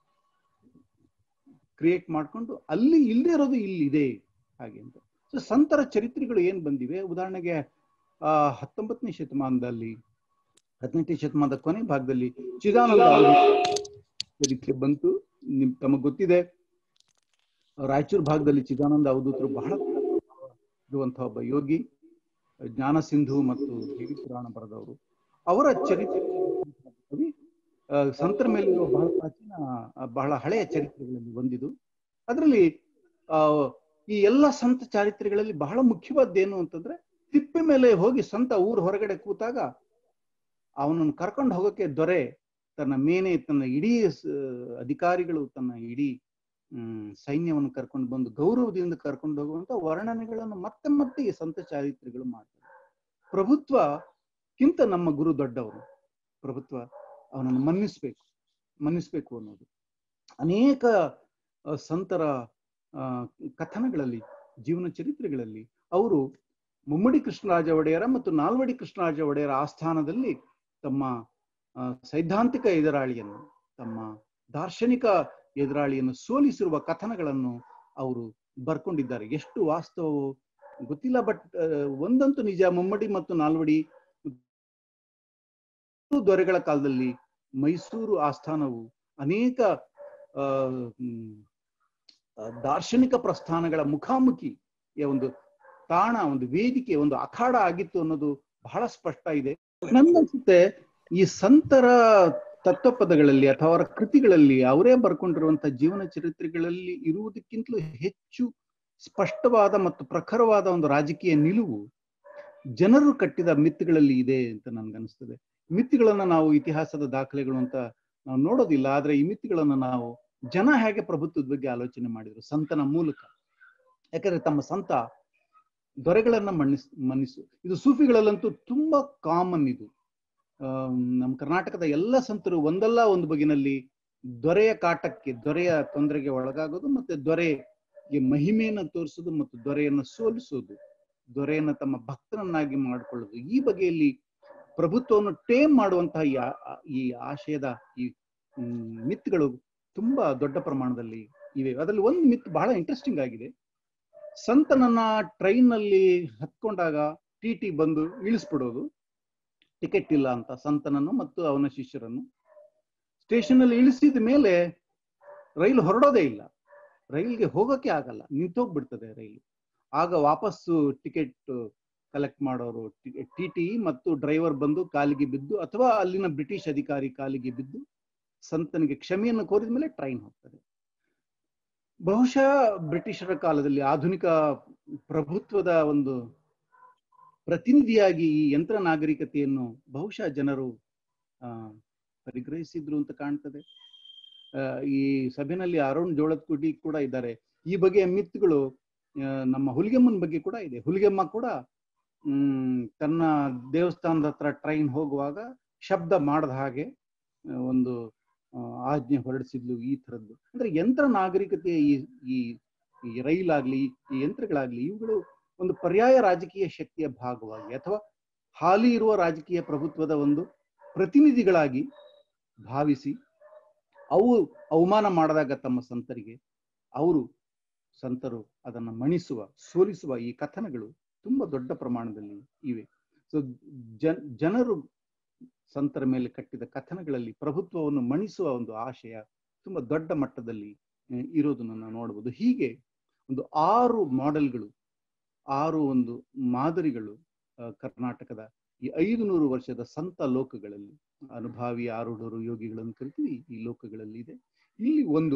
ಕ್ರಿಯೇಟ್ ಮಾಡ್ಕೊಂಡು ಅಲ್ಲಿ ಇಲ್ಲದೆ ಇರೋದು ಇಲ್ಲಿದೆ ಹಾಗೆ ಅಂತ ಸೊ ಸಂತರ ಚರಿತ್ರೆಗಳು ಏನ್ ಬಂದಿವೆ ಉದಾಹರಣೆಗೆ ಆ ಹತ್ತೊಂಬತ್ತನೇ ಶತಮಾನದಲ್ಲಿ ಹದಿನೆಂಟನೇ ಶತಮಾನದ ಕೊನೆ ಭಾಗದಲ್ಲಿ ಚಿದಾನಂದ ಚರಿತ್ರೆ ಬಂತು ನಿಮ್ ತಮಗ್ ಗೊತ್ತಿದೆ ರಾಯಚೂರು ಭಾಗದಲ್ಲಿ ಚಿದಾನಂದ ಅವಧೂತರು ಬಹಳ ಇರುವಂತಹ ಒಬ್ಬ ಯೋಗಿ ಜ್ಞಾನ ಸಿಂಧು ಮತ್ತು ದೇವಿ ಪುರಾಣ ಬರೆದವರು ಅವರ ಚರಿತ್ರೆ ಕವಿ ಆ, ಸಂತರ ಮೇಲಿರುವ ಬಹಳ ಪ್ರಾಚೀನ ಆ, ಬಹಳ ಹಳೆಯ ಚರಿತ್ರೆಗಳಲ್ಲಿ ಒಂದಿದು ಅದರಲ್ಲಿ ಆ ಈ ಎಲ್ಲ ಸಂತ ಚಾರಿತ್ರೆಗಳಲ್ಲಿ ಬಹಳ ಮುಖ್ಯವಾದ್ದೇನು ಅಂತಂದ್ರೆ ತಿಪ್ಪೆ ಮೇಲೆ ಹೋಗಿ ಸಂತ ಊರ್ ಹೊರಗಡೆ ಕೂತಾಗ ಅವನನ್ನು ಕರ್ಕೊಂಡು ಹೋಗೋಕೆ ದೊರೆ ತನ್ನ ಮೇನೆ ತನ್ನ ಇಡೀ ಸ- ಅಧಿಕಾರಿಗಳು ತನ್ನ ಇಡೀ ಹ್ಮ್ ಸೈನ್ಯವನ್ನು ಕರ್ಕೊಂಡು ಬಂದು ಗೌರವದಿಂದ ಕರ್ಕೊಂಡು ಹೋಗುವಂತ ವರ್ಣನೆಗಳನ್ನು ಮತ್ತೆ ಮತ್ತೆ ಈ ಸಂತ ಚಾರಿತ್ರೆಗಳು ಮಾಡ್ತಾರೆ ಪ್ರಭುತ್ವಕ್ಕಿಂತ ನಮ್ಮ ಗುರು ದೊಡ್ಡವರು ಪ್ರಭುತ್ವ ಅವನನ್ನು ಮನ್ನಿಸ್ಬೇಕು ಮನ್ನಿಸ್ಬೇಕು ಅನ್ನೋದು ಅನೇಕ ಆ, ಸಂತರ ಆ, ಕಥನಗಳಲ್ಲಿ ಜೀವನ ಚರಿತ್ರೆಗಳಲ್ಲಿ ಅವರು ಮುಮ್ಮಡಿ ಕೃಷ್ಣರಾಜ ಒಡೆಯರ ಮತ್ತು ನಾಲ್ವಡಿ ಕೃಷ್ಣರಾಜ ಒಡೆಯರ ಆಸ್ಥಾನದಲ್ಲಿ ತಮ್ಮ ಆ, ಸೈದ್ಧಾಂತಿಕ ಎದುರಾಳಿಯನ್ನು ತಮ್ಮ ದಾರ್ಶನಿಕ ಎದುರಾಳಿಯನ್ನು ಸೋಲಿಸಿರುವ ಕಥನಗಳನ್ನು ಅವರು ಬರ್ಕೊಂಡಿದ್ದಾರೆ ಎಷ್ಟು ವಾಸ್ತವವು ಗೊತ್ತಿಲ್ಲ ಬಟ್ ಒಂದಂತೂ ನಿಜ ಮುಮ್ಮಡಿ ಮತ್ತು ನಾಲ್ವಡಿ ದೊರೆಗಳ ಕಾಲದಲ್ಲಿ ಮೈಸೂರು ಆಸ್ಥಾನವು ಅನೇಕ ಆ, ಹ್ಮ್, ಆ, ದಾರ್ಶನಿಕ ಪ್ರಸ್ಥಾನಗಳ ಮುಖಾಮುಖಿಯ ಒಂದು ತಾಣ ಒಂದು ವೇದಿಕೆ ಒಂದು ಅಖಾಡ ಆಗಿತ್ತು ಅನ್ನೋದು ಬಹಳ ಸ್ಪಷ್ಟ ಇದೆ ನನ್ಗನ್ಸುತ್ತೆ ಈ ಸಂತರ ತತ್ವಪದಗಳಲ್ಲಿ ಅಥವಾ ಅವರ ಕೃತಿಗಳಲ್ಲಿ ಅವರೇ ಬರ್ಕೊಂಡಿರುವಂತಹ ಜೀವನ ಚರಿತ್ರೆಗಳಲ್ಲಿ ಇರುವುದಕ್ಕಿಂತಲೂ ಹೆಚ್ಚು ಸ್ಪಷ್ಟವಾದ ಮತ್ತು ಪ್ರಖರವಾದ ಒಂದು ರಾಜಕೀಯ ನಿಲುವು ಜನರು ಕಟ್ಟಿದ ಮಿತ್ತುಗಳಲ್ಲಿ ಇದೆ ಅಂತ ನನ್ಗನ್ಸ್ತದೆ ಮಿತ್ತುಗಳನ್ನ ನಾವು ಇತಿಹಾಸದ ದಾಖಲೆಗಳು ಅಂತ ನಾವು ನೋಡೋದಿಲ್ಲ ಆದ್ರೆ ಈ ಮಿತ್ತುಗಳನ್ನ ನಾವು ಜನ ಹೇಗೆ ಪ್ರಭುತ್ವದ ಬಗ್ಗೆ ಆಲೋಚನೆ ಮಾಡಿದ್ರು ಸಂತನ ಮೂಲಕ ಯಾಕಂದ್ರೆ ತಮ್ಮ ಸಂತ ದೊರೆಗಳನ್ನ ಮನ್ನಿಸ್ ಮನ್ನಿಸು ಇದು ಸೂಫಿಗಳಲ್ಲಂತೂ ತುಂಬಾ ಕಾಮನ್ ಇದು ಆಮ್, ನಮ್ಮ ಕರ್ನಾಟಕದ ಎಲ್ಲ ಸಂತರು ಒಂದಲ್ಲ ಒಂದು ಬಗೆನಲ್ಲಿ ದೊರೆಯ ಕಾಟಕ್ಕೆ ದೊರೆಯ ತೊಂದರೆಗೆ ಒಳಗಾಗೋದು ಮತ್ತೆ ದೊರೆಗೆ ಮಹಿಮೆಯನ್ನ ತೋರಿಸೋದು ಮತ್ತು ದೊರೆಯನ್ನ ಸೋಲಿಸೋದು ದೊರೆಯನ್ನ ತಮ್ಮ ಭಕ್ತನನ್ನಾಗಿ ಮಾಡಿಕೊಳ್ಳೋದು ಈ ಬಗೆಯಲ್ಲಿ ಪ್ರಭುತ್ವವನ್ನು ಟೇಮ್ ಮಾಡುವಂತಹ ಈ ಆ- ಈ ಆಶಯದ ಈ ಹ್ಮ್, ಮಿತ್ಗಳು ತುಂಬಾ ದೊಡ್ಡ ಪ್ರಮಾಣದಲ್ಲಿ ಇವೆ ಅದರಲ್ಲಿ ಒಂದು ಮಿತ್ ಬಹಳ ಇಂಟ್ರೆಸ್ಟಿಂಗ್ ಆಗಿದೆ ಸಂತನನ್ನ ಟ್ರೈನ್ ನಲ್ಲಿ ಹತ್ಕೊಂಡಾಗ ಟಿ ಟಿ ಬಂದು ಇಳಿಸ್ಬಿಡೋದು ಟಿಕೆಟ್ ಇಲ್ಲ ಅಂತ ಸಂತನನ್ನು ಮತ್ತು ಅವನ ಶಿಷ್ಯರನ್ನು ಸ್ಟೇಷನ್ ಅಲ್ಲಿ ಇಳಿಸಿದ ಮೇಲೆ ರೈಲು ಹೊರಡೋದೇ ಇಲ್ಲ ರೈಲ್ಗೆ ಹೋಗೋಕೆ ಆಗಲ್ಲ ನಿಂತೋಗ್ಬಿಡ್ತದೆ ರೈಲು ಆಗ ವಾಪಸ್ಸು ಟಿಕೆಟ್ ಕಲೆಕ್ಟ್ ಮಾಡೋರು ಟಿ ಟಿ ಮತ್ತು ಡ್ರೈವರ್ ಬಂದು ಕಾಲಿಗೆ ಬಿದ್ದು ಅಥವಾ ಅಲ್ಲಿನ ಬ್ರಿಟಿಷ್ ಅಧಿಕಾರಿ ಕಾಲಿಗೆ ಬಿದ್ದು ಸಂತನಿಗೆ ಕ್ಷಮೆಯನ್ನು ಕೋರಿದ ಮೇಲೆ ಟ್ರೈನ್ ಹೋಗ್ತದೆ ಬಹುಶಃ ಬ್ರಿಟಿಷರ ಕಾಲದಲ್ಲಿ ಆಧುನಿಕ ಪ್ರಭುತ್ವದ ಒಂದು ಪ್ರತಿನಿಧಿಯಾಗಿ ಈ ಯಂತ್ರ ನಾಗರಿಕತೆಯನ್ನು ಬಹುಶಃ ಜನರು ಆ ಪರಿಗ್ರಹಿಸಿದ್ರು ಅಂತ ಕಾಣ್ತದೆ ಆ, ಈ ಸಭೆನಲ್ಲಿ ಅರುಣ್ ಜೋಳದ್ಕುಡಿ ಕೂಡ ಇದ್ದಾರೆ ಈ ಬಗೆಯ ಮಿತ್ಗಳು ಆ, ನಮ್ಮ ಹುಲಿಗೆಮ್ಮನ ಬಗ್ಗೆ ಕೂಡ ಇದೆ ಹುಲಿಗೆಮ್ಮ ಕೂಡ ಹ್ಮ್ ತನ್ನ ದೇವಸ್ಥಾನದ ಹತ್ರ ಟ್ರೈನ್ ಹೋಗುವಾಗ ಶಬ್ದ ಮಾಡದ ಹಾಗೆ ಆ, ಒಂದು ಆ, ಆಜ್ಞೆ ಹೊರಡಿಸಿದ್ಲು ಈ ತರದ್ದು ಅಂದ್ರೆ ಯಂತ್ರ ನಾಗರಿಕತೆಯ ಈ ಈ ಈ ರೈಲಾಗ್ಲಿ ಈ ಯಂತ್ರಗಳಾಗ್ಲಿ ಇವುಗಳು ಒಂದು ಪರ್ಯಾಯ ರಾಜಕೀಯ ಶಕ್ತಿಯ ಭಾಗವಾಗಿ ಅಥವಾ ಹಾಲಿ ಇರುವ ರಾಜಕೀಯ ಪ್ರಭುತ್ವದ ಒಂದು ಪ್ರತಿನಿಧಿಗಳಾಗಿ ಭಾವಿಸಿ ಅವು ಅವಮಾನ ಮಾಡಿದಾಗ ತಮ್ಮ ಸಂತರಿಗೆ ಅವರು ಸಂತರು ಅದನ್ನು ಮಣಿಸುವ ಸೋಲಿಸುವ ಈ ಕಥನಗಳು ತುಂಬಾ ದೊಡ್ಡ ಪ್ರಮಾಣದಲ್ಲಿ ಇವೆ ಸೊ ಜನ್ ಜನರು ಸಂತರ ಮೇಲೆ ಕಟ್ಟಿದ ಕಥನಗಳಲ್ಲಿ ಪ್ರಭುತ್ವವನ್ನು ಮಣಿಸುವ ಒಂದು ಆಶಯ ತುಂಬಾ ದೊಡ್ಡ ಮಟ್ಟದಲ್ಲಿ ಆ, ಇರೋದನ್ನು ನಾವು ನೋಡಬಹುದು ಹೀಗೆ ಒಂದು ಆರು ಮಾಡೆಲ್ಗಳು ಆರು ಒಂದು ಮಾದರಿಗಳು ಆ, ಕರ್ನಾಟಕದ ಈ ಐದು ನೂರು ವರ್ಷದ ಸಂತ ಲೋಕಗಳಲ್ಲಿ ಅನುಭಾವಿ ಆರುಢರು ಯೋಗಿಗಳನ್ನು ಕರಿತೀವಿ ಈ ಲೋಕಗಳಲ್ಲಿ ಇದೆ ಇಲ್ಲಿ ಒಂದು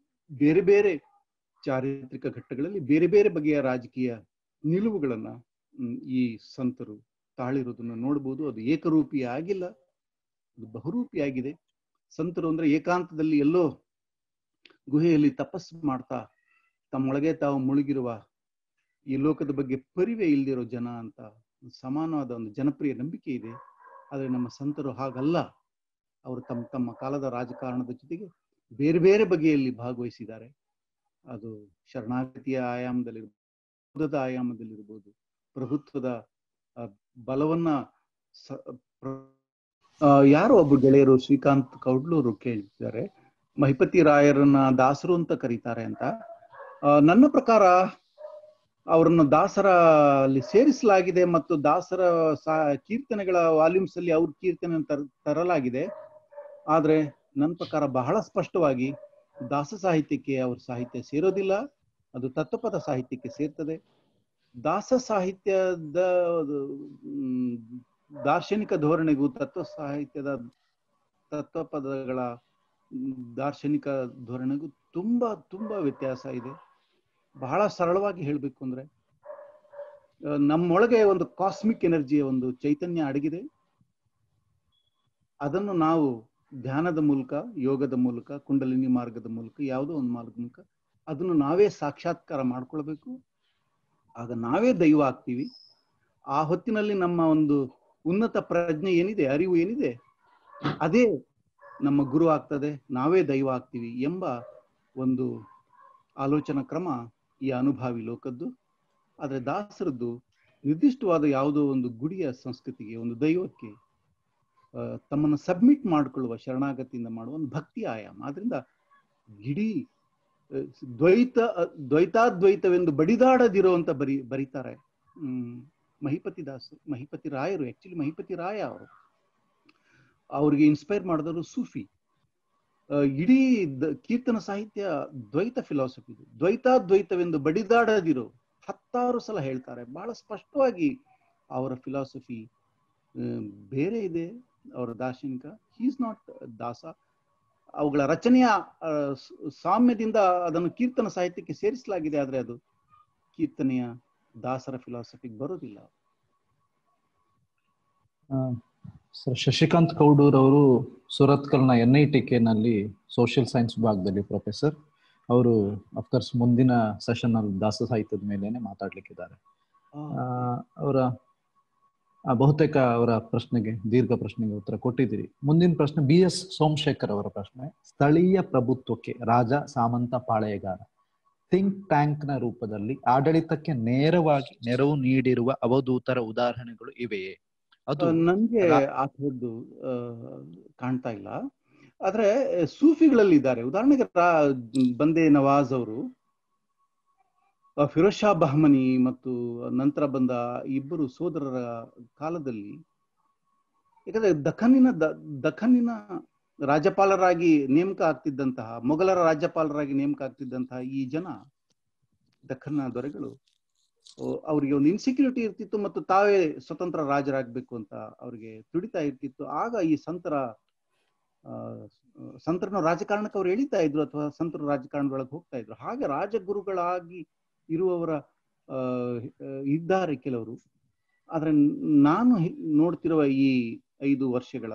ಬೇರೆ ಬೇರೆ ಚಾರಿತ್ರಿಕ ಘಟ್ಟಗಳಲ್ಲಿ ಬೇರೆ ಬೇರೆ ಬಗೆಯ ರಾಜಕೀಯ ನಿಲುವುಗಳನ್ನ ಮ್, ಈ ಸಂತರು ತಾಳಿರೋದನ್ನ ನೋಡ್ಬೋದು ಅದು ಏಕರೂಪಿ ಆಗಿಲ್ಲ ಅದು ಬಹುರೂಪಿಯಾಗಿದೆ ಸಂತರು ಅಂದ್ರೆ ಏಕಾಂತದಲ್ಲಿ ಎಲ್ಲೋ ಗುಹೆಯಲ್ಲಿ ತಪಸ್ಸು ಮಾಡ್ತಾ ತಮ್ಮೊಳಗೆ ತಾವು ಮುಳುಗಿರುವ ಈ ಲೋಕದ ಬಗ್ಗೆ ಪರಿವೇ ಇಲ್ದಿರೋ ಜನ ಅಂತ ಸಮಾನವಾದ ಒಂದು ಜನಪ್ರಿಯ ನಂಬಿಕೆ ಇದೆ ಆದರೆ ನಮ್ಮ ಸಂತರು ಹಾಗಲ್ಲ ಅವರು ತಮ್ಮ ತಮ್ಮ ಕಾಲದ ರಾಜಕಾರಣದ ಜೊತೆಗೆ ಬೇರೆ ಬೇರೆ ಬಗೆಯಲ್ಲಿ ಭಾಗವಹಿಸಿದ್ದಾರೆ ಅದು ಶರಣಾಗತಿಯ ಆಯಾಮದಲ್ಲಿರ್ಬೋದು ಆಯಾಮದಲ್ಲಿರ್ಬೋದು ಪ್ರಭುತ್ವದ ಆ, ಬಲವನ್ನ ಸ- ಪ್ರ- ಆ, ಯಾರೋ ಒಬ್ರು ಗೆಳೆಯರು ಶ್ರೀಕಾಂತ್ ಕೌಡ್ಲೂರು ಕೇಳಿದ್ದಾರೆ ಮಹಿಪತಿ ರಾಯರನ್ನ ದಾಸರು ಅಂತ ಕರೀತಾರೆ ಅಂತ ಆ, ನನ್ನ ಪ್ರಕಾರ ಅವರನ್ನ ದಾಸರ ಅಲ್ಲಿ ಸೇರಿಸಲಾಗಿದೆ ಮತ್ತು ದಾಸರ ಸಾ ಕೀರ್ತನೆಗಳ ವಾಲ್ಯೂಮ್ಸ್ ಅಲ್ಲಿ ಅವ್ರ ಕೀರ್ತನೆ ತರ ತರಲಾಗಿದೆ ಆದ್ರೆ ನನ್ನ ಪ್ರಕಾರ ಬಹಳ ಸ್ಪಷ್ಟವಾಗಿ ದಾಸ ಸಾಹಿತ್ಯಕ್ಕೆ ಅವ್ರ ಸಾಹಿತ್ಯ ಸೇರೋದಿಲ್ಲ ಅದು ತತ್ವಪದ ಸಾಹಿತ್ಯಕ್ಕೆ ಸೇರ್ತದೆ ದಾಸ ಸಾಹಿತ್ಯದ ಮ್, ದಾರ್ಶನಿಕ ಧೋರಣೆಗೂ ತತ್ವ ಸಾಹಿತ್ಯದ ತತ್ವಪದಗಳ ಮ್, ದಾರ್ಶನಿಕ ಧೋರಣೆಗೂ ತುಂಬಾ ತುಂಬಾ ವ್ಯತ್ಯಾಸ ಇದೆ ಬಹಳ ಸರಳವಾಗಿ ಹೇಳಬೇಕು ಅಂದ್ರೆ ಆ, ನಮ್ಮೊಳಗೆ ಒಂದು ಕಾಸ್ಮಿಕ್ ಎನರ್ಜಿಯ ಒಂದು ಚೈತನ್ಯ ಅಡಗಿದೆ ಅದನ್ನು ನಾವು ಧ್ಯಾನದ ಮೂಲಕ ಯೋಗದ ಮೂಲಕ ಕುಂಡಲಿನಿ ಮಾರ್ಗದ ಮೂಲಕ ಯಾವುದೋ ಒಂದು ಮಾರ್ಗದ ಮೂಲಕ ಅದನ್ನು ನಾವೇ ಸಾಕ್ಷಾತ್ಕಾರ ಮಾಡ್ಕೊಳ್ಬೇಕು ಆಗ ನಾವೇ ದೈವ ಆಗ್ತೀವಿ ಆ ಹೊತ್ತಿನಲ್ಲಿ ನಮ್ಮ ಒಂದು ಉನ್ನತ ಪ್ರಜ್ಞೆ ಏನಿದೆ ಅರಿವು ಏನಿದೆ ಅದೇ ನಮ್ಮ ಗುರು ಆಗ್ತದೆ ನಾವೇ ದೈವ ಆಗ್ತೀವಿ ಎಂಬ ಒಂದು ಆಲೋಚನಾ ಕ್ರಮ ಈ ಅನುಭಾವಿ ಲೋಕದ್ದು ಆದರೆ ದಾಸರದ್ದು ನಿರ್ದಿಷ್ಟವಾದ ಯಾವುದೋ ಒಂದು ಗುಡಿಯ ಸಂಸ್ಕೃತಿಗೆ ಒಂದು ದೈವಕ್ಕೆ ಆ, ತಮ್ಮನ್ನು ಸಬ್ಮಿಟ್ ಮಾಡಿಕೊಳ್ಳುವ ಶರಣಾಗತಿಯಿಂದ ಮಾಡುವ ಒಂದು ಭಕ್ತಿ ಆಯಾಮ ಆದ್ರಿಂದ ಇಡೀ ಆ, ದ್ವೈತ ದ್ವೈತಾದ್ವೈತವೆಂದು ಬಡಿದಾಡದಿರೋ ಅಂತ ಬರಿ ಬರೀತಾರೆ ಹ್ಮ್ ಮಹಿಪತಿ ದಾಸ್ ಮಹಿಪತಿ ರಾಯರು ಆಕ್ಚುಲಿ ಮಹಿಪತಿ ರಾಯ ಅವರು ಅವ್ರಿಗೆ ಇನ್ಸ್ಪೈರ್ ಮಾಡಿದವರು ಸೂಫಿ ಆ, ಇಡೀ ದ- ಕೀರ್ತನ ಸಾಹಿತ್ಯ ದ್ವೈತ ಫಿಲಾಸಫಿ ದ್ವೈತಾದ್ವೈತವೆಂದು ಬಡಿದಾಡದಿರೋ ಹತ್ತಾರು ಸಲ ಹೇಳ್ತಾರೆ ಬಹಳ ಸ್ಪಷ್ಟವಾಗಿ ಅವರ ಫಿಲಾಸಫಿ ಬೇರೆ ಇದೆ ಅವರ ದಾರ್ಶನಿಕ ಈಸ್ ನಾಟ್ ದಾಸ ಅವುಗಳ ರಚನೆಯ ಆ, ಸ- ಸಾಮ್ಯದಿಂದ ಅದನ್ನು ಕೀರ್ತನ ಸಾಹಿತ್ಯಕ್ಕೆ ಸೇರಿಸಲಾಗಿದೆ ಆದ್ರೆ ಅದು ಕೀರ್ತನೆಯ ದಾಸರ ಫಿಲಾಸಫಿಗೆ ಬರೋದಿಲ್ಲ ಸರ್ ಶಶಿಕಾಂತ್ ಕೌಡೂರ್ ಅವರು ಸುರತ್ಕಲ್ನ ಎನ್ ಐ ಟಿ ನಲ್ಲಿ ಸೋಷಿಯಲ್ ಸೈನ್ಸ್ ವಿಭಾಗದಲ್ಲಿ ಪ್ರೊಫೆಸರ್ ಅವರು ಅಫ್ಕೋರ್ಸ್ ಮುಂದಿನ ಸೆಷನ್ ಅಲ್ಲಿ ದಾಸ ಸಾಹಿತ್ಯದ ಮೇಲೇನೆ ಮಾತಾಡ್ಲಿಕ್ಕಿದ್ದಾರೆ ಆ, ಅವರ ಆ, ಬಹುತೇಕ ಅವರ ಪ್ರಶ್ನೆಗೆ ದೀರ್ಘ ಪ್ರಶ್ನೆಗೆ ಉತ್ತರ ಕೊಟ್ಟಿದ್ದೀರಿ ಮುಂದಿನ ಪ್ರಶ್ನೆ ಬಿ ಎಸ್ ಸೋಮಶೇಖರ್ ಅವರ ಪ್ರಶ್ನೆ ಸ್ಥಳೀಯ ಪ್ರಭುತ್ವಕ್ಕೆ ರಾಜ ಸಾಮಂತ ಪಾಳೆಯಗಾರ ಥಿಂಕ್ ಟ್ಯಾಂಕ್ ನ ರೂಪದಲ್ಲಿ ಆಡಳಿತಕ್ಕೆ ನೇರವಾಗಿ ನೆರವು ನೀಡಿರುವ ಅವಧೂತರ ಉದಾಹರಣೆಗಳು ಇವೆಯೇ ಅದು ನನ್ಗೆ ರಾ- ಆ ಥರದ್ದು ಆ, ಕಾಣ್ತಾ ಇಲ್ಲ ಆದ್ರೆ ಸೂಫಿಗಳಲ್ಲಿ ಇದ್ದಾರೆ ಉದಾಹರಣೆಗೆ ರಾ- ಬಂದೆ ನವಾಜ್ ಅವರು ಆ, ಫಿರೋಜ್ ಶಾ ಬಹಮನಿ ಮತ್ತು ನಂತರ ಬಂದ ಇಬ್ಬರು ಸೋದರರ ಕಾಲದಲ್ಲಿ ಯಾಕಂದ್ರೆ ದಖನ್ನಿನ ದ- ದಖನ್ನಿನ ರಾಜ್ಯಪಾಲರಾಗಿ ನೇಮಕ ಆಗ್ತಿದ್ದಂತಹ ಮೊಘಲರ ರಾಜ್ಯಪಾಲರಾಗಿ ನೇಮಕ ಆಗ್ತಿದ್ದಂತಹ ಈ ಜನ ದಖನ್ನ ದೊರೆಗಳು ಓ, ಅವರಿಗೆ ಒಂದು ಇನ್ಸೆಕ್ಯೂರಿಟಿ ಇರ್ತಿತ್ತು ಮತ್ತು ತಾವೇ ಸ್ವತಂತ್ರ ರಾಜರಾಗಬೇಕು ಅಂತ ಅವರಿಗೆ ತುಡಿತಾ ಇರ್ತಿತ್ತು ಆಗ ಈ ಸಂತರ ಆ, ಸಂತರನ್ನು ರಾಜಕಾರಣಕ್ಕೆ ಅವ್ರು ಎಳಿತಾ ಇದ್ರು ಅಥವಾ ಸಂತರು ರಾಜಕಾರಣದೊಳಗೆ ಹೋಗ್ತಾ ಇದ್ರು ಹಾಗೆ ರಾಜಗುರುಗಳಾಗಿ ಇರುವವರ ಆ, ಇದ್ದಾರೆ ಕೆಲವರು ಆದ್ರೆ ನಾನು ಹಿ- ನೋಡ್ತಿರುವ ಈ ಐದು ವರ್ಷಗಳ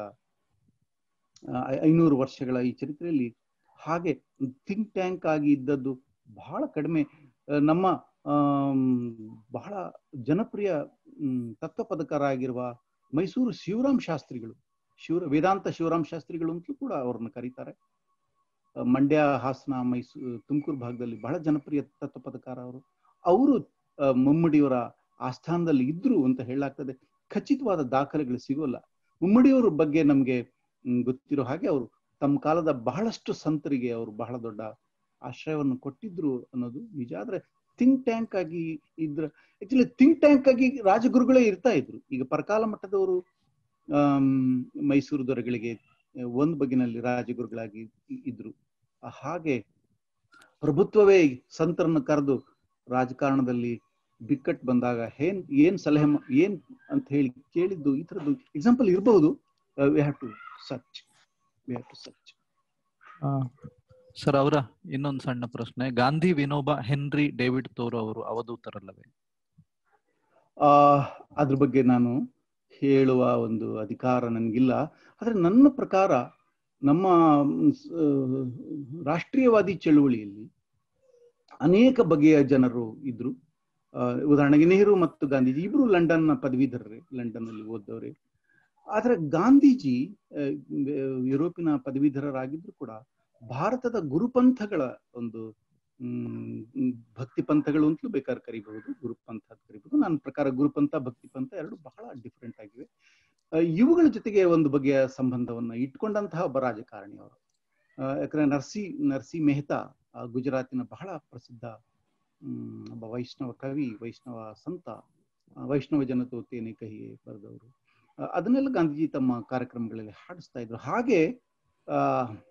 ಆ, ಐನೂರು ವರ್ಷಗಳ ಈ ಚರಿತ್ರೆಯಲ್ಲಿ ಹಾಗೆ ಥಿಂಕ್ ಟ್ಯಾಂಕ್ ಆಗಿ ಇದ್ದದ್ದು ಬಹಳ ಕಡಿಮೆ ಆ, ನಮ್ಮ ಆಮ್, ಬಹಳ ಜನಪ್ರಿಯ ಮ್, ತತ್ವಪದಕರಾಗಿರುವ ಮೈಸೂರು ಶಿವರಾಮ್ ಶಾಸ್ತ್ರಿಗಳು ಶಿವ ವೇದಾಂತ ಶಿವರಾಮ್ ಶಾಸ್ತ್ರಿಗಳು ಅಂತಲೂ ಕೂಡ ಅವ್ರನ್ನ ಕರೀತಾರೆ ಆ, ಮಂಡ್ಯ ಹಾಸನ ಮೈಸೂರು ತುಮಕೂರು ಭಾಗದಲ್ಲಿ ಬಹಳ ಜನಪ್ರಿಯ ತತ್ವಪದಕಾರ ಅವರು ಅವರು ಆ, ಮುಮ್ಮಡಿಯವರ ಆಸ್ಥಾನದಲ್ಲಿ ಇದ್ರು ಅಂತ ಹೇಳಲಾಗ್ತದೆ ಖಚಿತವಾದ ದಾಖಲೆಗಳು ಸಿಗೋಲ್ಲ ಮುಮ್ಮಡಿಯವರ ಬಗ್ಗೆ ನಮ್ಗೆ ಮ್, ಗೊತ್ತಿರೋ ಹಾಗೆ ಅವರು ತಮ್ಮ ಕಾಲದ ಬಹಳಷ್ಟು ಸಂತರಿಗೆ ಅವರು ಬಹಳ ದೊಡ್ಡ ಆಶ್ರಯವನ್ನು ಕೊಟ್ಟಿದ್ರು ಅನ್ನೋದು ನಿಜ ಆದ್ರೆ ಥಿಂಕ್ ಟ್ಯಾಂಕ್ ಆಗಿ ಇದ್ರ ಆಕ್ಚುಲಿ ಥಿಂಕ್ ಟ್ಯಾಂಕ್ ಆಗಿ ರಾಜಗುರುಗಳೇ ಇರ್ತಾ ಇದ್ರು ಈಗ ಪರಕಾಲ ಮಟ್ಟದವರು ಆಮ್, ಮೈಸೂರು ದೊರೆಗಳಿಗೆ ಒಂದು ಬಗೆನಲ್ಲಿ ರಾಜಗುರುಗಳಾಗಿ ಇ- ಇದ್ರು ಆ ಹಾಗೆ ಪ್ರಭುತ್ವವೇ ಸಂತರನ್ನು ಕರೆದು ರಾಜಕಾರಣದಲ್ಲಿ ಬಿಕ್ಕಟ್ಟು ಬಂದಾಗ ಏನ್ ಏನ್ ಸಲಹೆ ಮಾ- ಏನ್ ಅಂತ ಹೇಳಿ ಕೇಳಿದ್ದು ಈ ತರದ್ದು ಎಕ್ಸಾಂಪಲ್ ಇರಬಹುದು we have to search we have to search sir ಅವರ ಇನ್ನೊಂದು ಸಣ್ಣ ಪ್ರಶ್ನೆ ಗಾಂಧಿ ವಿನೋಬ ಹೆನ್ರಿ ಡೇವಿಡ್ ತೋರೋ ಅವರು ಅವಧೂತರಲ್ಲವೇ ಆ ಅದ್ರ ಬಗ್ಗೆ ನಾನು ಹೇಳುವ ಒಂದು ಅಧಿಕಾರ ನನಗಿಲ್ಲ ಆದರೆ ನನ್ನ ಪ್ರಕಾರ ನಮ್ಮ ಮ್, ಸ್- ಆ, ರಾಷ್ಟ್ರೀಯವಾದಿ ಚಳುವಳಿಯಲ್ಲಿ ಅನೇಕ ಬಗೆಯ ಜನರು ಇದ್ರು ಆ, ಉದಾಹರಣೆಗೆ ನೆಹರು ಮತ್ತು ಗಾಂಧೀಜಿ ಇಬ್ರು ಲಂಡನ್ನ ಪದವೀಧರರೇ ಲಂಡನ್ ಅಲ್ಲಿ ಓದವ್ರೆ ಆದ್ರೆ ಗಾಂಧೀಜಿ ಆ, ಯುರೋಪಿನ ಪದವೀಧರರಾಗಿದ್ರು ಕೂಡ ಭಾರತದ ಗುರುಪಂಥಗಳ ಒಂದು ಹ್ಮ್ ಹ್ಮ್, ಭಕ್ತಿ ಪಂಥಗಳು ಅಂತಲೂ ಬೇಕಾದ್ರೆ ಕರಿಬಹುದು ಗುರುಪಂಥ ಅಂತ ಕರಿಬಹುದು ನನ್ನ ಪ್ರಕಾರ ಗುರುಪಂಥ ಭಕ್ತಿ ಪಂಥ ಎರಡು ಬಹಳ ಡಿಫ್ರೆಂಟ್ ಆಗಿವೆ ಆ, ಇವುಗಳ ಜೊತೆಗೆ ಒಂದು ಬಗೆಯ ಸಂಬಂಧವನ್ನ ಇಟ್ಕೊಂಡಂತಹ ಒಬ್ಬ ರಾಜಕಾರಣಿ ಅವರು ಆ, ಯಾಕಂದ್ರೆ ನರ್ಸಿ ನರ್ಸಿ ಮೆಹ್ತಾ ಆ, ಗುಜರಾತಿನ ಬಹಳ ಪ್ರಸಿದ್ಧ ಹ್ಮ್, ಒಬ್ಬ ವೈಷ್ಣವ ಕವಿ ವೈಷ್ಣವ ಸಂತ ಆ, ವೈಷ್ಣವ ಜನತೋತೇನೆ ಕಹಿಯೇ ಬರೆದವರು ಆ, ಅದನ್ನೆಲ್ಲ ಗಾಂಧೀಜಿ ತಮ್ಮ ಕಾರ್ಯಕ್ರಮಗಳಲ್ಲಿ ಹಾಡಿಸ್ತಾ ಇದ್ರು ಹಾಗೆ ಆ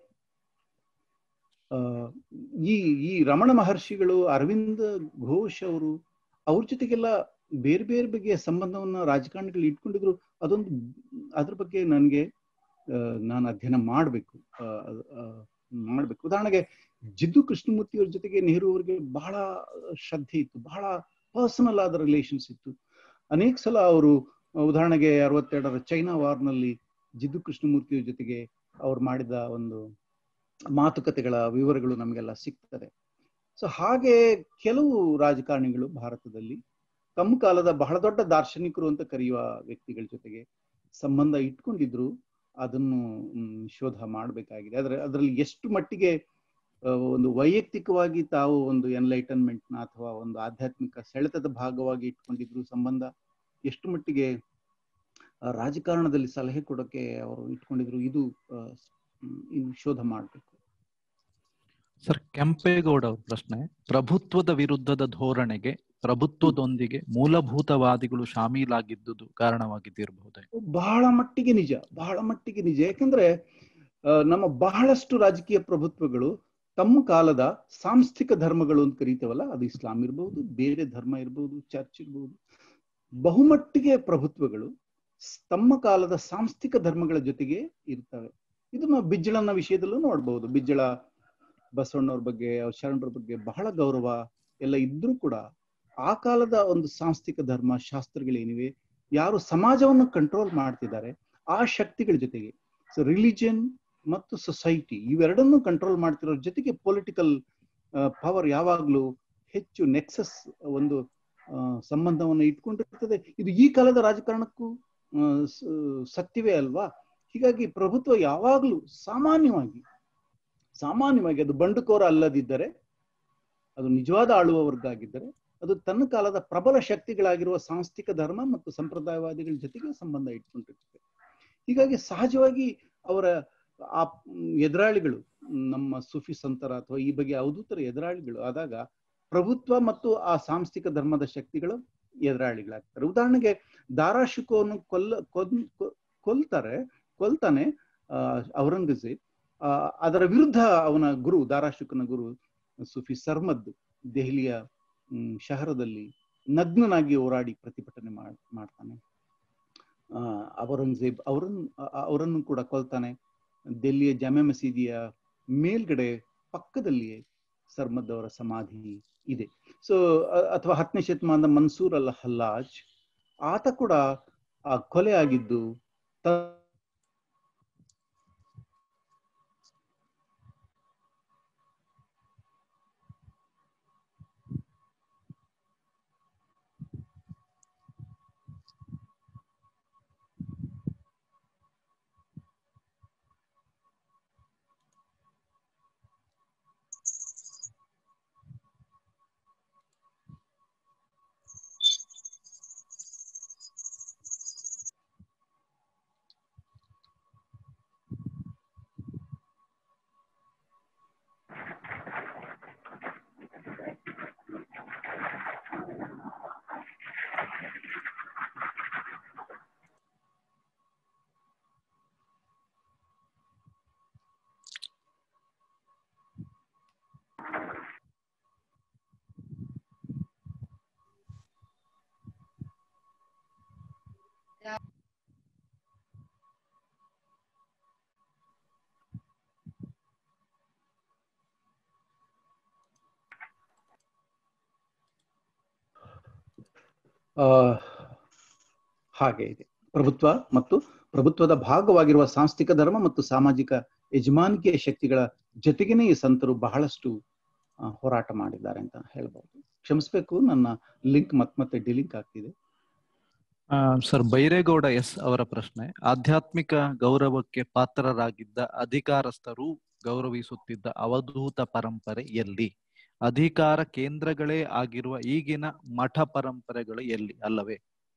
ಆ, ಈ ಈ ರಮಣ ಮಹರ್ಷಿಗಳು ಅರವಿಂದ ಘೋಷ್ ಅವರು ಅವ್ರ ಜೊತೆಗೆಲ್ಲ ಬೇರೆ ಬೇರೆ ಬಗೆಯ ಸಂಬಂಧವನ್ನ ರಾಜಕಾರಣಿಗಳು ಇಟ್ಕೊಂಡಿದ್ರು ಅದೊಂದು ಅದ್ರ ಬಗ್ಗೆ ನನಗೆ ನಾನು ಅಧ್ಯಯನ ಮಾಡಬೇಕು ಮಾಡ್ಬೇಕು ಉದಾಹರಣೆಗೆ ಜಿದ್ದು ಕೃಷ್ಣಮೂರ್ತಿ ಅವ್ರ ಜೊತೆಗೆ ನೆಹರು ಅವರಿಗೆ ಬಹಳ ಶ್ರದ್ಧೆ ಇತ್ತು ಬಹಳ ಪರ್ಸನಲ್ ಆದ ರಿಲೇಷನ್ಸ್ ಇತ್ತು ಅನೇಕ ಸಲ ಅವರು ಉದಾಹರಣೆಗೆ ಅರವತ್ತೆರಡರ ಚೈನಾ ವಾರ್ನಲ್ಲಿ ಜಿದ್ದು ಕೃಷ್ಣಮೂರ್ತಿ ಅವ್ರ ಜೊತೆಗೆ ಅವ್ರು ಮಾಡಿದ ಒಂದು ಮಾತುಕತೆಗಳ ವಿವರಗಳು ನಮಗೆಲ್ಲ ಸಿಗ್ತದೆ ಸೊ ಹಾಗೆ ಕೆಲವು ರಾಜಕಾರಣಿಗಳು ಭಾರತದಲ್ಲಿ ತಮ್ಮ ಕಾಲದ ಬಹಳ ದೊಡ್ಡ ದಾರ್ಶನಿಕರು ಅಂತ ಕರೆಯುವ ವ್ಯಕ್ತಿಗಳ ಜೊತೆಗೆ ಸಂಬಂಧ ಇಟ್ಕೊಂಡಿದ್ರು ಅದನ್ನು ಮ್, ಶೋಧ ಮಾಡಬೇಕಾಗಿದೆ ಆದ್ರೆ ಅದರಲ್ಲಿ ಎಷ್ಟು ಮಟ್ಟಿಗೆ ಆ, ಒಂದು ವೈಯಕ್ತಿಕವಾಗಿ ತಾವು ಒಂದು ಎನ್ಲೈಟನ್ಮೆಂಟ್ ನ ಅಥವಾ ಒಂದು ಆಧ್ಯಾತ್ಮಿಕ ಸೆಳೆತದ ಭಾಗವಾಗಿ ಇಟ್ಕೊಂಡಿದ್ರು ಸಂಬಂಧ ಎಷ್ಟು ಮಟ್ಟಿಗೆ ಆ, ರಾಜಕಾರಣದಲ್ಲಿ ಸಲಹೆ ಕೊಡೋಕೆ ಅವರು ಇಟ್ಕೊಂಡಿದ್ರು ಇದು ಆ, ಮ್, ಇನ್ನು ಶೋಧ ಮಾಡಬೇಕು ಸರ್ ಕೆಂಪೇಗೌಡ ಅವ್ರ ಪ್ರಶ್ನೆ ಪ್ರಭುತ್ವದ ವಿರುದ್ಧದ ಧೋರಣೆಗೆ ಪ್ರಭುತ್ವದೊಂದಿಗೆ ಮೂಲಭೂತವಾದಿಗಳು ಶಾಮೀಲಾಗಿದ್ದುದು ಕಾರಣವಾಗಿದ್ದಿರಬಹುದೇ ಬಹಳ ಮಟ್ಟಿಗೆ ನಿಜ ಬಹಳ ಮಟ್ಟಿಗೆ ನಿಜ ಯಾಕಂದ್ರೆ ಆ, ನಮ್ಮ ಬಹಳಷ್ಟು ರಾಜಕೀಯ ಪ್ರಭುತ್ವಗಳು ತಮ್ಮ ಕಾಲದ ಸಾಂಸ್ಥಿಕ ಧರ್ಮಗಳು ಅಂತ ಕರೀತೇವಲ್ಲ ಅದು ಇಸ್ಲಾಂ ಇರ್ಬಹುದು ಬೇರೆ ಧರ್ಮ ಇರ್ಬಹುದು ಚರ್ಚ್ ಇರ್ಬಹುದು ಬಹುಮಟ್ಟಿಗೆ ಪ್ರಭುತ್ವಗಳು ಸ್- ತಮ್ಮ ಕಾಲದ ಸಾಂಸ್ಥಿಕ ಧರ್ಮಗಳ ಜೊತೆಗೆ ಇರ್ತವೆ ಇದು ನಾವು ಬಿಜ್ಜಳನ ವಿಷಯದಲ್ಲೂ ನೋಡ್ಬಹುದು ಬಿಜ್ಜಳ ಬಸವಣ್ಣವ್ರ ಬಗ್ಗೆ ಅವ್ರ ಶರಣರ ಬಗ್ಗೆ ಬಹಳ ಗೌರವ ಎಲ್ಲ ಇದ್ರೂ ಕೂಡ ಆ ಕಾಲದ ಒಂದು ಸಾಂಸ್ಥಿಕ ಧರ್ಮ ಶಾಸ್ತ್ರಗಳೇನಿವೆ ಯಾರು ಸಮಾಜವನ್ನು ಕಂಟ್ರೋಲ್ ಮಾಡ್ತಿದ್ದಾರೆ ಆ ಶಕ್ತಿಗಳ ಜೊತೆಗೆ ಸೊ ರಿಲಿಜನ್ ಮತ್ತು ಸೊಸೈಟಿ ಇವೆರಡನ್ನು ಕಂಟ್ರೋಲ್ ಮಾಡ್ತಿರೋ ಜೊತೆಗೆ ಪೊಲಿಟಿಕಲ್ ಪವರ್ ಯಾವಾಗ್ಲೂ ಹೆಚ್ಚು ನೆಕ್ಸಸ್ ಒಂದು ಆ, ಸಂಬಂಧವನ್ನು ಇಟ್ಕೊಂಡಿರ್ತದೆ ಇದು ಈ ಕಾಲದ ರಾಜಕಾರಣಕ್ಕೂ ಆ, ಸ- ಸತ್ಯವೇ ಅಲ್ವಾ ಹೀಗಾಗಿ ಪ್ರಭುತ್ವ ಯಾವಾಗ್ಲೂ ಸಾಮಾನ್ಯವಾಗಿ ಸಾಮಾನ್ಯವಾಗಿ ಅದು ಬಂಡುಕೋರ ಅಲ್ಲದಿದ್ದರೆ ಅದು ನಿಜವಾದ ಆಳುವ ವರ್ಗ ಆಗಿದ್ದರೆ ಅದು ತನ್ನ ಕಾಲದ ಪ್ರಬಲ ಶಕ್ತಿಗಳಾಗಿರುವ ಸಾಂಸ್ಥಿಕ ಧರ್ಮ ಮತ್ತು ಸಂಪ್ರದಾಯವಾದಿಗಳ ಜೊತೆಗೆ ಸಂಬಂಧ ಇಟ್ಕೊಂಡಿರ್ತದೆ ಹೀಗಾಗಿ ಸಹಜವಾಗಿ ಅವರ ಆ ಮ್, ಎದುರಾಳಿಗಳು ನಮ್ಮ ಸುಫಿ ಸಂತರ ಅಥವಾ ಈ ಬಗ್ಗೆ ಅವಧೂತರ ಎದುರಾಳಿಗಳು ಆದಾಗ ಪ್ರಭುತ್ವ ಮತ್ತು ಆ ಸಾಂಸ್ಥಿಕ ಧರ್ಮದ ಶಕ್ತಿಗಳು ಎದುರಾಳಿಗಳಾಗ್ತಾರೆ ಉದಾಹರಣೆಗೆ ದಾರಾಶುಕೋವನ್ನು ಕೊಲ್ಲ ಕೊಲ್ ಕೊ- ಕೊಲ್ತಾರೆ ಕೊಲ್ತಾನೆ ಆ, ಔರಂಗಜೇಬ್ ಆ, ಅದರ ವಿರುದ್ಧ ಅವನ ಗುರು ದಾರಾಶುಕನ ಗುರು ಸುಫಿ ಸರ್ಮದ್ ದೆಹಲಿಯ ಮ್, ಶಹರದಲ್ಲಿ ನಗ್ನನಾಗಿ ಹೋರಾಡಿ ಪ್ರತಿಭಟನೆ ಮಾಡ್- ಮಾಡ್ತಾನೆ ಆ, ಔರಂಗಜೇಬ್ ಅವರನ್ನು ಅವರನ್ನು ಕೂಡ ಕೊಲ್ತಾನೆ ದೆಹಲಿಯ ಜಾಮೆ ಮಸೀದಿಯ ಮೇಲ್ಗಡೆ ಪಕ್ಕದಲ್ಲಿಯೇ ಸರ್ಮದ್ ಅವರ ಸಮಾಧಿ ಇದೆ ಸೊ ಅಥವಾ ಹತ್ತನೇ ಶತಮಾನದ ಮನ್ಸೂರ್ ಅಲ್ ಹಲ್ಲಾಜ್ ಆತ ಕೂಡ ಆ ಕೊಲೆ ಆಗಿದ್ದು ತ- ಆ, ಹಾಗೆ ಇದೆ ಪ್ರಭುತ್ವ ಮತ್ತು ಪ್ರಭುತ್ವದ ಭಾಗವಾಗಿರುವ ಸಾಂಸ್ಥಿಕ ಧರ್ಮ ಮತ್ತು ಸಾಮಾಜಿಕ ಯಜಮಾನಿಕೆಯ ಶಕ್ತಿಗಳ ಜೊತೆಗೇನೆ ಈ ಸಂತರು ಬಹಳಷ್ಟು ಆ, ಹೋರಾಟ ಮಾಡಿದ್ದಾರೆ ಅಂತ ಹೇಳ್ಬಹುದು ಕ್ಷಮಿಸ್ಬೇಕು ನನ್ನ ಲಿಂಕ್ ಮತ್ ಮತ್ತೆ ಡಿಲಿಂಕ್ ಆಗ್ತಿದೆ ಆ, ಸರ್ ಬೈರೇಗೌಡ ಎಸ್ ಅವರ ಪ್ರಶ್ನೆ ಆಧ್ಯಾತ್ಮಿಕ ಗೌರವಕ್ಕೆ ಪಾತ್ರರಾಗಿದ್ದ ಅಧಿಕಾರಸ್ಥರು ಗೌರವಿಸುತ್ತಿದ್ದ ಅವಧೂತ ಪರಂಪರೆ ಎಲ್ಲಿ ಅಧಿಕಾರ ಕೇಂದ್ರಗಳೇ ಆಗಿರುವ ಈಗಿನ ಮಠ ಪರಂಪರೆಗಳು ಎಲ್ಲಿ ಅಲ್ಲವೇ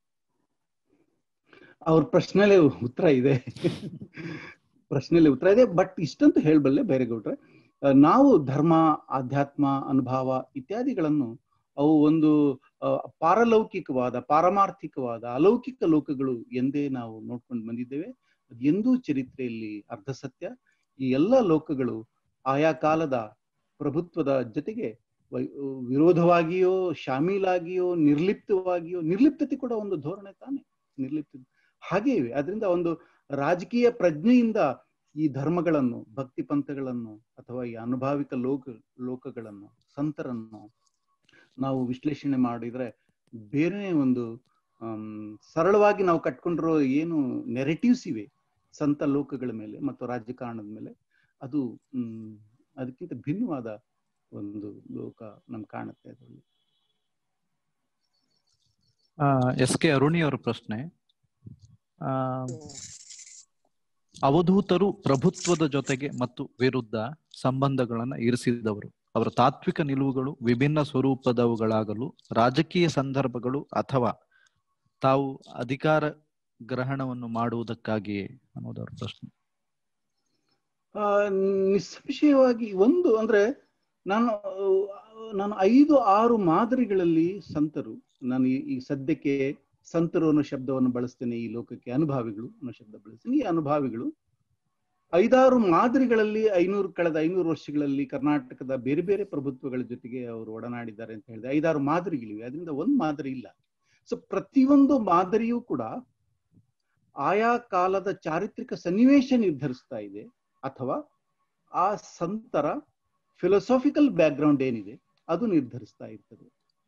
ಅವ್ರ ಪ್ರಶ್ನೆಲೆ ಉತ್ತರ ಇದೆ ಪ್ರಶ್ನೆಯಲ್ಲಿ ಉತ್ತರ ಇದೆ ಬಟ್ ಇಷ್ಟಂತೂ ಹೇಳಬಲ್ಲೆ ಬೈರೇಗೌಡ್ರೆ ಆ, ನಾವು ಧರ್ಮ ಆಧ್ಯಾತ್ಮ ಅನುಭವ ಇತ್ಯಾದಿಗಳನ್ನು ಅವು ಒಂದು ಆ, ಪಾರಲೌಕಿಕವಾದ ಪಾರಮಾರ್ಥಿಕವಾದ ಅಲೌಕಿಕ ಲೋಕಗಳು ಎಂದೇ ನಾವು ನೋಡ್ಕೊಂಡು ಬಂದಿದ್ದೇವೆ ಅದು ಎಂದೂ ಚರಿತ್ರೆಯಲ್ಲಿ ಅರ್ಧ ಸತ್ಯ ಈ ಎಲ್ಲ ಲೋಕಗಳು ಆಯಾ ಕಾಲದ ಪ್ರಭುತ್ವದ ಜೊತೆಗೆ ವೈ- ವಿರೋಧವಾಗಿಯೋ ಶಾಮೀಲಾಗಿಯೋ ನಿರ್ಲಿಪ್ತವಾಗಿಯೋ ನಿರ್ಲಿಪ್ತತೆ ಕೂಡ ಒಂದು ಧೋರಣೆ ತಾನೆ ನಿರ್ಲಿಪ್ತ ಹಾಗೆ ಇವೆ ಅದರಿಂದ ಒಂದು ರಾಜಕೀಯ ಪ್ರಜ್ಞೆಯಿಂದ ಈ ಧರ್ಮಗಳನ್ನು ಭಕ್ತಿ ಪಂಥಗಳನ್ನು ಅಥವಾ ಈ ಅನುಭಾವಿಕ ಲೋಕ ಲೋಕಗಳನ್ನು ಸಂತರನ್ನು ನಾವು ವಿಶ್ಲೇಷಣೆ ಮಾಡಿದ್ರೆ ಬೇರೆ ಒಂದು ಆಮ್, ಸರಳವಾಗಿ ನಾವು ಕಟ್ಕೊಂಡಿರೋ ಏನು ನೆರೆಟಿವ್ಸ್ ಇವೆ ಸಂತ ಲೋಕಗಳ ಮೇಲೆ ಮತ್ತು ರಾಜಕಾರಣದ ಮೇಲೆ ಅದು ಹ್ಮ್ ಅದಕ್ಕಿಂತ ಭಿನ್ನವಾದ ಒಂದು ಲೋಕ ನಮ್ಗೆ ಕಾಣುತ್ತೆ ಅದರಲ್ಲಿ ಎಸ್ ಕೆ ಅರುಣಿ ಅವರ ಪ್ರಶ್ನೆ ಆ, ಅವಧೂತರು ಪ್ರಭುತ್ವದ ಜೊತೆಗೆ ಮತ್ತು ವಿರುದ್ಧ ಸಂಬಂಧಗಳನ್ನ ಇರಿಸಿದವರು ಅವರ ತಾತ್ವಿಕ ನಿಲುವುಗಳು ವಿಭಿನ್ನ ಸ್ವರೂಪದವುಗಳಾಗಲು ರಾಜಕೀಯ ಸಂದರ್ಭಗಳು ಅಥವಾ ತಾವು ಅಧಿಕಾರ ಗ್ರಹಣವನ್ನು ಮಾಡುವುದಕ್ಕಾಗಿಯೇ ಅನ್ನೋದವರ ಪ್ರಶ್ನೆ ಆ, ನಿಸ್ಸಂಶಯವಾಗಿ ಒಂದು ಅಂದ್ರೆ ನಾನು ಆ, ನಾನು ಐದು ಆರು ಮಾದರಿಗಳಲ್ಲಿ ಸಂತರು ನಾನು ಈ- ಈ ಸದ್ಯಕ್ಕೆ ಸಂತರು ಅನ್ನೋ ಶಬ್ದವನ್ನು ಬಳಸ್ತೇನೆ ಈ ಲೋಕಕ್ಕೆ ಅನುಭಾವಿಗಳು ಅನ್ನೋ ಶಬ್ದ ಬಳಸ್ತೀನಿ ಈ ಅನುಭಾವಿಗಳು ಐದಾರು ಮಾದರಿಗಳಲ್ಲಿ ಐನೂರು ಕಳೆದ ಐನೂರು ವರ್ಷಗಳಲ್ಲಿ ಕರ್ನಾಟಕದ ಬೇರೆ ಬೇರೆ ಪ್ರಭುತ್ವಗಳ ಜೊತೆಗೆ ಅವರು ಒಡನಾಡಿದ್ದಾರೆ ಅಂತ ಹೇಳಿದೆ ಐದಾರು ಮಾದರಿಗಳಿವೆ ಅದರಿಂದ ಒಂದು ಮಾದರಿ ಇಲ್ಲ ಸೊ ಪ್ರತಿಯೊಂದು ಮಾದರಿಯೂ ಕೂಡ ಆಯಾ ಕಾಲದ ಚಾರಿತ್ರಿಕ ಸನ್ನಿವೇಶ ನಿರ್ಧರಿಸ್ತಾ ಇದೆ ಅಥವಾ ಆ ಸಂತರ ಫಿಲಸಾಫಿಕಲ್ ಬ್ಯಾಕ್ಗ್ರೌಂಡ್ ಏನಿದೆ ಅದು ನಿರ್ಧರಿಸ್ತಾ ಇರ್ತದೆ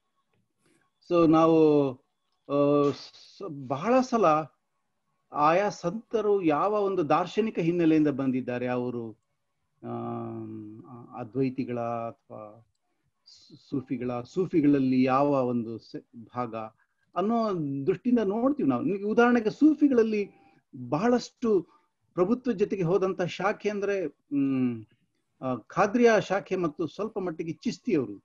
ಸೊ ನಾವು ಆ, ಸ- ಬಹಳ ಸಲ ಆಯಾ ಸಂತರು ಯಾವ ಒಂದು ದಾರ್ಶನಿಕ ಹಿನ್ನೆಲೆಯಿಂದ ಬಂದಿದ್ದಾರೆ ಅವರು ಆಮ್, ಅದ್ವೈತಿಗಳ ಅಥವಾ ಸೂಫಿಗಳ ಸೂಫಿಗಳಲ್ಲಿ ಯಾವ ಒಂದು ಸೆ- ಭಾಗ ಅನ್ನೋ ದೃಷ್ಟಿಯಿಂದ ನೋಡ್ತೀವಿ ನಾವು ನಿಮ್ಗೆ ಉದಾಹರಣೆಗೆ ಸೂಫಿಗಳಲ್ಲಿ ಬಹಳಷ್ಟು ಪ್ರಭುತ್ವ ಜೊತೆಗೆ ಹೋದಂತ ಶಾಖೆ ಅಂದ್ರೆ ಹ್ಮ್ ಆ, ಖಾದ್ರಿಯ ಶಾಖೆ ಮತ್ತು ಸ್ವಲ್ಪ ಮಟ್ಟಿಗೆ ಚಿಸ್ತಿಯವರು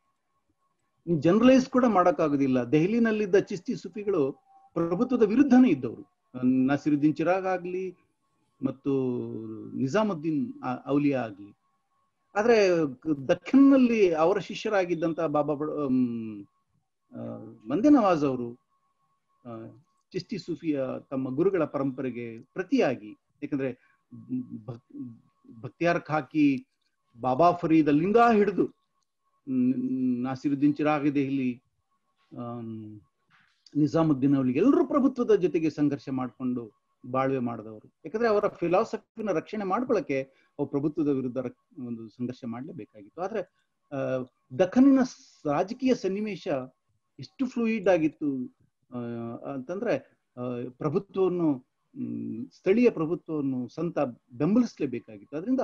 ಜನರಲೈಸ್ ಕೂಡ ಮಾಡೋಕ್ಕಾಗೋದಿಲ್ಲ ದೆಹಲಿನಲ್ಲಿದ್ದ ಚಿಸ್ತಿ ಸುಫಿಗಳು ಪ್ರಭುತ್ವದ ವಿರುದ್ಧನೇ ಇದ್ದವರು ನಸಿರುದ್ದೀನ್ ಚಿರಾಗ್ ಆಗ್ಲಿ ಮತ್ತು ನಿಜಾಮುದ್ದೀನ್ ಆ- ಔಲಿಯಾ ಆಗ್ಲಿ ಆದ್ರೆ ಕ- ದಖ್ಖನ್ನಲ್ಲಿ ಅವರ ಶಿಷ್ಯರಾಗಿದ್ದಂತ ಬಾಬಾ ಬಡ ಹ್ಮ್, ಆ, ಮಂದೆ ನವಾಜ್ ಅವರು ಆ, ಚಿಸ್ತಿ ಸೂಫಿಯ ತಮ್ಮ ಗುರುಗಳ ಪರಂಪರೆಗೆ ಪ್ರತಿಯಾಗಿ ಯಾಕಂದ್ರೆ ಮ್, ಭಕ್- ಭಕ್ತಿಯಾರ್ ಖಾಕಿ ಬಾಬಾ ಫರೀದ್ ಅಲ್ಲಿಂದ ಹಿಡಿದು ಮ್, ನಾಸಿರುದ್ದೀನ್ ಚಿರಾಗ್ ದೆಹಲಿ ಆಮ್, ನಿಜಾಮುದ್ದೀನ್ ಅವರಿಗೆ ಎಲ್ಲರೂ ಪ್ರಭುತ್ವದ ಜೊತೆಗೆ ಸಂಘರ್ಷ ಮಾಡಿಕೊಂಡು ಬಾಳ್ವೆ ಮಾಡಿದವರು ಯಾಕಂದ್ರೆ ಅವರ ಫಿಲಾಸಫಿನ ರಕ್ಷಣೆ ಮಾಡ್ಕೊಳ್ಳಕ್ಕೆ ಅವ್ರು ಪ್ರಭುತ್ವದ ವಿರುದ್ಧ ರಕ್- ಒಂದು ಸಂಘರ್ಷ ಮಾಡಲೇಬೇಕಾಗಿತ್ತು ಆದ್ರೆ ಆ, ದಖನಿನ ಸ್- ರಾಜಕೀಯ ಸನ್ನಿವೇಶ ಎಷ್ಟು ಫ್ಲೂಯಿಡ್ ಆಗಿತ್ತು ಆ, ಅಂತಂದ್ರೆ ಆ, ಪ್ರಭುತ್ವವನ್ನು ಮ್, ಸ್ಥಳೀಯ ಪ್ರಭುತ್ವವನ್ನು ಸಂತ ಬೆಂಬಲಿಸಲೇಬೇಕಾಗಿತ್ತು ಅದರಿಂದ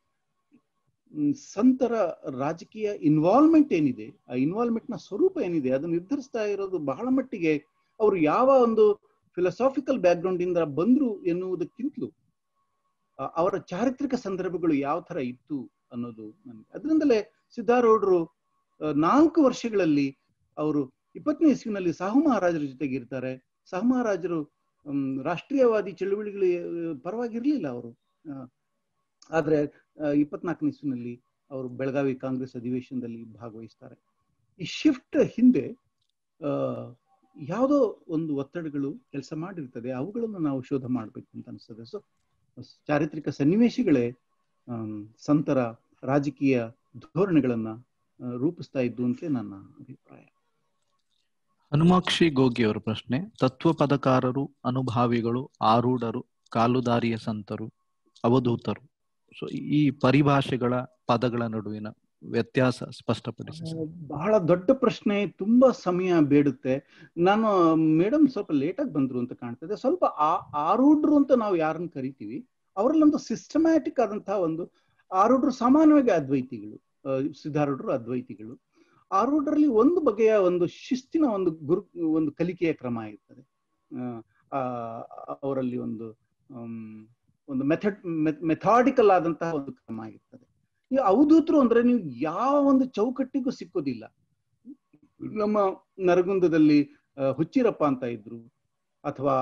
ಮ್, ಸಂತರ ರಾಜಕೀಯ ಇನ್ವಾಲ್ವ್ಮೆಂಟ್ ಏನಿದೆ ಆ ಇನ್ವಾಲ್ವ್ಮೆಂಟ್ ನ ಸ್ವರೂಪ ಏನಿದೆ ಅದು ನಿರ್ಧರಿಸ್ತಾ ಇರೋದು ಬಹಳ ಮಟ್ಟಿಗೆ ಅವರು ಯಾವ ಒಂದು ಫಿಲಸಾಫಿಕಲ್ ಬ್ಯಾಕ್ಗ್ರೌಂಡ್ ಇಂದ ಬಂದ್ರು ಎನ್ನುವುದಕ್ಕಿಂತಲೂ ಆ, ಅವರ ಚಾರಿತ್ರಿಕ ಸಂದರ್ಭಗಳು ಯಾವ ತರ ಇತ್ತು ಅನ್ನೋದು ನನಗೆ ಅದರಿಂದಲೇ ಸಿದ್ಧಾರೂಢರು ಆ, ನಾಲ್ಕು ವರ್ಷಗಳಲ್ಲಿ ಅವರು ಇಪ್ಪತ್ತನೇ ಇಸ್ವಿನಲ್ಲಿ ಸಾಹು ಮಹಾರಾಜರ ಜೊತೆಗೆ ಇರ್ತಾರೆ ಸಾಹು ಮಹಾರಾಜರು ಹ್ಮ್, ರಾಷ್ಟ್ರೀಯವಾದಿ ಚಳುವಳಿಗಳ ಪರವಾಗಿರ್ಲಿಲ್ಲ ಅವರು ಆ, ಆದ್ರೆ ಆ, ಇಪ್ಪತ್ನಾಲ್ಕನೇ ಇಸ್ವಿನಲ್ಲಿ ಅವರು ಬೆಳಗಾವಿ ಕಾಂಗ್ರೆಸ್ ಅಧಿವೇಶನದಲ್ಲಿ ಭಾಗವಹಿಸ್ತಾರೆ ಈ ಶಿಫ್ಟ್ ಹಿಂದೆ ಆ, ಯಾವುದೋ ಒಂದು ಒತ್ತಡಗಳು ಕೆಲಸ ಮಾಡಿರ್ತದೆ ಅವುಗಳನ್ನು ನಾವು ಶೋಧ ಮಾಡಬೇಕು ಅಂತ ಅನಿಸ್ತದೆ ಸೊ ಚಾರಿತ್ರಿಕ ಸನ್ನಿವೇಶಗಳೇ ಆಮ್, ಸಂತರ ರಾಜಕೀಯ ಧೋರಣೆಗಳನ್ನ ಆ, ರೂಪಿಸ್ತಾ ಇದ್ದು ಅಂತ ನನ್ನ ಅಭಿಪ್ರಾಯ ಹನುಮಾಕ್ಷಿ ಗೋಗಿ ಅವರ ಪ್ರಶ್ನೆ ತತ್ವ ಪದಕಾರರು ಅನುಭಾವಿಗಳು ಆರೂಢರು ಕಾಲುದಾರಿಯ ಸಂತರು ಅವಧೂತರು ಸೊ ಈ ಪರಿಭಾಷೆಗಳ ಪದಗಳ ನಡುವಿನ ವ್ಯತ್ಯಾಸ ಸ್ಪಷ್ಟಪಡಿಸಿ ಸರ್. ಬಹಳ ದೊಡ್ಡ ಪ್ರಶ್ನೆ ತುಂಬಾ ಸಮಯ ಬೇಡುತ್ತೆ ನಾನು ಮೇಡಮ್ ಸ್ವಲ್ಪ ಲೇಟಾಗಿ ಬಂದ್ರು ಅಂತ ಕಾಣ್ತದೆ ಸ್ವಲ್ಪ ಆ- ಆರೂಢರು ಅಂತ ನಾವು ಯಾರನ್ನ ಕರಿತೀವಿ ಅವರಲ್ಲೊಂದು ಸಿಸ್ಟಮ್ಯಾಟಿಕ್ ಆದಂತಹ ಒಂದು ಆರೂಢರು ಸಾಮಾನ್ಯವಾಗಿ ಅದ್ವೈತಿಗಳು ಆ, ಸಿದ್ಧಾರೂಢರು ಅದ್ವೈತಿಗಳು ಆರೂಢರಲ್ಲಿ ಒಂದು ಬಗೆಯ ಒಂದು ಶಿಸ್ತಿನ ಒಂದು ಗುರು ಒಂದು ಕಲಿಕೆಯ ಕ್ರಮ ಇರ್ತದೆ ಆ, ಆ, ಅವರಲ್ಲಿ ಒಂದು ಆಮ್, ಒಂದು ಮೆಥಡ್ ಮೆಥಾಡಿಕಲ್ ಆದಂತಹ ಒಂದು ಕ್ರಮ ಇರ್ತದೆ ಈ ಅವಧೂತರು ಅಂದ್ರೆ ನೀವು ಯಾವ ಒಂದು ಚೌಕಟ್ಟಿಗೂ ಸಿಕ್ಕೋದಿಲ್ಲ ನಮ್ಮ ನರಗುಂದದಲ್ಲಿ ಆ, ಹುಚ್ಚಿರಪ್ಪ ಅಂತ ಇದ್ರು ಅಥವಾ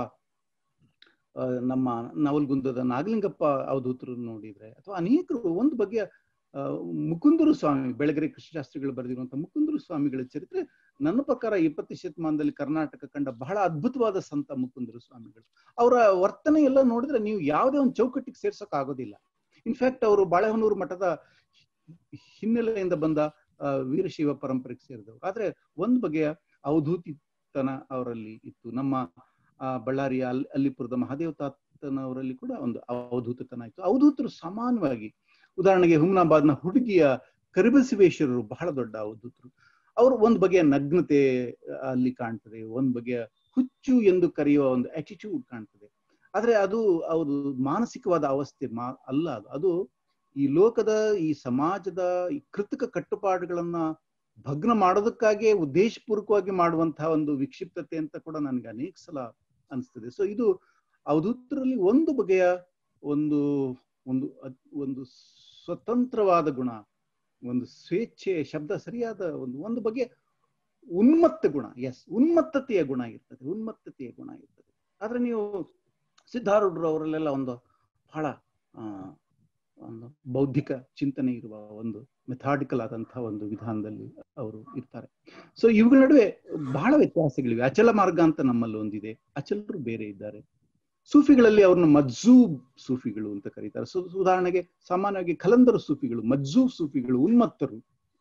ಆ, ನಮ್ಮ ನವಲ್ಗುಂದದ ನಾಗಲಿಂಗಪ್ಪ ಅವಧೂತರು ನೋಡಿದ್ರೆ ಅಥವಾ ಅನೇಕರು ಒಂದು ಬಗೆಯ ಆ, ಮುಕುಂದರು ಸ್ವಾಮಿ ಬೆಳಗೆರೆ ಕೃಷ್ಣಶಾಸ್ತ್ರಿಗಳು ಬರೆದಿರುವಂತಹ ಮುಕುಂದರು ಸ್ವಾಮಿಗಳ ಚರಿತ್ರೆ ನನ್ನ ಪ್ರಕಾರ ಇಪ್ಪತ್ತು ಶತಮಾನದಲ್ಲಿ ಕರ್ನಾಟಕ ಕಂಡ ಬಹಳ ಅದ್ಭುತವಾದ ಸಂತ ಮುಕುಂದರು ಸ್ವಾಮಿಗಳು ಅವರ ವರ್ತನೆ ಎಲ್ಲ ನೋಡಿದ್ರೆ ನೀವು ಯಾವುದೇ ಒಂದು ಚೌಕಟ್ಟಿಗೆ ಸೇರ್ಸೋಕ್ ಆಗೋದಿಲ್ಲ ಇನ್ಫ್ಯಾಕ್ಟ್ ಅವರು ಬಾಳೆಹೊನ್ನೂರು ಮಠದ ಹಿನ್ನೆಲೆಯಿಂದ ಬಂದ ಆ, ವೀರಶೈವ ಪರಂಪರೆಗೆ ಸೇರಿದವರು ಆದ್ರೆ ಒಂದು ಬಗೆಯ ಅವಧೂತಿತನ ಅವರಲ್ಲಿ ಇತ್ತು ನಮ್ಮ ಆ, ಬಳ್ಳಾರಿಯ ಅಲ್ ಅಲ್ಲಿಪುರದ ಮಹಾದೇವ ತಾತನವರಲ್ಲಿ ಕೂಡ ಒಂದು ಅವಧೂತತನ ಇತ್ತು ಅವಧೂತರು ಸಮಾನವಾಗಿ ಉದಾಹರಣೆಗೆ ಹುಮ್ನಾಬಾದ್ನ ಹುಡುಗಿಯ ಕರಿಬಸವೇಶ್ವರರು ಬಹಳ ದೊಡ್ಡ ಅವಧೂತರು ಅವರು ಒಂದು ಬಗೆಯ ನಗ್ನತೆ ಅಲ್ಲಿ ಕಾಣ್ತದೆ ಒಂದು ಬಗೆಯ ಹುಚ್ಚು ಎಂದು ಕರೆಯುವ ಒಂದು ಆಟಿಟ್ಯೂಡ್ ಕಾಣ್ತದೆ ಆದ್ರೆ ಅದು ಅವರು ಮಾನಸಿಕವಾದ ಅವಸ್ಥೆ ಮಾ ಅಲ್ಲ ಅದು ಅದು ಈ ಲೋಕದ ಈ ಸಮಾಜದ ಈ ಕೃತಕ ಕಟ್ಟುಪಾಡುಗಳನ್ನ ಭಗ್ನ ಮಾಡೋದಕ್ಕಾಗಿಯೇ ಉದ್ದೇಶಪೂರ್ವಕವಾಗಿ ಮಾಡುವಂತಹ ಒಂದು ವಿಕ್ಷಿಪ್ತತೆ ಅಂತ ಕೂಡ ನನಗೆ ಅನೇಕ ಸಲ ಅನಿಸ್ತದೆ ಸೊ ಇದು ಅವಧೂತರಲ್ಲಿ ಒಂದು ಬಗೆಯ ಒಂದು ಒಂದು ಅದ್- ಒಂದು ಸ್ವತಂತ್ರವಾದ ಗುಣ ಒಂದು ಸ್ವೇಚ್ಛೆ ಶಬ್ದ ಸರಿಯಾದ ಒಂದು ಒಂದು ಬಗೆಯ ಉನ್ಮತ್ತ ಗುಣ ಎಸ್ ಉನ್ಮತ್ತತೆಯ ಗುಣ ಇರ್ತದೆ ಉನ್ಮತ್ತತೆಯ ಗುಣ ಇರ್ತದೆ ಆದ್ರೆ ನೀವು ಸಿದ್ಧಾರೂಢರು ಅವರಲ್ಲೆಲ್ಲ ಒಂದು ಬಹಳ ಆ, ಒಂದು ಬೌದ್ಧಿಕ ಚಿಂತನೆ ಇರುವ ಒಂದು ಮೆಥಾಡಿಕಲ್ ಆದಂತಹ ಒಂದು ವಿಧಾನದಲ್ಲಿ ಅವರು ಇರ್ತಾರೆ ಸೊ ಇವುಗಳ ನಡುವೆ ಬಹಳ ವ್ಯತ್ಯಾಸಗಳಿವೆ ಅಚಲ ಮಾರ್ಗ ಅಂತ ನಮ್ಮಲ್ಲಿ ಒಂದಿದೆ ಅಚಲರು ಬೇರೆ ಇದ್ದಾರೆ ಸೂಫಿಗಳಲ್ಲಿ ಅವ್ರನ್ನ ಮಜ್ಜೂಬ್ ಸೂಫಿಗಳು ಅಂತ ಕರೀತಾರೆ ಸೊ ಉದಾಹರಣೆಗೆ ಸಾಮಾನ್ಯವಾಗಿ ಖಲಂದರ ಸೂಫಿಗಳು ಮಜ್ಜೂಬ್ ಸೂಫಿಗಳು ಉನ್ಮತ್ತರು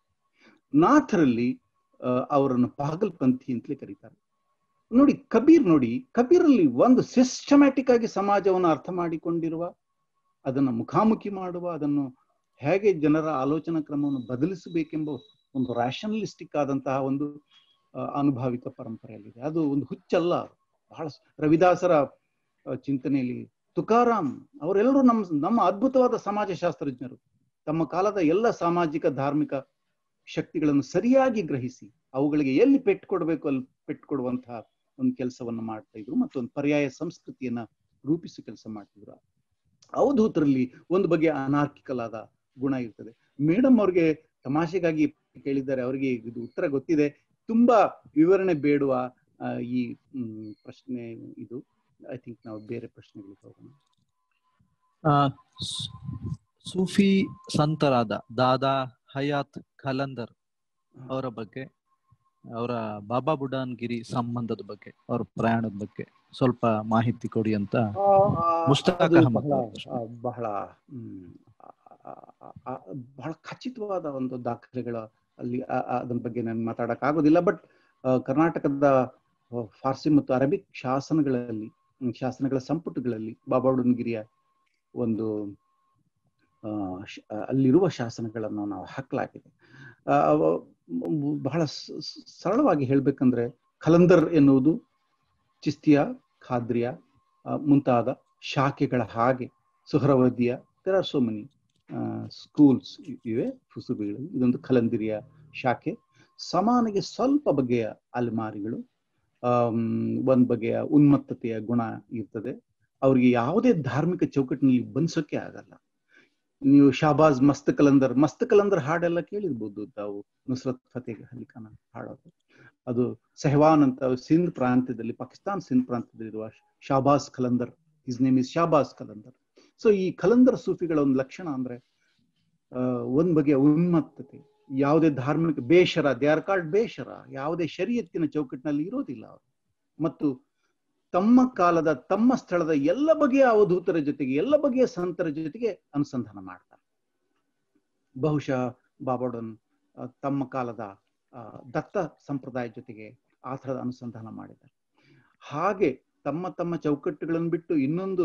ನಾಥರಲ್ಲಿ ಆ, ಅವರನ್ನು ಪಾಗಲ್ಪಂಥಿ ಅಂತಲೇ ಕರೀತಾರೆ ನೋಡಿ ಕಬೀರ್ ನೋಡಿ ಕಬೀರಲ್ಲಿ ಒಂದು ಸಿಸ್ಟಮ್ಯಾಟಿಕ್ ಆಗಿ ಸಮಾಜವನ್ನು ಅರ್ಥ ಮಾಡಿಕೊಂಡಿರುವ ಅದನ್ನ ಮುಖಾಮುಖಿ ಮಾಡುವ ಅದನ್ನು ಹೇಗೆ ಜನರ ಆಲೋಚನಾ ಕ್ರಮವನ್ನು ಬದಲಿಸಬೇಕೆಂಬ ಒಂದು ರ್ಯಾಷನಲಿಸ್ಟಿಕ್ ಆದಂತಹ ಒಂದು ಆ, ಅನುಭಾವಿಕ ಪರಂಪರೆಯಲ್ಲಿದೆ ಅದು ಒಂದು ಹುಚ್ಚಲ್ಲ ಅದು. ಬಹಳ ಸ್- ರವಿದಾಸರ ಆ, ಚಿಂತನೆಯಲ್ಲಿ ತುಕಾರಾಮ್ ಅವರೆಲ್ಲರೂ ನಮ್ಮ ನಮ್ಮ ಅದ್ಭುತವಾದ ಸಮಾಜಶಾಸ್ತ್ರಜ್ಞರು ತಮ್ಮ ಕಾಲದ ಎಲ್ಲ ಸಾಮಾಜಿಕ ಧಾರ್ಮಿಕ ಶಕ್ತಿಗಳನ್ನು ಸರಿಯಾಗಿ ಗ್ರಹಿಸಿ ಅವುಗಳಿಗೆ ಎಲ್ಲಿ ಪೆಟ್ಟು ಕೊಡಬೇಕು ಅಲ್ಲಿ ಪೆಟ್ಟು ಕೊಡುವಂತಹ ಒಂದು ಕೆಲಸವನ್ನು ಮಾಡ್ತಾ ಇದ್ರು ಮತ್ತು ಒಂದು ಪರ್ಯಾಯ ಸಂಸ್ಕೃತಿಯನ್ನ ರೂಪಿಸಿ ಕೆಲಸ ಮಾಡ್ತಿದ್ರು ಅವಧೂತರಲ್ಲಿ ಒಂದು ಬಗೆಯ ಅನಾರ್ಕಿಕಲ್ ಆದ ಗುಣ ಇರ್ತದೆ ಮೇಡಮ್ ಅವ್ರಿಗೆ ತಮಾಷೆಗಾಗಿ ಕೇಳಿದ್ದಾರೆ ಅವರಿಗೆ ಇದು ಉತ್ತರ ಗೊತ್ತಿದೆ ತುಂಬಾ ವಿವರಣೆ ಬೇಡುವ ಆ, ಈ ಮ್, ಪ್ರಶ್ನೆ ಇದು ಐ ಥಿಂಕ್ ನಾವು ಬೇರೆ ಪ್ರಶ್ನೆಗಳಿಗೆ ಹೋಗೋಣ ಆ, ಸ್- ಸೂಫಿ ಸಂತರಾದ ದಾದಾ ಹಯಾತ್ ಖಲಂದರ್ ಅವರ ಬಗ್ಗೆ ಅವರ ಬಾಬಾ ಬುಡಾನ್ಗಿರಿ ಸಂಬಂಧದ ಬಗ್ಗೆ ಅವರ ಪ್ರಯಾಣದ ಬಗ್ಗೆ ಸ್ವಲ್ಪ ಮಾಹಿತಿ ಕೊಡಿ ಅಂತ ಮುಷ್ತಾಕ್ ಅದು ಅಹಮದ್ ಬಹಳ ಅವ್ರ ಪ್ರಶ್ನೆ. ಆ, ಬಹಳ ಹ್ಮ್, ಆ, ಆ, ಆ, ಆ, ಬಹಳ ಖಚಿತವಾದ ಒಂದು ದಾಖಲೆಗಳ ಅಲ್ಲಿ ಆ- ಆ- ಅದರ ಬಗ್ಗೆ ನಾನು ಮಾತಾಡಕ್ ಆಗೋದಿಲ್ಲ ಬಟ್ ಕರ್ನಾಟಕದ ಆ, ಫಾರ್ಸಿ ಮತ್ತು ಅರಬಿಕ್ ಶಾಸನಗಳಲ್ಲಿ ಹ್ಮ್, ಶಾಸನಗಳ ಸಂಪುಟಗಳಲ್ಲಿ ಬಾಬಾವುಡನ್ಗಿರಿಯ ಒಂದು ಆ, ಶ- ಅಲ್ಲಿರುವ ಶಾಸನಗಳನ್ನು ನಾವು ಹಾಕಲಾಗಿದೆ ಆ, ಅವ- ಮ್- ಬಹಳ ಸ- ಸ- ಸರಳವಾಗಿ ಹೇಳ್ಬೇಕಂದ್ರೆ ಖಲಂದರ್ ಎನ್ನುವುದು ಚಿಸ್ತಿಯ ಖಾದ್ರಿಯ ಆ, ಮುಂತಾದ ಶಾಖೆಗಳ ಹಾಗೆ ಸುಹರವದಿಯ there are so many schools ಇವೆ ಫುಸುಬಿಗಳು ಇದೊಂದು ಖಲಂದಿರಿಯ ಶಾಖೆ ಸಮಾನಿಗೆ ಸ್ವಲ್ಪ ಬಗೆಯ ಅಲೆಮಾರಿಗಳು ಆಮ್, ಒಂದ್ ಬಗೆಯ ಉನ್ಮತ್ತತೆಯ ಗುಣ ಇರ್ತದೆ ಅವ್ರಿಗೆ ಯಾವುದೇ ಧಾರ್ಮಿಕ ಚೌಕಟ್ಟಿನಲ್ಲಿ ಬಂಧಿಸೋಕೆ ಆಗಲ್ಲ ನೀವು ಶಾಬಾಜ್ ಮಸ್ತ್ ಕಲಂದರ್ ಮಸ್ತ್ ಕಲಂದರ್ ಹಾಡೆಲ್ಲ ಕೇಳಿರ್ಬೋದು ತಾವು ನುಸ್ರತ್ ಫತೇಹ್ ಅಲಿ ಖಾನ್ ಹಾಡೋದು ಅದು ಸೆಹವಾನ್ ಅಂತ ಸಿಂಧ್ ಪ್ರಾಂತ್ಯದಲ್ಲಿ ಪಾಕಿಸ್ತಾನ್ ಸಿಂಧ್ ಪ್ರಾಂತ್ಯದಲ್ಲಿರುವ Shahbaz Qalandar his name is Shahbaz Qalandar so ಈ ಖಲಂದರ್ ಸೂಫಿಗಳ ಒಂದು ಲಕ್ಷಣ ಅಂದ್ರೆ ಆ, ಒಂದ್ ಬಗೆಯ ಉನ್ಮತ್ತತೆ ಯಾವುದೇ ಧಾರ್ಮಿಕ ಬೇಷರ ದೇ ಆರ್ ಕಾಲ್ಡ್ ಬೇಷರ ಯಾವುದೇ ಶರೀಯತ್ತಿನ ಚೌಕಟ್ಟಿನಲ್ಲಿ ಇರೋದಿಲ್ಲ ಅವರು ಮತ್ತು ತಮ್ಮ ಕಾಲದ ತಮ್ಮ ಸ್ಥಳದ ಎಲ್ಲ ಬಗೆಯ ಅವಧೂತರ ಜೊತೆಗೆ ಎಲ್ಲ ಬಗೆಯ ಸಂತರ ಜೊತೆಗೆ ಅನುಸಂಧಾನ ಮಾಡ್ತಾರೆ ಬಹುಶಃ ಬಾಬಾಡನ್ ಆ, ತಮ್ಮ ಕಾಲದ ಆ, ದತ್ತ ಸಂಪ್ರದಾಯ ಜೊತೆಗೆ ಆ ಥರದ ಅನುಸಂಧಾನ ಮಾಡಿದ್ದಾರೆ ಹಾಗೆ ತಮ್ಮ ತಮ್ಮ ಚೌಕಟ್ಟುಗಳನ್ನು ಬಿಟ್ಟು ಇನ್ನೊಂದು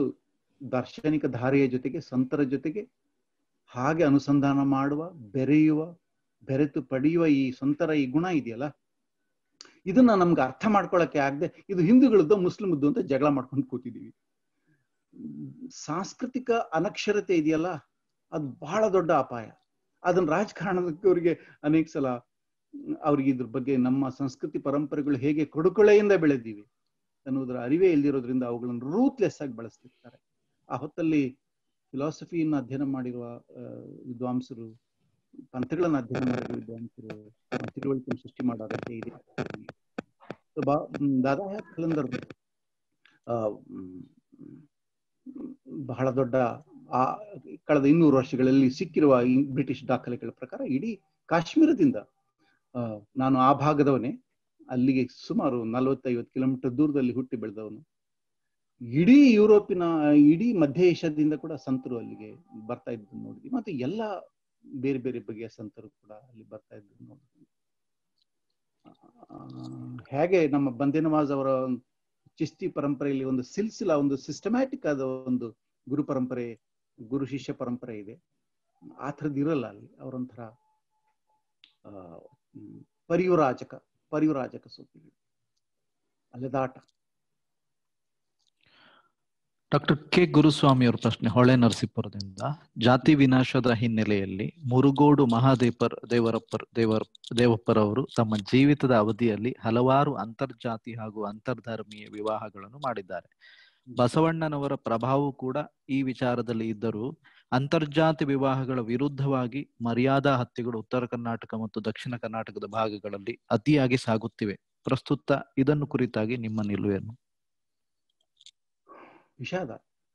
ದಾರ್ಶನಿಕ ಧಾರೆಯ ಜೊತೆಗೆ ಸಂತರ ಜೊತೆಗೆ ಹಾಗೆ ಅನುಸಂಧಾನ ಮಾಡುವ ಬೆರೆಯುವ ಬೆರೆತು ಪಡೆಯುವ ಈ ಸಂತರ ಈ ಗುಣ ಇದೆಯಲ್ಲ ಇದನ್ನ ನಮ್ಗೆ ಅರ್ಥ ಮಾಡ್ಕೊಳಕ್ಕೆ ಆಗದೆ ಇದು ಹಿಂದೂಗಳದ್ದು ಮುಸ್ಲಿಮದ್ದು ಅಂತ ಜಗಳ ಮಾಡ್ಕೊಂಡು ಕೂತಿದೀವಿ ಸಾಂಸ್ಕೃತಿಕ ಅನಕ್ಷರತೆ ಇದೆಯಲ್ಲ ಅದು ಬಹಳ ದೊಡ್ಡ ಅಪಾಯ ಅದನ್ನ ರಾಜಕಾರಣದವರಿಗೆ ಅನೇಕ ಸಲ ಅವ್ರಿಗೆ ಇದ್ರ ಬಗ್ಗೆ ನಮ್ಮ ಸಂಸ್ಕೃತಿ ಪರಂಪರೆಗಳು ಹೇಗೆ ಕೊಡುಕೊಳೆಯಿಂದ ಬೆಳೆದಿವೆ ಅನ್ನೋದರ ಅರಿವೇ ಇಲ್ದಿರೋದ್ರಿಂದ ಅವುಗಳನ್ನು ರೂತ್ಲೆಸ್ ಆಗಿ ಬಳಸ್ತಿರ್ತಾರೆ ಆ ಹೊತ್ತಲ್ಲಿ ಫಿಲಾಸಫಿಯನ್ನು ಅಧ್ಯಯನ ಮಾಡಿರುವ ವಿದ್ವಾಂಸರು ಪಂಥಗಳನ್ನು ಅಧ್ಯಯನ ಮಾಡಿರುವ ವಿದ್ವಾಂಸರು ತಿಳುವಳಿಕೆ ಸೃಷ್ಟಿ ಮಾಡೋ ಅಗತ್ಯ ಇದೆ ದಾದಾ ಖಲಂದರ್ ಬಹಳ ದೊಡ್ಡ ಆ ಕಳೆದ ಇನ್ನೂರು ವರ್ಷಗಳಲ್ಲಿ ಸಿಕ್ಕಿರುವ ಬ್ರಿಟಿಷ್ ದಾಖಲೆಗಳ ಪ್ರಕಾರ ಇಡೀ ಕಾಶ್ಮೀರದಿಂದ ನಾನು ಆ ಭಾಗದವನೇ ಅಲ್ಲಿಗೆ ಸುಮಾರು ನಲವತ್ತೈವತ್ತು ಕಿಲೋಮೀಟರ್ ದೂರದಲ್ಲಿ ಹುಟ್ಟಿ ಬೆಳೆದವನು ಇಡೀ ಯುರೋಪಿನ ಇಡೀ ಮಧ್ಯ ಏಷ್ಯಾದಿಂದ ಕೂಡ ಸಂತರು ಅಲ್ಲಿಗೆ ಬರ್ತಾ ಇದ್ದು ನೋಡಿದ್ವಿ ಮತ್ತೆ ಎಲ್ಲ ಬೇರೆ ಬೇರೆ ಬಗೆಯ ಸಂತರು ಕೂಡ ಅಲ್ಲಿ ಬರ್ತಾ ಇದ್ದು ನೋಡಿದ್ವಿ ಹೇಗೆ ನಮ್ಮ ಬಂದೆ ನವಾಜ್ ಅವರ ಚಿಸ್ತಿ ಪರಂಪರೆಯಲ್ಲಿ ಒಂದು ಸಿಲ್ಸಿಲ ಒಂದು ಸಿಸ್ಟಮ್ಯಾಟಿಕ್ ಆದ ಒಂದು ಗುರು ಪರಂಪರೆ ಗುರು ಶಿಷ್ಯ ಪರಂಪರೆ ಇದೆ ಆ ಥರದ್ದು ಇರಲ್ಲ ಅಲ್ಲಿ ಅವರೊಂಥರ ಪರಿವರಾಜಕ ಪರಿವರಾಜಕ ಸೂಫಿಗಳು ಅಲೆದಾಟ ಡಾಕ್ಟರ್ ಕೆ ಗುರುಸ್ವಾಮಿ ಅವರ ಪ್ರಶ್ನೆ ಹೊಳೆ ನರಸೀಪುರದಿಂದ ಜಾತಿ ವಿನಾಶದ ಹಿನ್ನೆಲೆಯಲ್ಲಿ ಮುರುಗೋಡು ಮಹಾದೇವರ್ ದೇವರಪ್ಪರ್ ದೇವರ ದೇವಪ್ಪರವರು ತಮ್ಮ ಜೀವಿತದ ಅವಧಿಯಲ್ಲಿ ಹಲವಾರು ಅಂತರ್ಜಾತಿ ಹಾಗೂ ಅಂತರ್ಧರ್ಮೀಯ ವಿವಾಹಗಳನ್ನು ಮಾಡಿದ್ದಾರೆ ಬಸವಣ್ಣನವರ ಪ್ರಭಾವವು ಕೂಡ ಈ ವಿಚಾರದಲ್ಲಿ ಇದ್ದರೂ ಅಂತರ್ಜಾತಿ ವಿವಾಹಗಳ ವಿರುದ್ಧವಾಗಿ ಮರ್ಯಾದಾ ಹತ್ಯೆಗಳು ಉತ್ತರ ಕರ್ನಾಟಕ ಮತ್ತು ದಕ್ಷಿಣ ಕರ್ನಾಟಕದ ಭಾಗಗಳಲ್ಲಿ ಅತಿಯಾಗಿ ಸಾಗುತ್ತಿವೆ ಪ್ರಸ್ತುತ ಇದನ್ನು ಕುರಿತಾಗಿ ನಿಮ್ಮ ನಿಲುವೇನು ವಿಷಾದ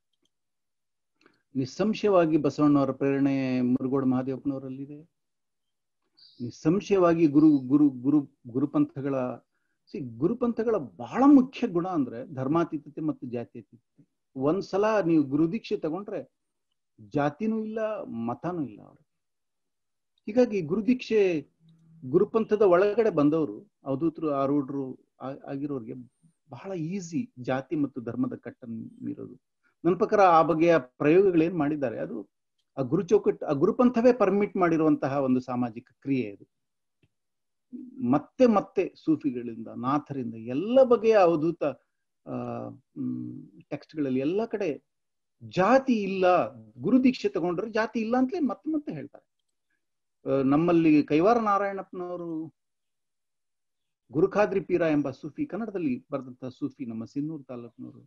ನಿಸ್ಸಂಶಯವಾಗಿ ಬಸವಣ್ಣವರ ಪ್ರೇರಣೆ ಮುರುಗೋಡು ಮಹಾದೇವಪ್ಪನವರಲ್ಲಿದೆ ನಿಸ್ಸಂಶಯವಾಗಿ ಗುರು ಗುರು ಗುರು ಗುರುಪಂಥಗಳ ಸಿ ಗುರುಪಂಥಗಳ ಬಹಳ ಮುಖ್ಯ ಗುಣ ಅಂದ್ರೆ ಧರ್ಮಾತೀತತೆ ಮತ್ತು ಜಾತ್ಯತೀತತೆ ಒಂದ್ಸಲ ನೀವು ಗುರುದೀಕ್ಷೆ ತಗೊಂಡ್ರೆ ಜಾತಿನೂ ಇಲ್ಲ ಮತನೂ ಇಲ್ಲ ಅವರು ಹೀಗಾಗಿ ಗುರುದೀಕ್ಷೆ ಗುರುಪಂಥದ ಒಳಗಡೆ ಬಂದವರು ಅವಧೂತರು ಆರೂಢರು ಆಗಿರೋರಿಗೆ ಬಹಳ ಈಸಿ ಜಾತಿ ಮತ್ತು ಧರ್ಮದ ಕಟ್ಟನ್ನು ಮೀರೋದು ನನ್ನ ಪ್ರಕಾರ ಆ ಬಗೆಯ ಪ್ರಯೋಗಗಳೇನ್ ಮಾಡಿದ್ದಾರೆ ಅದು ಆ ಗುರು ಚೌಕಟ್ಟು ಆ ಗುರುಪಂಥವೇ ಪರ್ಮಿಟ್ ಮಾಡಿರುವಂತಹ ಒಂದು ಸಾಮಾಜಿಕ ಕ್ರಿಯೆ ಅದು ಮತ್ತೆ ಮತ್ತೆ ಸೂಫಿಗಳಿಂದ ನಾಥರಿಂದ ಎಲ್ಲ ಬಗೆಯ ಅವಧೂತ ಆ ಟೆಕ್ಸ್ಟ್ಗಳಲ್ಲಿ ಎಲ್ಲ ಕಡೆ ಜಾತಿ ಇಲ್ಲ ಗುರು ದೀಕ್ಷೆ ತಗೊಂಡ್ರೆ ಜಾತಿ ಇಲ್ಲ ಅಂತಲೇ ಮತ್ತೆ ಮತ್ತೆ ಹೇಳ್ತಾರೆ ನಮ್ಮಲ್ಲಿ ಕೈವಾರ ನಾರಾಯಣಪ್ಪನವರು ಗುರುಖಾದ್ರಿ ಪೀರ ಎಂಬ ಸೂಫಿ ಕನ್ನಡದಲ್ಲಿ ಬರೆದಂತಹ ಸೂಫಿ ನಮ್ಮ ಸಿನ್ನೂರು ತಾಲೂಕಿನವರು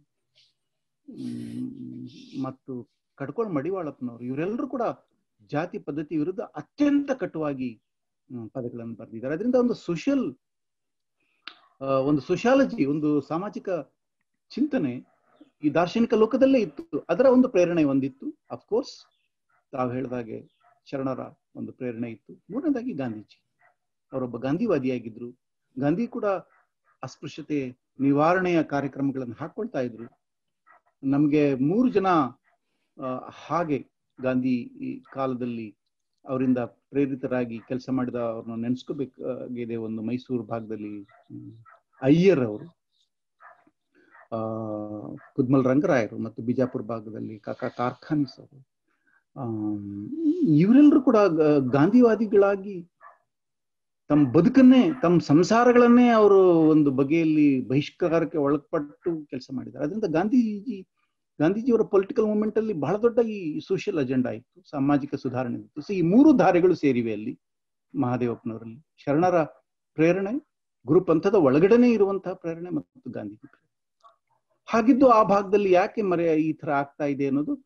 ಮತ್ತು ಕಡ್ಕೋಳ್ ಮಡಿವಾಳಪ್ಪನವರು ಇವರೆಲ್ಲರೂ ಕೂಡ ಜಾತಿ ಪದ್ಧತಿ ವಿರುದ್ಧ ಅತ್ಯಂತ ಕಟುವಾಗಿ ಪದಗಳನ್ನು ಬರೆದಿದ್ದಾರೆ ಅದರಿಂದ ಒಂದು ಸೋಷಿಯಲ್ ಒಂದು ಸೋಷಿಯಾಲಜಿ ಒಂದು ಸಾಮಾಜಿಕ ಚಿಂತನೆ ಈ ದಾರ್ಶನಿಕ ಲೋಕದಲ್ಲೇ ಇತ್ತು ಅದರ ಒಂದು ಪ್ರೇರಣೆ ಒಂದಿತ್ತು ಅಫ್ಕೋರ್ಸ್ ತಾವು ಹೇಳಿದಾಗೆ ಶರಣರ ಒಂದು ಪ್ರೇರಣೆ ಇತ್ತು ಮೂರನೇದಾಗಿ ಗಾಂಧೀಜಿ ಅವರೊಬ್ಬ ಗಾಂಧಿವಾದಿಯಾಗಿದ್ರು ಗಾಂಧಿ ಕೂಡ ಅಸ್ಪೃಶ್ಯತೆ ನಿವಾರಣೆಯ ಕಾರ್ಯಕ್ರಮಗಳನ್ನು ಹಾಕೊಳ್ತಾ ಇದ್ರು ನಮ್ಗೆ ಮೂರು ಜನ ಹಾಗೆ ಗಾಂಧಿ ಈ ಕಾಲದಲ್ಲಿ ಅವರಿಂದ ಪ್ರೇರಿತರಾಗಿ ಕೆಲಸ ಮಾಡಿದ ಅವ್ರನ್ನ ನೆನೆಸ್ಕೋಬೇಕಾಗಿದೆ ಒಂದು ಮೈಸೂರು ಭಾಗದಲ್ಲಿ ಅಯ್ಯರ್ ಅವರು ಆ ಕುದ್ಮಲ್ ರಂಗರಾಯರು ಮತ್ತು ಬಿಜಾಪುರ ಭಾಗದಲ್ಲಿ ಕಾಕಾ ಕಾರ್ಖಾನಿಸ್ ಅವರು ಇವರೆಲ್ಲರೂ ಕೂಡ ಗಾಂಧಿವಾದಿಗಳಾಗಿ ತಮ್ಮ ಬದುಕನ್ನೇ ತಮ್ಮ ಸಂಸಾರಗಳನ್ನೇ ಅವರು ಒಂದು ಬಗೆಯಲ್ಲಿ ಬಹಿಷ್ಕಾರಕ್ಕೆ ಒಳಪಟ್ಟು ಕೆಲಸ ಮಾಡಿದ್ದಾರೆ ಅದರಿಂದ ಗಾಂಧೀಜಿ ಗಾಂಧೀಜಿಯವರ ಪೊಲಿಟಿಕಲ್ ಮೂವ್ಮೆಂಟ್ ಅಲ್ಲಿ ಬಹಳ ದೊಡ್ಡ ಈ ಸೋಷಿಯಲ್ ಅಜೆಂಡಾ ಇತ್ತು ಸಾಮಾಜಿಕ ಸುಧಾರಣೆ ಇತ್ತು ಸೊ ಈ ಮೂರು ಧಾರೆಗಳು ಸೇರಿವೆ ಅಲ್ಲಿ ಮಹಾದೇವಪ್ಪನವರಲ್ಲಿ ಶರಣರ ಪ್ರೇರಣೆ ಗುರುಪಂಥದ ಒಳಗಡೆನೆ ಇರುವಂತಹ ಪ್ರೇರಣೆ ಮತ್ತು ಗಾಂಧೀಜಿ ಪ್ರೇರಣೆ ಹಾಗಿದ್ದು ಆ ಭಾಗದಲ್ಲಿ ಯಾಕೆ ಮರೆ ಈ ತರ ಆಗ್ತಾ ಇದೆ ಅನ್ನೋದು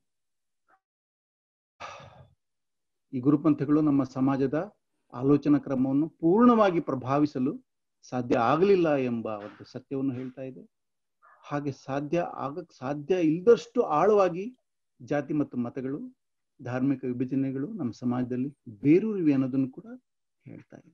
ಈ ಗುರುಪಂಥಗಳು ನಮ್ಮ ಸಮಾಜದ ಆಲೋಚನಾ ಕ್ರಮವನ್ನು ಪೂರ್ಣವಾಗಿ ಪ್ರಭಾವಿಸಲು ಸಾಧ್ಯ ಆಗಲಿಲ್ಲ ಎಂಬ ಒಂದು ಸತ್ಯವನ್ನು ಹೇಳ್ತಾ ಇದೆ ಹಾಗೆ ಸಾಧ್ಯ ಆಗಕ್ ಸಾಧ್ಯ ಇಲ್ಲದಷ್ಟು ಆಳವಾಗಿ ಜಾತಿ ಮತ್ತು ಮತಗಳು ಧಾರ್ಮಿಕ ವಿಭಜನೆಗಳು ನಮ್ಮ ಸಮಾಜದಲ್ಲಿ ಬೇರೂರಿವೆ ಅನ್ನೋದನ್ನು ಕೂಡ ಹೇಳ್ತಾ ಇದೆ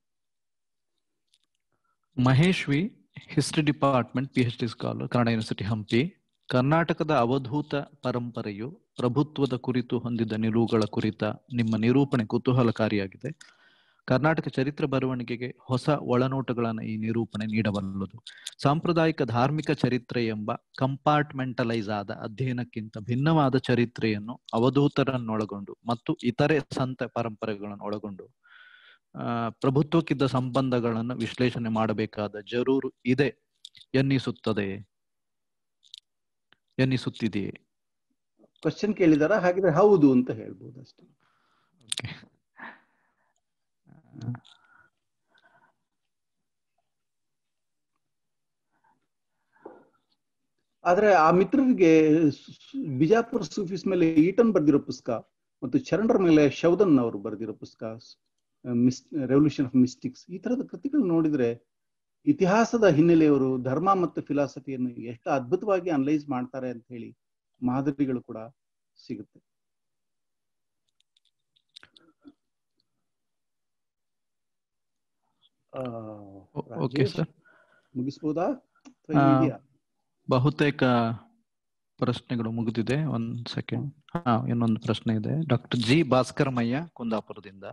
Mahesh V history department P H D scholar Kannada university Hampi ಕರ್ನಾಟಕದ ಅವಧೂತ ಪರಂಪರೆಯು ಪ್ರಭುತ್ವದ ಕುರಿತು ಹೊಂದಿದ ನಿಲುವುಗಳ ಕುರಿತ ನಿಮ್ಮ ನಿರೂಪಣೆ ಕುತೂಹಲಕಾರಿಯಾಗಿದೆ ಕರ್ನಾಟಕ ಚರಿತ್ರೆ ಬರವಣಿಗೆಗೆ ಹೊಸ ಒಳನೋಟಗಳನ್ನು ಈ ನಿರೂಪಣೆ ನೀಡಬಲ್ಲದು ಸಾಂಪ್ರದಾಯಿಕ ಧಾರ್ಮಿಕ ಚರಿತ್ರೆ ಎಂಬ ಕಂಪಾರ್ಟ್ಮೆಂಟಲೈಸ್ ಆದ ಅಧ್ಯಯನಕ್ಕಿಂತ ಭಿನ್ನವಾದ ಚರಿತ್ರೆಯನ್ನು ಅವಧೂತರನ್ನೊಳಗೊಂಡು ಮತ್ತು ಇತರೆ ಸಂತ ಪರಂಪರೆಗಳನ್ನು ಒಳಗೊಂಡು ಆ, ಪ್ರಭುತ್ವಕ್ಕಿದ್ದ ಸಂಬಂಧಗಳನ್ನು ವಿಶ್ಲೇಷಣೆ ಮಾಡಬೇಕಾದ ಜರೂರು ಇದೆ ಎನ್ನಿಸುತ್ತದೆ ಎನ್ನಿಸುತ್ತಿದೆಯೇ ಕ್ವಶನ್ ಕೇಳಿದಾರ ಹಾಗಿದ್ರೆ ಹೌದು ಅಂತ ಹೇಳ್ಬೋದು ಅಷ್ಟೇ ಆದ್ರೆ ಆ ಮಿತ್ರರಿಗೆ ಸು- ಸು- ಬಿಜಾಪುರ ಸೂಫೀಸ್ ಮೇಲೆ ಈಟನ್ ಬರೆದಿರೋ ಪುಸ್ತಕ ಮತ್ತು ಚರಣರ ಮೇಲೆ ಶೌದನ್ ಅವರು ಬರೆದಿರೋ ಪುಸ್ತಕ ಮಿಸ್ ರೆವಲ್ಯೂಷನ್ ಆಫ್ ಮಿಸ್ಟಿಕ್ಸ್ ಈ ತರದ ಕೃತಿಗಳು ನೋಡಿದ್ರೆ ಇತಿಹಾಸದ ಹಿನ್ನೆಲೆಯವರು ಧರ್ಮ ಮತ್ತು ಫಿಲಾಸಫಿಯನ್ನು ಎಷ್ಟು ಅದ್ಭುತವಾಗಿ ಅನಲೈಸ್ ಮಾಡ್ತಾರೆ ಅಂತ ಹೇಳಿ ಮಾದರಿಗಳು ಕೂಡ ಸಿಗುತ್ತೆ ಆ, ಓಕೆ ರಾಜೇಶ್, ಸರ್ ಮುಗಿಸ್ಬೋದಾ ಅಥವಾ ಆ, ಇನ್ನೂ ಇದೆಯಾ? ಬಹುತೇಕ ಪ್ರಶ್ನೆಗಳು ಮುಗಿದಿದೆ ಒಂದ್ ಸೆಕೆಂಡ್ ಹಾ ಇನ್ನೊಂದು ಪ್ರಶ್ನೆ ಇದೆ ಡಾಕ್ಟರ್ ಜಿ ಭಾಸ್ಕರಮಯ್ಯ ಕುಂದಾಪುರದಿಂದ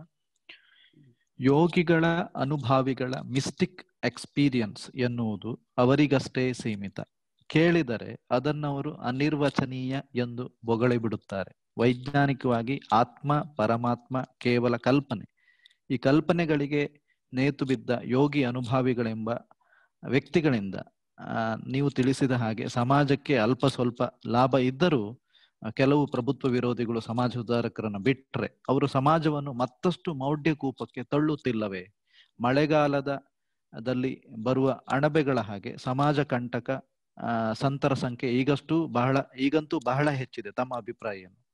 ಯೋಗಿಗಳ ಅನುಭಾವಿಗಳ ಮಿಸ್ಟಿಕ್ ಎಕ್ಸ್ಪೀರಿಯನ್ಸ್ ಎನ್ನುವುದು ಅವರಿಗಷ್ಟೇ ಸೀಮಿತ ಕೇಳಿದರೆ ಅದನ್ನವರು ಅನಿರ್ವಚನೀಯ ಎಂದು ಬೊಗಳಿ ಬಿಡುತ್ತಾರೆ ವೈಜ್ಞಾನಿಕವಾಗಿ ಆತ್ಮ ಪರಮಾತ್ಮ ಕೇವಲ ಕಲ್ಪನೆ ಈ ಕಲ್ಪನೆಗಳಿಗೆ ನೇತು ಬಿದ್ದ ಯೋಗಿ ಅನುಭಾವಿಗಳೆಂಬ ವ್ಯಕ್ತಿಗಳಿಂದ ಆ, ನೀವು ತಿಳಿಸಿದ ಹಾಗೆ ಸಮಾಜಕ್ಕೆ ಅಲ್ಪ ಸ್ವಲ್ಪ ಲಾಭ ಇದ್ದರೂ ಆ, ಕೆಲವು ಪ್ರಭುತ್ವ ವಿರೋಧಿಗಳು ಸಮಾಜ ಸುಧಾರಕರನ್ನ ಬಿಟ್ರೆ ಅವರು ಸಮಾಜವನ್ನು ಮತ್ತಷ್ಟು ಮೌಢ್ಯ ಕೂಪಕ್ಕೆ ತಳ್ಳುತ್ತಿಲ್ಲವೇ ಮಳೆಗಾಲದ ದಲ್ಲಿ ಬರುವ ಅಣಬೆಗಳ ಹಾಗೆ ಸಮಾಜ ಕಂಟಕ ಆ, ಸಂತರ ಸಂಖ್ಯೆ ಈಗಷ್ಟು ಬಹಳ ಈಗಂತೂ ಬಹಳ ಹೆಚ್ಚಿದೆ ತಮ್ಮ ಅಭಿಪ್ರಾಯ ಏನು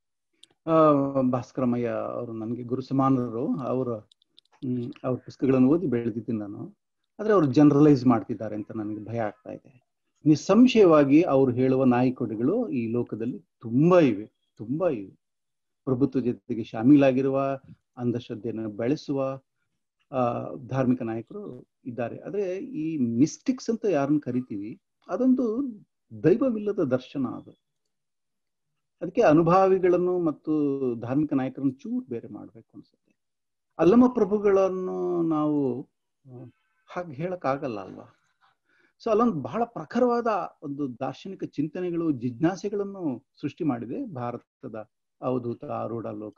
ಆ, ಭಾಸ್ಕರಮಯ್ಯ ಅವರು ನನಗೆ ಗುರು ಸಮಾನರು ಅವರ ಹ್ಮ್, ಅವ್ರ ಪುಸ್ತಕಗಳನ್ನು ಓದಿ ಬೆಳೆದಿದ್ದೀನಿ ನಾನು ಆದ್ರೆ ಅವರು ಜನರಲೈಸ್ ಮಾಡ್ತಿದ್ದಾರೆ ಅಂತ ನನಗೆ ಭಯ ಆಗ್ತಾ ಇದೆ ನಿಸ್ಸಂಶಯವಾಗಿ ಅವರು ಹೇಳುವ ನಾಯಿಕೊಡೆಗಳು ಈ ಲೋಕದಲ್ಲಿ ತುಂಬಾ ಇವೆ ತುಂಬಾ ಇವೆ ಪ್ರಭುತ್ವ ಜೊತೆಗೆ ಶಾಮೀಲಾಗಿರುವ ಅಂಧಶ್ರದ್ಧೆಯನ್ನು ಬೆಳೆಸುವ ಆ ಧಾರ್ಮಿಕ ನಾಯಕರು ಇದ್ದಾರೆ ಆದ್ರೆ ಈ ಮಿಸ್ಟಿಕ್ಸ್ ಅಂತ ಯಾರನ್ನ ಕರಿತೀವಿ ಅದೊಂದು ದೈವವಿಲ್ಲದ ದರ್ಶನ ಅದು ಅದಕ್ಕೆ ಅನುಭಾವಿಗಳನ್ನು ಮತ್ತು ಧಾರ್ಮಿಕ ನಾಯಕರನ್ನು ಚೂರು ಬೇರೆ ಮಾಡ್ಬೇಕು ಅನ್ಸುತ್ತೆ ಅಲ್ಲಮ ಪ್ರಭುಗಳನ್ನು ನಾವು ಆ, ಹಾಗೆ ಹೇಳಕ್ ಆಗಲ್ಲ ಅಲ್ವಾ ಸೊ ಅಲ್ಲೊಂದು ಬಹಳ ಪ್ರಖರವಾದ ಒಂದು ದಾರ್ಶನಿಕ ಚಿಂತನೆಗಳು ಜಿಜ್ಞಾಸೆಗಳನ್ನು ಸೃಷ್ಟಿ ಮಾಡಿದೆ ಭಾರತದ ಅವಧೂತ ಆರೂಢ ಲೋಕ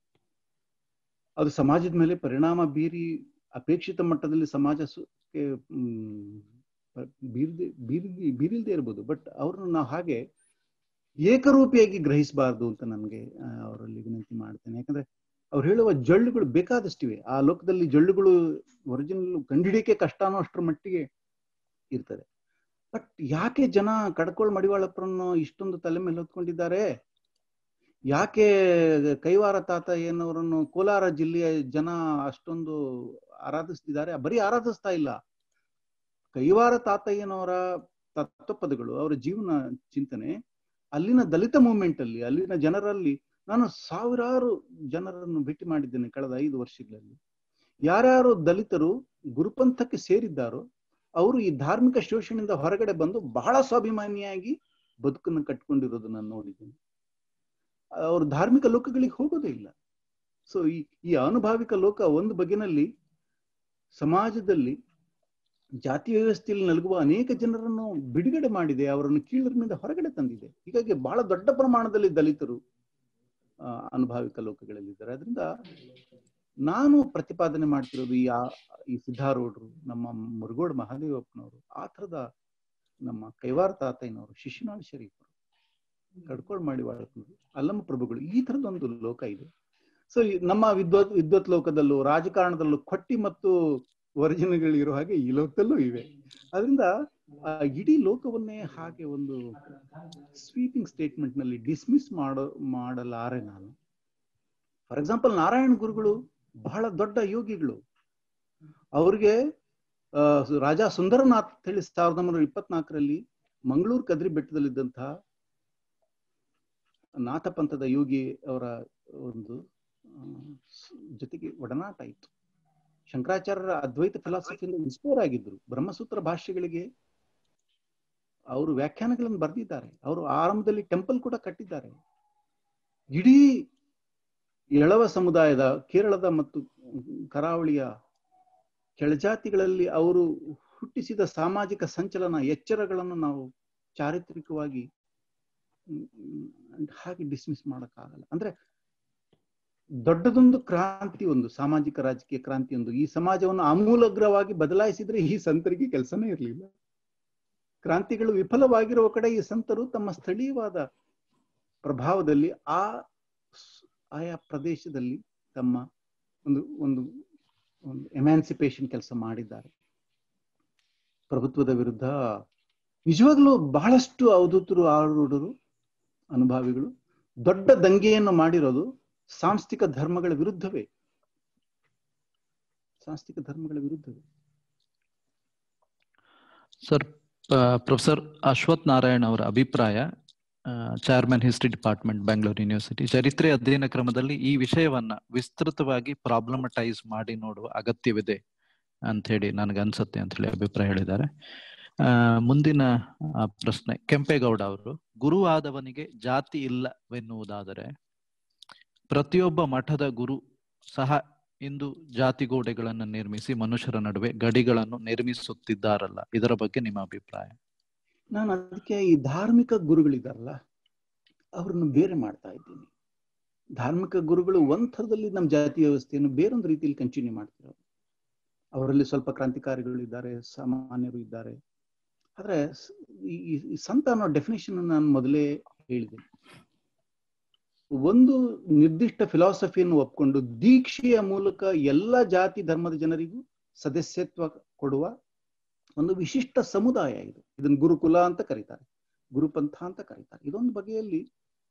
ಅದು ಸಮಾಜದ ಮೇಲೆ ಪರಿಣಾಮ ಬೀರಿ ಅಪೇಕ್ಷಿತ ಮಟ್ಟದಲ್ಲಿ ಸಮಾಜ ಸು- ಕ್ಕೆ, ಮ್, ಬೀರದೆ ಬೀರಿದಿ ಬೀರಿಲ್ದೇ ಇರ್ಬೋದು ಬಟ್ ಅವ್ರನ್ನ ನಾವು ಹಾಗೆ ಏಕರೂಪಿಯಾಗಿ ಗ್ರಹಿಸಬಾರ್ದು ಅಂತ ನನಗೆ ಅವರಲ್ಲಿ ವಿನಂತಿ ಮಾಡ್ತೇನೆ ಯಾಕಂದ್ರೆ ಅವ್ರು ಹೇಳುವ ಜಳ್ಳುಗಳು ಬೇಕಾದಷ್ಟಿವೆ ಆ ಲೋಕದಲ್ಲಿ ಜಳ್ಳುಗಳು ಒರಿಜಿನಲ್ ಕಂಡಿಡಿಯಕ್ಕೆ ಕಷ್ಟ ಅನ್ನೋ ಅಷ್ಟರ ಮಟ್ಟಿಗೆ ಇರ್ತದೆ ಬಟ್ ಯಾಕೆ ಜನ ಕಡ್ಕೊಳ್ ಮಡಿವಾಳಪ್ಪರನ್ನು ಇಷ್ಟೊಂದು ತಲೆ ಮೇಲೆ ಹೊತ್ಕೊಂಡಿದ್ದಾರೆ ಯಾಕೆ ಕೈವಾರ ತಾತ ಏನವರನ್ನು ಕೋಲಾರ ಜಿಲ್ಲೆಯ ಜನ ಅಷ್ಟೊಂದು ಆರಾಧಿಸ್ತಿದ್ದಾರೆ ಬರೀ ಆರಾಧಿಸ್ತಾ ಇಲ್ಲ ಕೈವಾರ ತಾತಯ್ಯನವರ ತತ್ವಪದಗಳು ಅವರ ಜೀವನ ಚಿಂತನೆ ಅಲ್ಲಿನ ದಲಿತ ಮೂವ್ಮೆಂಟ್ ಅಲ್ಲಿ ಅಲ್ಲಿನ ಜನರಲ್ಲಿ ನಾನು ಸಾವಿರಾರು ಜನರನ್ನು ಭೇಟಿ ಮಾಡಿದ್ದೇನೆ ಕಳೆದ ಐದು ವರ್ಷಗಳಲ್ಲಿ ಯಾರ್ಯಾರು ದಲಿತರು ಗುರುಪಂಥಕ್ಕೆ ಸೇರಿದ್ದಾರೋ ಅವರು ಈ ಧಾರ್ಮಿಕ ಶೋಷಣೆಯಿಂದ ಹೊರಗಡೆ ಬಂದು ಬಹಳ ಸ್ವಾಭಿಮಾನಿಯಾಗಿ ಬದುಕನ್ನು ಕಟ್ಕೊಂಡಿರೋದು ನಾನು ನೋಡಿದ್ದೇನೆ ಅವರು ಧಾರ್ಮಿಕ ಲೋಕಗಳಿಗೆ ಹೋಗೋದೇ ಇಲ್ಲ ಸೊ ಈ ಈ ಅನುಭಾವಿಕ ಲೋಕ ಒಂದು ಬಗೆನಲ್ಲಿ ಸಮಾಜದಲ್ಲಿ ಜಾತಿ ವ್ಯವಸ್ಥೆಯಲ್ಲಿ ನಲಗುವ ಅನೇಕ ಜನರನ್ನು ಬಿಡುಗಡೆ ಮಾಡಿದೆ ಅವರನ್ನು ಕೀಳರಿನಿಂದ ಹೊರಗಡೆ ತಂದಿದೆ ಹೀಗಾಗಿ ಬಹಳ ದೊಡ್ಡ ಪ್ರಮಾಣದಲ್ಲಿ ದಲಿತರು ಆ, ಅನುಭಾವಿಕ ಲೋಕಗಳಲ್ಲಿದ್ದಾರೆ ಅದರಿಂದ ನಾನು ಪ್ರತಿಪಾದನೆ ಮಾಡ್ತಿರೋದು ಈ ಆ- ಈ ಸಿದ್ಧಾರೂಢರು ನಮ್ಮ ಮುರುಗೋಡ್ ಮಹಾದೇವಪ್ಪನವರು ಆ ಥರದ ನಮ್ಮ ಕೈವಾರ ತಾತಯ್ಯನವರು ಶಿಶುನಾಳ್ ಶರೀಫರು ಕಡ್ಕೋಳ್ ಮಾಡಿ ಬಾಳಪ್ಪನವರು ಅಲ್ಲಮ್ಮ ಪ್ರಭುಗಳು ಈ ಥರದೊಂದು ಲೋಕ ಇದೆ ಸೊ ನಮ್ಮ ವಿದ್ವತ್ ವಿದ್ವತ್ ಲೋಕದಲ್ಲೂ ರಾಜಕಾರಣದಲ್ಲೂ ಕೊಟ್ಟಿ ಮತ್ತು ಇರೋ ಹಾಗೆ ಈ ಲೋಕದಲ್ಲೂ ಇವೆ ಅದರಿಂದ ಆ ಇಡೀ ಲೋಕವನ್ನೇ ಹಾಗೆ ಒಂದು ಸ್ವೀಪಿಂಗ್ ಸ್ಟೇಟ್ಮೆಂಟ್ ನಲ್ಲಿ ಡಿಸ್ಮಿಸ್ ಮಾಡೋ ಮಾಡಲಾರೆ ನಾನು ಫಾರ್ ಎಕ್ಸಾಂಪಲ್ ನಾರಾಯಣ ಗುರುಗಳು ಬಹಳ ದೊಡ್ಡ ಯೋಗಿಗಳು ಅವ್ರಿಗೆ ಆ, ರಾಜಾ ಸುಂದರನಾಥ್ ಅಂತ ಹೇಳಿ ಸಾವಿರದ ಒಂಬೈನೂರ ಇಪ್ಪತ್ನಾಲ್ಕರಲ್ಲಿ ಮಂಗಳೂರು ಕದ್ರಿ ಬೆಟ್ಟದಲ್ಲಿದ್ದಂತಹ ನಾಥಪಂಥದ ಯೋಗಿ ಅವರ ಒಂದು ಆ, ಸ್- ಜೊತೆಗೆ ಒಡನಾಟ ಇತ್ತು ಶಂಕರಾಚಾರ್ಯರ ಅದ್ವೈತ ಫಿಲಾಸಫಿಯಿಂದ ಇನ್ಸ್ಪೈರ್ ಆಗಿದ್ರು ಬ್ರಹ್ಮಸೂತ್ರ ಭಾಷೆಗಳಿಗೆ ಅವರು ವ್ಯಾಖ್ಯಾನಗಳನ್ನು ಬರೆದಿದ್ದಾರೆ ಅವರು ಆರಂಭದಲ್ಲಿ ಟೆಂಪಲ್ ಕೂಡ ಕಟ್ಟಿದ್ದಾರೆ ಇಡೀ ಎಳವ ಸಮುದಾಯದ ಕೇರಳದ ಮತ್ತು ಕರಾವಳಿಯ ಕೆಳಜಾತಿಗಳಲ್ಲಿ ಅವರು ಹುಟ್ಟಿಸಿದ ಸಾಮಾಜಿಕ ಸಂಚಲನ ಎಚ್ಚರಗಳನ್ನು ನಾವು ಚಾರಿತ್ರಿಕವಾಗಿ ಹ್ಮ್, ಹಾಗೆ ಡಿಸ್ಮಿಸ್ ಮಾಡಕ್ಕಾಗಲ್ಲ ಅಂದ್ರೆ ದೊಡ್ಡದೊಂದು ಕ್ರಾಂತಿ ಒಂದು ಸಾಮಾಜಿಕ ರಾಜಕೀಯ ಕ್ರಾಂತಿ ಒಂದು ಈ ಸಮಾಜವನ್ನು ಆಮೂಲಾಗ್ರವಾಗಿ ಬದಲಾಯಿಸಿದ್ರೆ ಈ ಸಂತರಿಗೆ ಕೆಲಸನೇ ಇರಲಿಲ್ಲ ಕ್ರಾಂತಿಗಳು ವಿಫಲವಾಗಿರುವ ಕಡೆ ಈ ಸಂತರು ತಮ್ಮ ಸ್ಥಳೀಯವಾದ ಪ್ರಭಾವದಲ್ಲಿ ಆ ಆಯಾ ಪ್ರದೇಶದಲ್ಲಿ ತಮ್ಮ ಒಂದು ಒಂದು ಒಂದು ಎಮ್ಯಾನ್ಸಿಪೇಷನ್ ಕೆಲಸ ಮಾಡಿದ್ದಾರೆ ಪ್ರಭುತ್ವದ ವಿರುದ್ಧ ನಿಜವಾಗ್ಲೂ ಬಹಳಷ್ಟು ಅವಧೂತರು ಆರೂಢರು ಅನುಭಾವಿಗಳು ದೊಡ್ಡ ದಂಗೆಯನ್ನು ಮಾಡಿರೋದು ಸಾಂಸ್ಥಿಕ ಧರ್ಮಗಳ ವಿರುದ್ಧವೇ ಸಾಂಸ್ಥಿಕ ಧರ್ಮಗಳ ವಿರುದ್ಧವೇ ಸರ್ ಪ್ರೊಫೆಸರ್ ಅಶ್ವಥ್ ನಾರಾಯಣ್ ಅವರ ಅಭಿಪ್ರಾಯ chairman history department Bengaluru university ಚರಿತ್ರೆ ಅಧ್ಯಯನ ಕ್ರಮದಲ್ಲಿ ಈ ವಿಷಯವನ್ನ ವಿಸ್ತೃತವಾಗಿ ಪ್ರಾಬ್ಲಮಟೈಸ್ ಮಾಡಿ ನೋಡುವ ಅಗತ್ಯವಿದೆ ಅಂತ ಹೇಳಿ ನನಗನ್ಸುತ್ತೆ ಅಂತ ಹೇಳಿ ಅಭಿಪ್ರಾಯ ಹೇಳಿದ್ದಾರೆ ಮುಂದಿನ ಪ್ರಶ್ನೆ ಕೆಂಪೇಗೌಡ ಅವರು ಗುರು ಆದವನಿಗೆ ಜಾತಿ ಇಲ್ಲವೆನ್ನುವುದಾದರೆ ಪ್ರತಿಯೊಬ್ಬ ಮಠದ ಗುರು ಸಹ ಇಂದು ಜಾತಿಗೋಡೆಗಳನ್ನು ನಿರ್ಮಿಸಿ ಮನುಷ್ಯರ ನಡುವೆ ಗಡಿಗಳನ್ನು ನಿರ್ಮಿಸುತ್ತಿದ್ದಾರಲ್ಲ ಇದರ ಬಗ್ಗೆ ನಿಮ್ಮ ಅಭಿಪ್ರಾಯ ನಾನು ಅದಕ್ಕೆ ಈ ಧಾರ್ಮಿಕ ಗುರುಗಳಿದಾರಲ್ಲ ಅವ್ರನ್ನ ಬೇರೆ ಮಾಡ್ತಾ ಇದ್ದೀನಿ ಧಾರ್ಮಿಕ ಗುರುಗಳು ಒಂದ್ ಥರದಲ್ಲಿ ನಮ್ಮ ಜಾತಿ ವ್ಯವಸ್ಥೆಯನ್ನು ಬೇರೊಂದು ರೀತಿಯಲ್ಲಿ ಕಂಟಿನ್ಯೂ ಮಾಡ್ತಾರೆ ಅವರಲ್ಲಿ ಸ್ವಲ್ಪ ಕ್ರಾಂತಿಕಾರಿಗಳು ಇದ್ದಾರೆ ಸಾಮಾನ್ಯರು ಇದ್ದಾರೆ ಆದ್ರೆ ಈ ಸಂತ ಅನ್ನೋ ಡೆಫಿನೇಷನ್ ನಾನು ಮೊದಲೇ ಹೇಳಿದೆ ಒಂದು ನಿರ್ದಿಷ್ಟ ಫಿಲಾಸಫಿಯನ್ನು ಒಪ್ಕೊಂಡು ದೀಕ್ಷೆಯ ಮೂಲಕ ಎಲ್ಲ ಜಾತಿ ಧರ್ಮದ ಜನರಿಗೂ ಸದಸ್ಯತ್ವ ಕೊಡುವ ಒಂದು ವಿಶಿಷ್ಟ ಸಮುದಾಯ ಇದು ಇದನ್ನು ಗುರುಕುಲ ಅಂತ ಕರೀತಾರೆ ಗುರುಪಂಥ ಅಂತ ಕರೀತಾರೆ ಇದೊಂದು ಬಗೆಯಲ್ಲಿ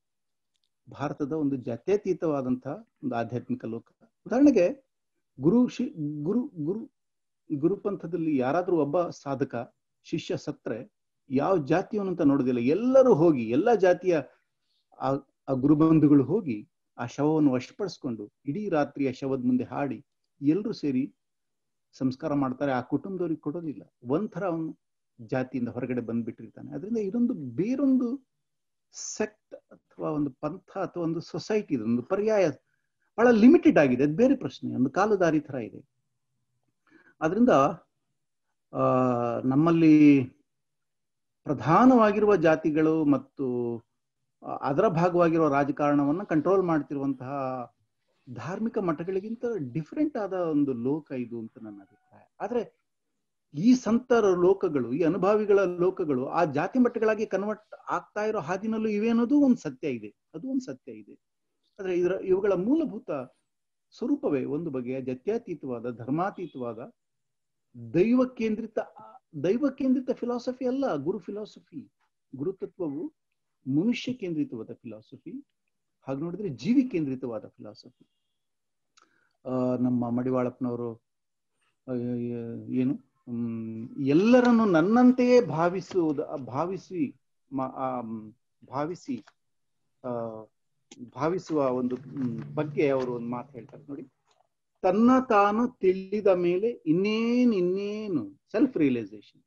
ಭಾರತದ ಒಂದು ಜಾತ್ಯತೀತವಾದಂತಹ ಒಂದು ಆಧ್ಯಾತ್ಮಿಕ ಲೋಕ ಉದಾಹರಣೆಗೆ ಗುರು ಶಿ ಗುರು ಗುರು ಗುರುಪಂಥದಲ್ಲಿ ಯಾರಾದ್ರೂ ಒಬ್ಬ ಸಾಧಕ ಶಿಷ್ಯ ಸತ್ರೆ ಯಾವ ಜಾತಿಯವನು ಅಂತ ನೋಡೋದಿಲ್ಲ ಎಲ್ಲರೂ ಹೋಗಿ ಎಲ್ಲ ಜಾತಿಯ ಆ ಆ ಗುರುಬಂಧುಗಳು ಹೋಗಿ ಆ ಶವವನ್ನು ವಶಪಡಿಸ್ಕೊಂಡು ಇಡೀ ರಾತ್ರಿ ಆ ಶವದ ಮುಂದೆ ಹಾಡಿ ಎಲ್ಲರೂ ಸೇರಿ ಸಂಸ್ಕಾರ ಮಾಡ್ತಾರೆ ಆ ಕುಟುಂಬದವ್ರಿಗೆ ಕೊಡೋದಿಲ್ಲ ಒಂಥರ ಅವನು ಜಾತಿಯಿಂದ ಹೊರಗಡೆ ಬಂದ್ಬಿಟ್ಟಿರ್ತಾನೆ ಅದರಿಂದ ಇದೊಂದು ಬೇರೊಂದು ಸೆಕ್ಟ್ ಅಥವಾ ಒಂದು ಪಂಥ ಅಥವಾ ಒಂದು ಸೊಸೈಟಿ ಒಂದು ಪರ್ಯಾಯ ಬಹಳ ಲಿಮಿಟೆಡ್ ಆಗಿದೆ ಅದು ಬೇರೆ ಪ್ರಶ್ನೆ ಒಂದು ಕಾಲುದಾರಿ ತರ ಇದೆ ಆದ್ರಿಂದ ಆ ನಮ್ಮಲ್ಲಿ ಪ್ರಧಾನವಾಗಿರುವ ಜಾತಿಗಳು ಮತ್ತು ಅದರ ಭಾಗವಾಗಿರುವ ರಾಜಕಾರಣವನ್ನ ಕಂಟ್ರೋಲ್ ಮಾಡ್ತಿರುವಂತಹ ಧಾರ್ಮಿಕ ಮಠಗಳಿಗಿಂತ ಡಿಫರೆಂಟ್ ಆದ ಒಂದು ಲೋಕ ಇದು ಅಂತ ನನ್ನ ಅಭಿಪ್ರಾಯ ಆದ್ರೆ ಈ ಸಂತರ ಲೋಕಗಳು ಈ ಅನುಭಾವಿಗಳ ಲೋಕಗಳು ಆ ಜಾತಿ ಮಟ್ಟಗಳಾಗಿ ಕನ್ವರ್ಟ್ ಆಗ್ತಾ ಇರೋ ಹಾದಿನಲ್ಲೂ ಇವೆ ಅನ್ನೋದು ಒಂದು ಸತ್ಯ ಇದೆ ಅದು ಒಂದು ಸತ್ಯ ಇದೆ ಆದ್ರೆ ಇದರ ಇವುಗಳ ಮೂಲಭೂತ ಸ್ವರೂಪವೇ ಒಂದು ಬಗೆಯ ಜಾತ್ಯತೀತವಾದ ಧರ್ಮಾತೀತವಾದ ದೈವ ಕೇಂದ್ರಿತ ದೈವ ಕೇಂದ್ರಿತ ಫಿಲಾಸಫಿ ಅಲ್ಲ ಗುರು ಫಿಲಾಸಫಿ ಗುರುತತ್ವವು ಮನುಷ್ಯ ಕೇಂದ್ರಿತವಾದ ಫಿಲಾಸಫಿ ಹಾಗೆ ನೋಡಿದ್ರೆ ಜೀವಿ ಕೇಂದ್ರಿತವಾದ ಫಿಲಾಸಫಿ ಆ ನಮ್ಮ ಮಡಿವಾಳಪ್ಪನವರು ಏನು ಹ್ಮ್ ಎಲ್ಲರನ್ನು ನನ್ನಂತೆಯೇ ಭಾವಿಸುವುದು ಭಾವಿಸಿ ಭಾವಿಸಿ ಆ ಭಾವಿಸುವ ಒಂದು ಬಗ್ಗೆ ಅವರು ಒಂದು ಮಾತು ಹೇಳ್ತಾರೆ ನೋಡಿ ತನ್ನ ತಾನು ತಿಳಿದ ಮೇಲೆ ಇನ್ನೇನು ಇನ್ನೇನು ಸೆಲ್ಫ್ ರಿಯಲೈಸೇಷನ್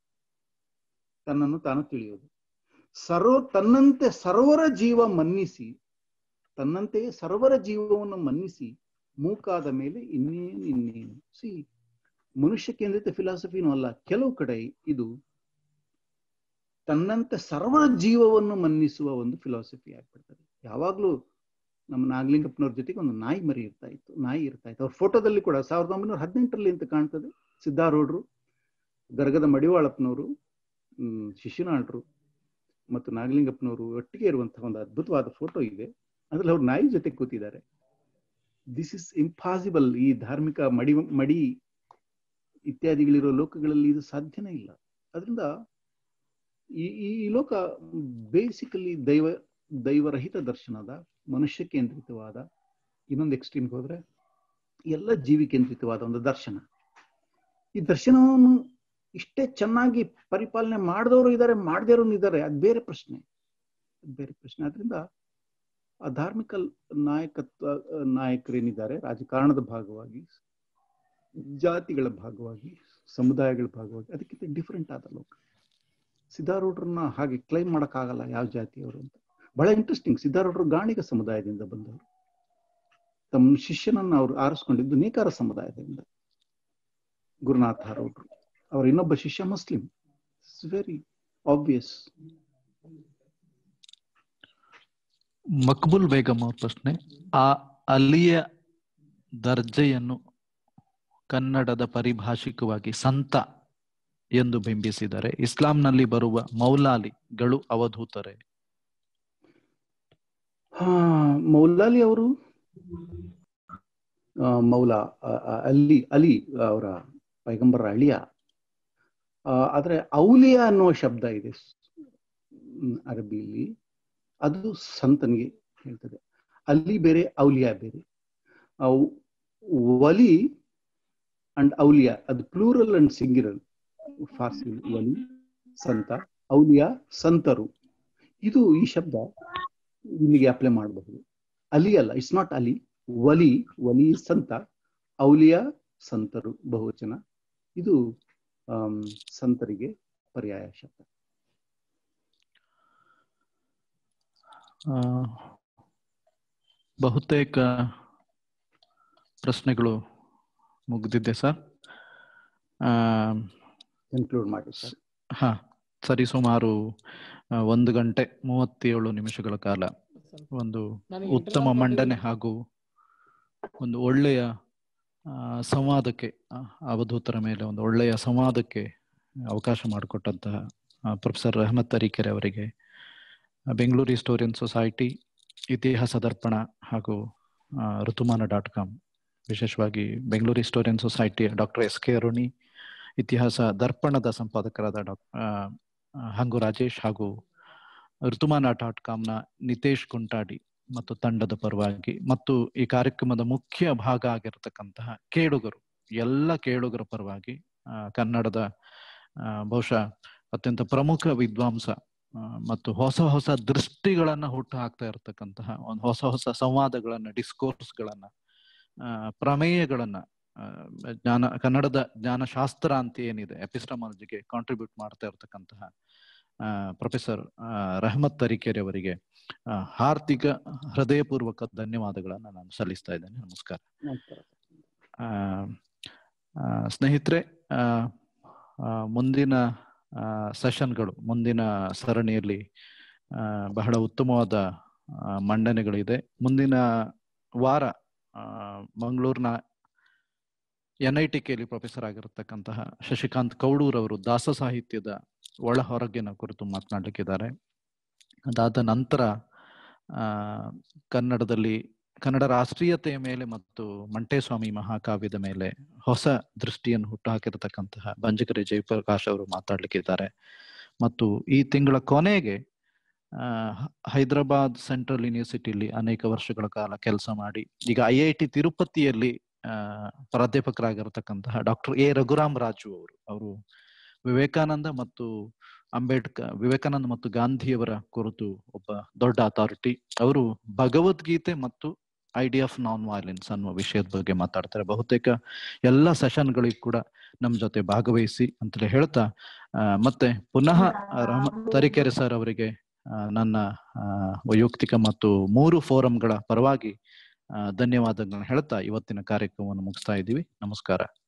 ತನ್ನನ್ನು ತಾನು ತಿಳಿಯೋದು ಸರ್ವ ತನ್ನಂತೆ ಸರ್ವರ ಜೀವ ಮನ್ನಿಸಿ ತನ್ನಂತೆಯೇ ಸರ್ವರ ಜೀವವನ್ನು ಮನ್ನಿಸಿ ಮೂಕಾದ ಮೇಲೆ ಇನ್ನೇನು ಇನ್ನೇನು ಸಿ ಮನುಷ್ಯ ಕೇಂದ್ರಿತ ಫಿಲಾಸಫಿನೂ ಅಲ್ಲ ಕೆಲವು ಕಡೆ ಇದು ತನ್ನಂತೆ ಸರ್ವರ ಜೀವವನ್ನು ಮನ್ನಿಸುವ ಒಂದು ಫಿಲಾಸಫಿ ಆಗ್ಬಿಡ್ತದೆ ಯಾವಾಗ್ಲೂ ನಮ್ಮ ನಾಗಲಿಂಗಪ್ಪನವ್ರ ಜೊತೆಗೆ ಒಂದು ನಾಯಿ ಮರಿ ಇರ್ತಾ ಇತ್ತು ನಾಯಿ ಇರ್ತಾ ಇತ್ತು ಅವ್ರ ಫೋಟೋದಲ್ಲಿ ಕೂಡ ಸಾವಿರದ ಒಂಬೈನೂರ ಹದಿನೆಂಟರಲ್ಲಿ ಅಂತ ಕಾಣ್ತದೆ ಸಿದ್ದಾರೂಢರು ಗರ್ಗದ ಮಡಿವಾಳಪ್ಪನವರು ಹ್ಮ್ ಶಿಶುನಾಳರು ಮತ್ತು ನಾಗಲಿಂಗಪ್ಪನವರು ಒಟ್ಟಿಗೆ ಇರುವಂತಹ ಒಂದು ಅದ್ಭುತವಾದ ಫೋಟೋ ಇದೆ ಅದ್ರಲ್ಲಿ ಅವ್ರು ನಾಯಿ ಜೊತೆ ಕೂತಿದ್ದಾರೆ ದಿಸ್ ಇಸ್ ಇಂಪಾಸಿಬಲ್ ಈ ಧಾರ್ಮಿಕ ಮಡಿ ಮಡಿ ಇತ್ಯಾದಿಗಳಿರೋ ಲೋಕಗಳಲ್ಲಿ ಇದು ಸಾಧ್ಯನೇ ಇಲ್ಲ ಅದರಿಂದ ಈ ಈ ಲೋಕ ಬೇಸಿಕಲಿ ದೈವ ದೈವರಹಿತ ದರ್ಶನದ ಮನುಷ್ಯ ಕೇಂದ್ರಿತವಾದ ಇನ್ನೊಂದು ಎಕ್ಸ್ಟ್ರೀಮ್ಗೆ ಹೋದ್ರೆ ಎಲ್ಲ ಜೀವಿ ಕೇಂದ್ರಿತವಾದ ಒಂದು ದರ್ಶನ ಈ ದರ್ಶನವನ್ನು ಇಷ್ಟೇ ಚೆನ್ನಾಗಿ ಪರಿಪಾಲನೆ ಮಾಡಿದವರು ಇದ್ದಾರೆ ಮಾಡದೇವರು ಇದ್ದಾರೆ ಅದು ಬೇರೆ ಪ್ರಶ್ನೆ ಅದು ಬೇರೆ ಪ್ರಶ್ನೆ ಆದ್ರಿಂದ ಆ ಧಾರ್ಮಿಕ ನಾಯಕತ್ವ ನಾಯಕರೇನಿದ್ದಾರೆ ರಾಜಕಾರಣದ ಭಾಗವಾಗಿ ಜಾತಿಗಳ ಭಾಗವಾಗಿ ಸಮುದಾಯಗಳ ಭಾಗವಾಗಿ ಅದಕ್ಕಿಂತ ಡಿಫರೆಂಟ್ ಆದ ಲೋಕ ಸಿದ್ಧಾರೂಢರನ್ನ ಹಾಗೆ ಕ್ಲೈಮ್ ಮಾಡೋಕ್ಕಾಗಲ್ಲ ಯಾವ ಜಾತಿಯವರು ಅಂತ ಬಹಳ ಇಂಟ್ರೆಸ್ಟಿಂಗ್ ಸಿದ್ಧಾರೂಢರು ಗಾಣಿಗ ಸಮುದಾಯದಿಂದ ಬಂದವರು ತಮ್ಮ ಶಿಷ್ಯನನ್ನ ಅವರು ಆರಿಸ್ಕೊಂಡಿದ್ದು ನೇಕಾರ ಸಮುದಾಯದಿಂದ ಗುರುನಾಥ ರೌಡ್ರು ಅವರ ಇನ್ನೊಬ್ಬ ಶಿಷ್ಯ Muslim it's very obvious Maqbul Begum ಅವ್ರ ಪ್ರಶ್ನೆ ಆ ಅಲಿಯ ದರ್ಜೆಯನ್ನು ಕನ್ನಡದ ಪರಿಭಾಷಿಕವಾಗಿ ಸಂತ ಎಂದು ಬಿಂಬಿಸಿದರೆ ಇಸ್ಲಾಂನಲ್ಲಿ ಬರುವ ಮೌಲಾಲಿಗಳು ಅವಧೂತರೇ ಹಾ ಮೌಲಾಲಿ ಅವರು ಆ, ಮೌಲಾ ಆ, ಆ, ಅಲಿ ಅಲಿ ಅವರ ಪೈಗಂಬರ ಅಳಿಯ ಆ, ಆದ್ರೆ ಔಲಿಯಾ ಅನ್ನುವ ಶಬ್ದ ಇದೆ ಹ್ಮ್, ಅರಬಿಯಲ್ಲಿ ಅದು ಸಂತನಿಗೆ ಹೇಳ್ತದೆ ಅಲ್ಲಿ ಬೇರೆ ಔಲಿಯಾ ಬೇರೆ ಆ, ವಲಿ ಅಂಡ್ ಔಲಿಯಾ ಅದು ಪ್ಲೂರಲ್ ಅಂಡ್ ಸಿಂಗಿರಲ್ ಫಾರ್ಸಿ ವಲಿ ಸಂತ ಔಲಿಯಾ ಸಂತರು ಇದು ಈ ಶಬ್ದ ಇಲ್ಲಿಗೆ ಅಪ್ಲೈ ಮಾಡಬಹುದು ಅಲಿ ಅಲ್ಲ ಇಟ್ಸ್ ನಾಟ್ ಅಲಿ ವಲಿ ವಲಿ ಸಂತ ಔಲಿಯಾ ಸಂತರು ಬಹುವಚನ ಇದು ಆಮ್, ಸಂತರಿಗೆ ಪರ್ಯಾಯ ಶಬ್ದ ಆ, ಬಹುತೇಕ ಪ್ರಶ್ನೆಗಳು ಮುಗಿದಿದೆ ಸರ್ ಆ, ಕನ್ಕ್ಲೂಡ್ ಮಾಡಿ ಸರ್ ಹಾ ಸರಿಸುಮಾರು ಆ, ಒಂದು ಗಂಟೆ ಮೂವತ್ತೇಳು ನಿಮಿಷಗಳ ಕಾಲ ಒಂದು ಉತ್ತಮ ಮಂಡನೆ ಹಾಗೂ ಒಂದು ಒಳ್ಳೆಯ ಆ, ಸಂವಾದಕ್ಕೆ ಆ, ಅವಧೂತರ ಮೇಲೆ ಒಂದು ಒಳ್ಳೆಯ ಸಂವಾದಕ್ಕೆ ಅವಕಾಶ ಮಾಡಿಕೊಟ್ಟಂತಹ ಪ್ರೊಫೆಸರ್ ರಹಮತ್ ತರೀಕೆರೆ ಅವರಿಗೆ ಆ, ಬೆಂಗಳೂರು ಹಿಸ್ಟೋರಿಯನ್ ಸೊಸೈಟಿ ಇತಿಹಾಸ ದರ್ಪಣ ಹಾಗೂ ಆ, ಋತುಮಾನ ಡಾಟ್ ಕಾಮ್ ವಿಶೇಷವಾಗಿ ಬೆಂಗಳೂರು ಹಿಸ್ಟೋರಿಯನ್ ಸೊಸೈಟಿಯ ಡಾಕ್ಟರ್ ಎಸ್ ಕೆ ಅರುಣಿ ಇತಿಹಾಸ ದರ್ಪಣದ ಸಂಪಾದಕರಾದ ಡಾಕ್ ಆ, ಆ, ಹಂಗು ರಾಜೇಶ್ ಹಾಗೂ ಋತುಮಾನ ಡಾಟ್ ಕಾಮ್ನ ನಿತೇಶ್ ಕುಂಟಾಡಿ ಮತ್ತು ತಂಡದ ಪರವಾಗಿ ಮತ್ತು ಈ ಕಾರ್ಯಕ್ರಮದ ಮುಖ್ಯ ಭಾಗ ಆಗಿರತಕ್ಕಂತಹ ಕೇಳುಗರು ಎಲ್ಲ ಕೇಳುಗರ ಪರವಾಗಿ ಆ, ಕನ್ನಡದ ಆ, ಬಹುಶಃ ಅತ್ಯಂತ ಪ್ರಮುಖ ವಿದ್ವಾಂಸ ಆ, ಮತ್ತು ಹೊಸ ಹೊಸ ದೃಷ್ಟಿಗಳನ್ನ ಹುಟ್ಟು ಹಾಕ್ತಾ ಇರತಕ್ಕಂತಹ ಒಂದು ಹೊಸ ಹೊಸ ಸಂವಾದಗಳನ್ನ ಡಿಸ್ಕೋರ್ಸ್ಗಳನ್ನ ಆ, ಪ್ರಮೇಯಗಳನ್ನ ಆ, ಜ್ಞಾನ ಕನ್ನಡದ ಜ್ಞಾನಶಾಸ್ತ್ರ ಅಂತ ಏನಿದೆ ಎಪಿಸ್ಟಮಾಲಜಿಗೆ ಕಾಂಟ್ರಿಬ್ಯೂಟ್ ಮಾಡ್ತಾ ಇರತಕ್ಕಂತಹ ಪ್ರೊಫೆಸರ್ ರಹಮತ್ ತರೀಕೆರೆ ಅವರಿಗೆ ಆ, ಹಾರ್ದಿಕ ಹೃದಯಪೂರ್ವಕ ಧನ್ಯವಾದಗಳನ್ನ ನಾನು ಸಲ್ಲಿಸ್ತಾ ಇದ್ದೇನೆ ನಮಸ್ಕಾರ ನಮಸ್ಕಾರ ಆ, ಆ, ಸ್ನೇಹಿತರೆ ಆ, ಆ, ಮುಂದಿನ ಸೆಷನ್ಗಳು ಮುಂದಿನ ಸರಣಿಯಲ್ಲಿ ಆ, ಬಹಳ ಉತ್ತಮವಾದ ಆ, ಮಂಡನೆಗಳಿದೆ ಮುಂದಿನ ವಾರ ಆ, ಮಂಗಳೂರಿನ ಎನ್ ಐ ಟಿ ಕೆಲಿ ಪ್ರೊಫೆಸರ್ ಆಗಿರತಕ್ಕಂತಹ ಶಶಿಕಾಂತ್ ಕೌಡೂರ್ ಅವರು ದಾಸ ಸಾಹಿತ್ಯದ ಒಳ ಹೊರಗಿನ ಕುರಿತು ಮಾತನಾಡಲಿಕ್ಕಿದ್ದಾರೆ ಅದಾದ ನಂತರ ಆ ಕನ್ನಡದಲ್ಲಿ ಕನ್ನಡ ರಾಷ್ಟ್ರೀಯತೆಯ ಮೇಲೆ ಮತ್ತು ಮಂಟೇಸ್ವಾಮಿ ಮಹಾಕಾವ್ಯದ ಮೇಲೆ ಹೊಸ ದೃಷ್ಟಿಯನ್ನು ಹುಟ್ಟುಹಾಕಿರತಕ್ಕಂತಹ ಬಂಜಕರಿ ಜಯಪ್ರಕಾಶ್ ಅವರು ಮಾತಾಡ್ಲಿಕ್ಕಿದ್ದಾರೆ ಮತ್ತು ಈ ತಿಂಗಳ ಕೊನೆಗೆ ಆ, ಹೈದರಾಬಾದ್ ಸೆಂಟ್ರಲ್ ಯೂನಿವರ್ಸಿಟಿಯಲ್ಲಿ ಅನೇಕ ವರ್ಷಗಳ ಕಾಲ ಕೆಲಸ ಮಾಡಿ ಈಗ ಐ ಐ ಟಿ ತಿರುಪತಿಯಲ್ಲಿ ಆ, ಪ್ರಾಧ್ಯಾಪಕರಾಗಿರತಕ್ಕಂತಹ ಡಾಕ್ಟರ್ ಎ ರಘುರಾಮ್ ರಾಜು ಅವರು ಅವರು ವಿವೇಕಾನಂದ ಮತ್ತು ಅಂಬೇಡ್ಕರ್ ವಿವೇಕಾನಂದ ಮತ್ತು ಗಾಂಧಿಯವರ ಕುರಿತು ಒಬ್ಬ ದೊಡ್ಡ ಅಥಾರಿಟಿ ಅವರು ಭಗವದ್ಗೀತೆ ಮತ್ತು ಐಡಿಯಾ ಆಫ್ ನಾನ್ ವೈಲೆನ್ಸ್ ಅನ್ನುವ ವಿಷಯದ ಬಗ್ಗೆ ಮಾತಾಡ್ತಾರೆ ಬಹುತೇಕ ಎಲ್ಲ ಸೆಷನ್ಗಳಿಗೂ ಕೂಡ ನಮ್ಮ ಜೊತೆ ಭಾಗವಹಿಸಿ ಅಂತಲೇ ಹೇಳ್ತಾ ಆ, ಮತ್ತೆ ಪುನಃ ರಹಮ ತರೀಕೆರೆ ಸರ್ ಅವರಿಗೆ ಆ, ನನ್ನ ಆ, ವೈಯಕ್ತಿಕ ಮತ್ತು ಮೂರು ಫೋರಂಗಳ ಪರವಾಗಿ ಆ, ಧನ್ಯವಾದಗಳನ್ನ ಹೇಳ್ತಾ ಇವತ್ತಿನ ಕಾರ್ಯಕ್ರಮವನ್ನು ಮುಗಿಸ್ತಾ ಇದ್ದೀವಿ ನಮಸ್ಕಾರ